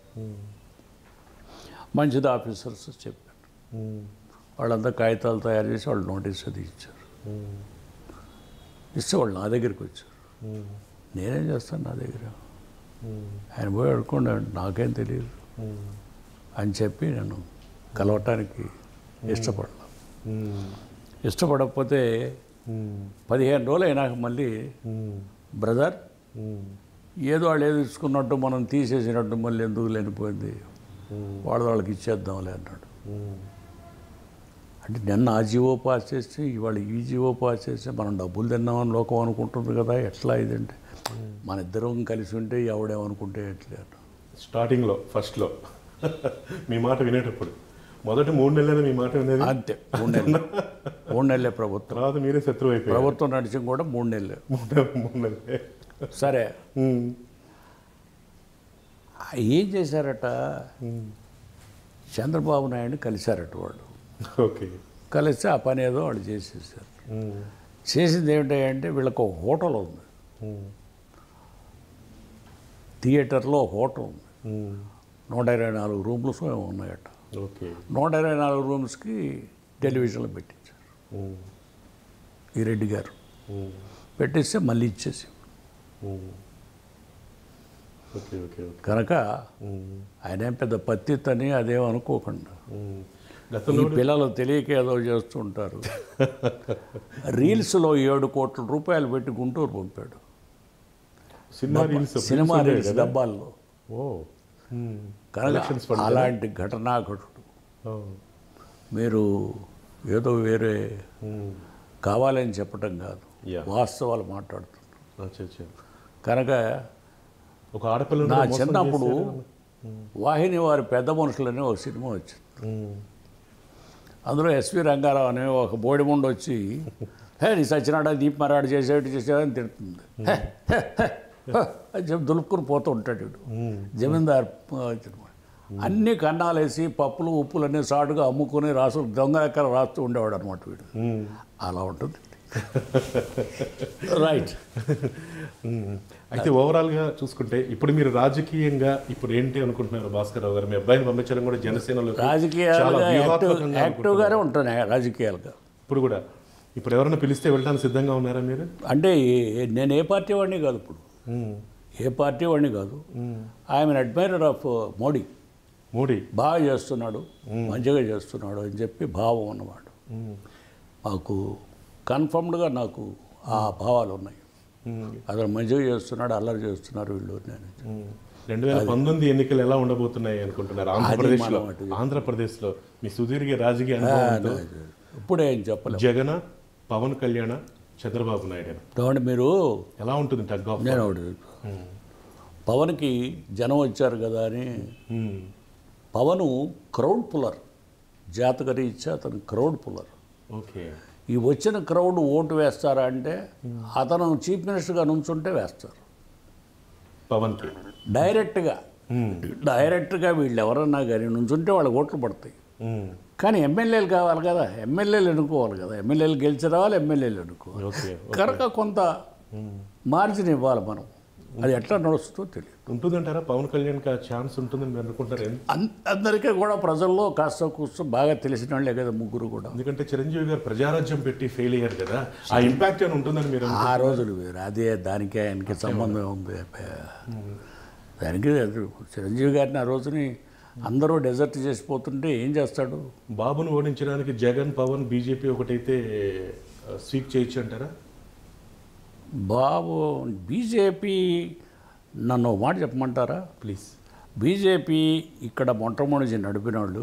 మంచిది ఆఫీసర్స్ చెప్పారు వాళ్ళంతా కాగితాలు తయారు చేసి వాళ్ళు నోటీస్ అది ఇచ్చారు ఇస్తే వాళ్ళు నా దగ్గరికి వచ్చారు నేనేం చేస్తాను నా దగ్గర ఆయన పోయి అడుక్కోండి నాకేం తెలియదు అని చెప్పి నేను కలవటానికి ఇష్టపడలా ఇష్టపడకపోతే పదిహేను రోజులు అయినాక మళ్ళీ బ్రదర్ ఏదో వాళ్ళు ఏదో ఇచ్చుకున్నట్టు మనం తీసేసినట్టు మళ్ళీ ఎందుకు లేనిపోయింది వాళ్ళ వాళ్ళకి ఇచ్చేద్దాంలే అన్నాడు అంటే నిన్న ఆ జీవో పాస్ చేసి ఇవాళ ఈ జీవో పాస్ చేసి మనం డబ్బులు తిన్నామని లోకం అనుకుంటుంది కదా ఎట్లా ఇదంటే మన ఇద్దరం కలిసి ఉంటే ఎవడేమనుకుంటే ఎట్లే అన్నాడు. స్టార్టింగ్లో ఫస్ట్లో మీ మాట వినేటప్పుడు మొదటి మూడు నెలలైనా మీ మాట వినేది అంతే మూడు నెలలు మూడు నెలలే ప్రభుత్వం తర్వాత మీరే శత్రువు అయిపోయారు ప్రభుత్వం నడిచింది కూడా మూడు నెలలు మూడు మూడు నెలలే సరే ఉమ్, ఆ ఏం చేశారట చంద్రబాబు నాయుడిని కలిశారట వాళ్ళు ఓకే కలిస్తే ఆ పని ఏదో వాళ్ళు చేసేసారు ఉమ్, చేసింది ఏమిటంటే వీళ్ళకి ఒక హోటల్ ఉంది ఉమ్, థియేటర్లో ఒక హోటల్ ఉంది ఉమ్, నూట ఇరవై నాలుగు రూమ్స్ ఏమో ఉన్నాయట ఓకే నూట ఇరవై నాలుగు రూమ్స్కి టెలివిజన్లో పెట్టించారు ఉమ్, ఈ రెడ్డి గారు ఉమ్, పెట్టిస్తే మళ్ళీ ఇచ్చేసి ఉమ్. ఓకే ఓకే ఓకే కనుక ఉమ్, ఆయన ఏం పెద్ద పత్తిత్ అని అదేం అనుకోకుండా ఉమ్. ఈ గతంలో పిల్లలు తెలియక ఏదో చేస్తుంటారు రీల్స్లో ఏడు కోట్ల రూపాయలు పెట్టి గుంటూరు పంపాడు సినిమా రీల్స్ సినిమా ఉండేవి రీల్స్ కదా? డబ్బాల్లో ఓ ఉమ్, కనుక Elections fund కదా? అలాంటి ఘటనాఘటుడు ఓ, మీరు ఏదో వేరే ఉమ్, కావాలని చెప్పటం కాదు Yeah. వాస్తవాలు మాట్లాడుతున్నారు అచ్చా, అచ్చా. కనుక ఒక ఆడపిల్లని నా కూడా మోసం చిన్నప్పుడు చేశారు. వాహిని వారి పెద్ద మనుషులని ఒక సినిమా వచ్చింది ఉమ్, అందులో ఎస్వి రంగారావు అనే ఒక బోడిముండు వచ్చి హే నీ సచ్చినాడా దీప్ మరాడు చేసేటి చేసేదని తిడుతుంది హే, హే, హే, హే అని చెప్పి దులుపుకుని పోతూ ఉంటాడు వీడు ఉమ్, జమీందార్ ఆ, సినిమా. అన్ని కన్నాలేసి పప్పులు ఉప్పులు అన్నీ సాటుగా అమ్ముకుని రాసు దొంగ లెక్కలు రాస్తూ ఉండేవాడు అనమాట వీడు ఉమ్. అలా ఉంటుంది రైట్ మ్మ్. అయితే ఓవరాల్గా చూసుకుంటే ఇప్పుడు మీరు రాజకీయంగా ఇప్పుడు ఏంటి అనుకుంటున్నారు భాస్కర్ రావు గారు మీ అబ్బాయిని పంపించడం కూడా జనసేనలో చాలా రాజకీయాలుగా యాక్టివ్ వ్యూహాత్మకంగా యాక్టివ్గానే ఉంటున్నాయి రాజకీయాలుగా ఇప్పుడు కూడా ఇప్పుడు ఎవరైనా పిలిస్తే వెళ్ళడానికి సిద్ధంగా ఉన్నారా మీరు అంటే ఏ- నేను ఏ పార్టీ వాడిని కాదు ఇప్పుడు మ్మ్. ఏ పార్టీ వాడిని కాదు మ్మ్. I'm admirer of Modi Modi బాగా చేస్తున్నాడు మంచిగా చేస్తున్నాడు అని చెప్పి భావం అన్నమాట మ్మ్. మాకు కన్ఫర్మ్డ్గా నాకు ఆ భావాలు ఉన్నాయి మ్మ్. అతను మంచిగా చేస్తున్నాడు అల్లరి చేస్తున్నారు వీళ్ళు నేను మ్మ్. రెండు వేల పంతొమ్మిది ఎన్నికలు ఎలా ఉండబోతున్నాయి అనుకుంటున్నారు ఆంధ్రప్రదేశ్లో మనం అటు- ఆంధ్రప్రదేశ్లో మీ సుదీర్ఘ రాజకీయ అనుభవంతో ఇప్పుడే ఏం చెప్పలేము జగన్ పవన్ కళ్యాణ్ చంద్రబాబు నాయుడు కాబట్టి మీరు ఎలా ఉంటుంది టగ్ ఆఫ్ నేను ఒకటి పవన్కి జనం వచ్చారు కదా అని పవన్ క్రౌడ్ పుల్లర్ జాతక రీత్యా అతను క్రౌడ్ పుల్లర్ ఓకే ఈ వచ్చిన క్రౌడ్ ఓటు వేస్తారా అంటే అతను చీఫ్ మినిస్టర్గా నుంచుంటే వేస్తారు పవన్కి డైరెక్ట్గా డైరెక్ట్గా వీళ్ళు ఎవరన్నా కానీ నుంచుంటే వాళ్ళకి ఓట్లు పడతాయి కానీ ఎమ్మెల్యేలు కావాలి కదా ఎమ్మెల్యేలు ఎన్నుకోవాలి కదా ఎమ్మెల్యేలు గెలిచి రావాలి ఎమ్మెల్యేలు ఎన్నుకోవాలి ఓకే కనుక కొంత మార్జిన్ ఇవ్వాలి మనం అది ఎట్లా నడుస్తుందో తెలియదు ఉంటుందంటారా పవన్ కళ్యాణ్కి ఆ ఛాన్స్ ఉంటుందని మీరు అనుకుంటారు ఎన్- అన్- అందరికీ కూడా ప్రజల్లో కాస్త కూర్చో బాగా తెలిసిన వాళ్ళే కదా ముగ్గురు కూడా ఎందుకంటే చిరంజీవి గారు ప్రజారాజ్యం పెట్టి ఫెయిల్ అయ్యారు కదా ఆ ఇంపాక్ట్ అని ఉంటుందని మీరు ఆ రోజులు వేరు అదే దానికి ఆయనకి సంబంధం ఉంది దానికి అది చిరంజీవి గారిని ఆ రోజుని అందరూ డెజర్ట్ చేసిపోతుంటే ఏం చేస్తాడు బాబును ఓడించడానికి జగన్ పవన్ బీజేపీ ఒకటైతే స్వీక్ చేయొచ్చు అంటారా బాబు బీజేపీ నన్ను ఒక మాట చెప్పమంటారా ప్లీజ్ బీజేపీ ఇక్కడ మొట్టమొదటి నడిపిన వాళ్ళు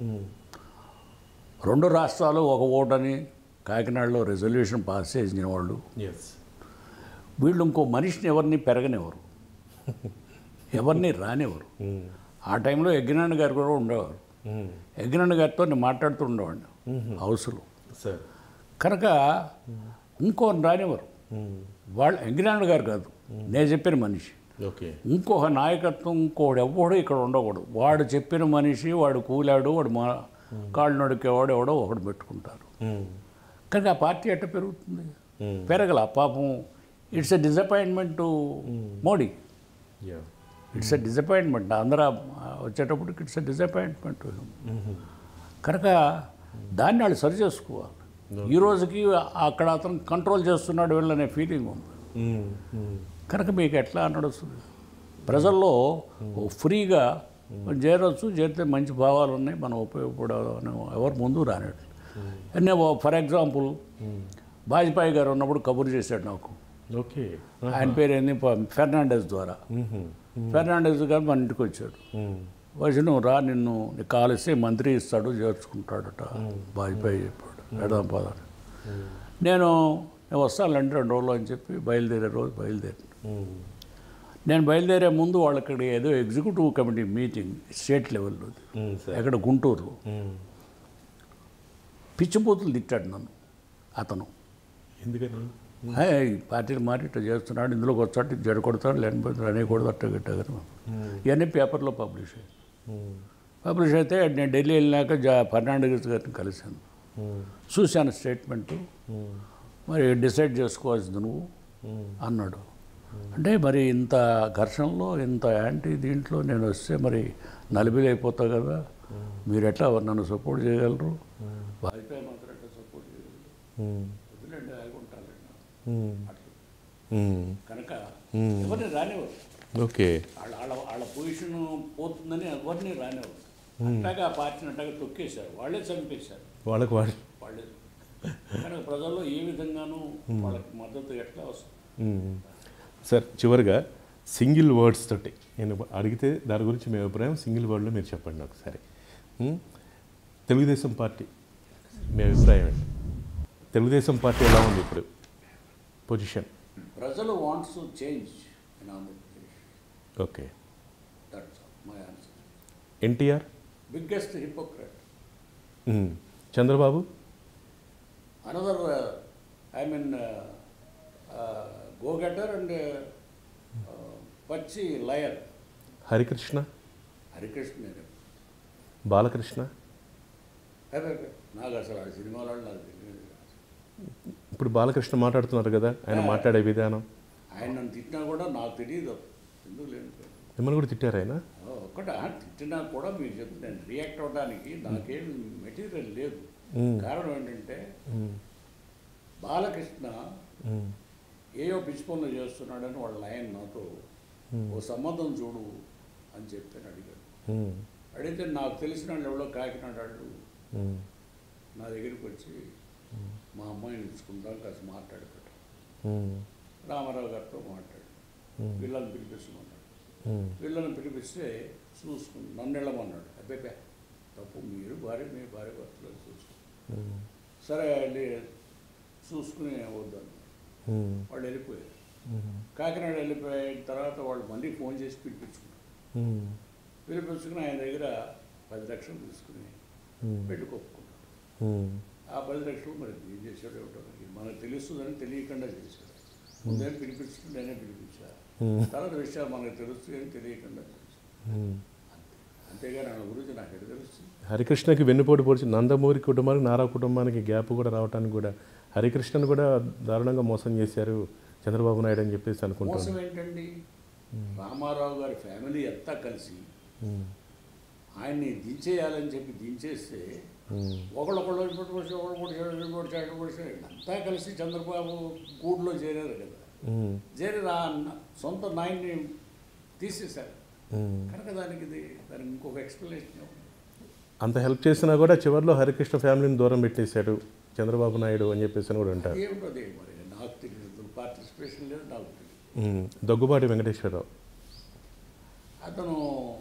రెండు రాష్ట్రాలు ఒక ఓటని కాకినాడలో రెజల్యూషన్ పాస్ చేసిన వాళ్ళు ఎస్ వీళ్ళు ఇంకో మనిషిని ఎవరిని పెరగనివ్వరు ఎవరిని రానివ్వరు ఆ టైంలో యజ్ఞాన్ని గారు కూడా ఉండేవారు యజ్ఞాన్ని గారితో నేను మాట్లాడుతూ ఉండేవాడిని హౌస్లో సార్ కనుక ఇంకో రానివ్వరు వాళ్ళు యజ్ఞాన్ని గారు కాదు నేను చెప్పిన మనిషి ఓకే ఇంకొక నాయకత్వం ఇంకోడు ఎవడో ఇక్కడ ఉండకూడదు వాడు చెప్పిన మనిషి వాడు కూలాడు వాడు మా కాళ్ళు నడికేవాడు ఎవడో ఒకడు పెట్టుకుంటారు కనుక ఆ పార్టీ ఎట్ట పెరుగుతుంది పెరగల పాపం it's a disappointment to Modi yeah it's a disappointment Andhra వచ్చేటప్పటికి ఇట్స్ ఎ డిసప్పాయింట్మెంట్ కనుక దాన్ని వాళ్ళు సరి చేసుకోవాలి ఈ రోజుకి అక్కడ అతను కంట్రోల్ చేస్తున్నాడు వీళ్ళనే ఫీలింగ్ ఉంది కనుక మీకు ఎట్లా నడుస్తుంది ప్రజల్లో ఓ ఫ్రీగా చేరవచ్చు చేరితే మంచి భావాలు ఉన్నాయి మనం ఉపయోగపడాలని ఎవరు ముందు రానట్టు నేను ఫర్ ఎగ్జాంపుల్ వాజ్పేయి గారు ఉన్నప్పుడు కబురు చేశాడు నాకు ఓకే ఆయన పేరు ఏంది ప- ఫెర్నాండెస్ ద్వారా ఫెర్నాండెస్ గారు మన ఇంటికి వచ్చాడు వచ్చి నువ్వు రా నిన్ను నీకు కాలిస్తే మంత్రి ఇస్తాడు చేర్చుకుంటాడట వాజ్పేయి చెప్పాడు వెడదాం పదాడు నేను నేను వస్తాను రెండు రెండు రోజులు అని చెప్పి బయలుదేరే రోజు బయలుదేరి నేను బయలుదేరే ముందు వాళ్ళకి ఏదో ఎగ్జిక్యూటివ్ కమిటీ మీటింగ్ స్టేట్ లెవెల్లో సార్ ఎక్కడ గుంటూరులో పిచ్చిపోతులు తిట్టాడు నన్ను అతను ఎందుకని "హే, ఈ పార్టీని మారి ఇట్లా చేస్తున్నాడు ఇందులోకి వచ్చాడు జడ కొడతాడు లేకపోతే అనేకూడదు అట్ట గిట్టగని ఇవన్నీ పేపర్లో పబ్లిష్ అయ్యాయి పబ్లిష్ అయితే నేను ఢిల్లీ వెళ్ళినాక జా ఫర్నాండస్ గారిని కలిశాను చూశాను స్టేట్మెంటు మరి డిసైడ్ చేసుకోవాల్సింది నువ్వు అన్నాడు అంటే మరి ఇంత ఘర్షణలో ఇంత యాంటీ దీంట్లో నేను వస్తే మరి నలిబిలి అయిపోతా కదా మీరు ఎట్లా నన్ను సపోర్ట్ చేయగలరు వాజ్పేయి మాత్రం ఎట్లా సపోర్ట్ చేయగలరు వదిలేండి ఆగుంటాలండి కనుక ఎవరిని రానివ్వరు ఓకే వాళ్ళ వాళ్ళ వాళ్ళ పొజిషన్ పోతుందని ఎవరిని రానివ్వరు అట్లాగా ఆ పార్టీని అట్లాగా తొక్కేశారు వాళ్ళే చంపేశారు వాళ్ళకి వాడి వాళ్ళే కనుక ప్రజల్లో ఏ విధంగానూ వాళ్ళకి మద్దతు ఎట్లా వస్తుంది సార్ చివరిగా సింగిల్ వర్డ్స్ తోటి నేను అడిగితే దాని గురించి మీ అభిప్రాయం సింగిల్ వర్డ్లో మీరు చెప్పండి ఒకసారి ఉమ్, తెలుగుదేశం పార్టీ మీ అభిప్రాయం ఏంటి తెలుగుదేశం పార్టీ ఎలా ఉంది ఇప్పుడు పొజిషన్ ప్రజలు wants to change in Andhra Pradesh okay that's my answer NTR biggest hypocrite Chandrababu another I mean go getter and పచ్చి లయర్ హరికృష్ణ హరికృష్ణ బాలకృష్ణ అదే నాకు అసలు ఆ సినిమాలో నాకు తెలియదు ఇప్పుడు బాలకృష్ణ మాట్లాడుతున్నారు కదా ఆయన మాట్లాడే విధానం ఆయన నన్ను తిట్టినా కూడా నాకు తెలియదు ఎందుకు లేదు మిమ్మల్ని కూడా తిట్టారు ఆయన ఒక్కట తిట్టినా కూడా మీరు చెప్తున్నాను రియాక్ట్ అవ్వడానికి నాకేం మెటీరియల్ లేదు మ్మ్. కారణం ఏంటంటే బాలకృష్ణ ఉమ్, ఏయో పిచ్చి పనులు చేస్తున్నాడని వాళ్ళ ఆయన నాతో ఓ సంబంధం చూడు అని చెప్పి అడిగాడు ఉమ్, అడిగితే నాకు తెలిసిన వాళ్ళు ఎవరో కాకినాడ వాళ్ళు ఉమ్, నా దగ్గరికి వచ్చి మా అమ్మాయిని ఇచ్చుకుందాం కాస్త మాట్లాడుకుంటాం ఉమ్, రామారావు గారితో మాట్లాడు Hmm. పిల్లల్ని పిలిపిస్తున్నాడు వీళ్ళని పిలిపిస్తే చూసుకుని నన్ను వెళ్ళమన్నాడు అబ్బాయి తప్పు మీరు భార్య మీ భార్య భర్తలు చూసుకుని సరే వెళ్ళి చూసుకుని వద్దాను వాళ్ళు వెళ్ళిపోయారు కాకినాడ వెళ్ళిపోయిన తర్వాత వాళ్ళు మళ్ళీ ఫోన్ చేసి పిలిపించుకున్నారు పిలిపించుకుని ఆయన దగ్గర పది లక్షలు తీసుకుని పెళ్లి కొప్పుకున్నాడు ఆ పది లక్షలు మరి ఏం చేశాడు ఏమిటో మరి మనకు తెలుస్తుందని తెలియకుండా చేశాడు ముందేం పిలిపించుకుని నేనే పిలిపించా తర్వాత విషయాలు మనకు తెలుస్తాయని తెలియకుండా చేశాడు అంతేగాని ఆయన గురించి నాకు ఎక్కడ తెలుస్తుంది హరికృష్ణకి వెన్నుపోటు పొడిచి నందమూరి కుటుంబానికి నారా కుటుంబానికి గ్యాప్ కూడా రావడానికి కూడా హరికృష్ణను కూడా దారుణంగా మోసం చేశారు చంద్రబాబు నాయుడు అని చెప్పేసి మోసం అనుకుంటాను ఏంటండి రామారావు గారి ఫ్యామిలీ అంతా కలిసి ఆయన్ని దించేయాలని చెప్పి దించేస్తే ఒకళ్ళొకళ్ళు ఇప్పుడు పొడిచి ఒకళ్ళు పొడిచాడు వీళ్ళు పొడిచాడు వీళ్ళు పొడిచాడు అంతా కలిసి చంద్రబాబు గూడులో చేరారు కదా చేరి ఆ న- సొంత నాయన్ని తీసేశారు కనుక దానికి ఇది దానికి ఇంకొక ఎక్స్ప్లెనేషన్ ఏముంది అంత హెల్ప్ చేసినా కూడా చివరిలో హరికృష్ణ ఫ్యామిలీని దూరం పెట్టేశాడు చంద్రబాబు నాయుడు అని చెప్పేసి అని కూడా అంటారు ఏమిటది మరి నాకు తెలియదు పార్టిసిపేషన్ లేదు నాకు తెలియదు ఉమ్, దగ్గుబాటి వెంకటేశ్వరరావు అతను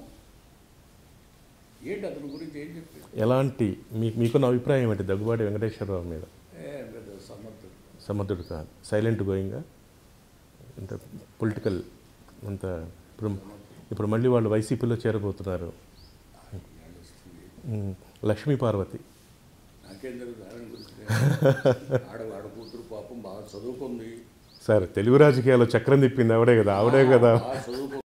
ఏంటి అతని గురించి ఏం చెప్పాడు ఎలాంటి మీ మీకున్న అభిప్రాయం ఏంటి దగ్గుబాటి వెంకటేశ్వరరావు మీద ఏ పెద్ద సమర్థుడు సమర్థుడు కాదు సైలెంట్ గోయింగా అంత పొలిటికల్ అంత ఇప్పుడు ఇప్పుడు మళ్ళీ వాళ్ళు వైసీపీలో చేరబోతున్నారు ఉమ్, లక్ష్మీ పార్వతి నాకేం తెలుసు ఆయన గురించి ఆడ ఆడ కూతురు పాపం బాగా చదువుకుంది సార్ తెలుగు రాజకీయాల్లో చక్రం తిప్పింది ఆవిడే కదా ఆవిడే కదా బాగా చదువుకుంది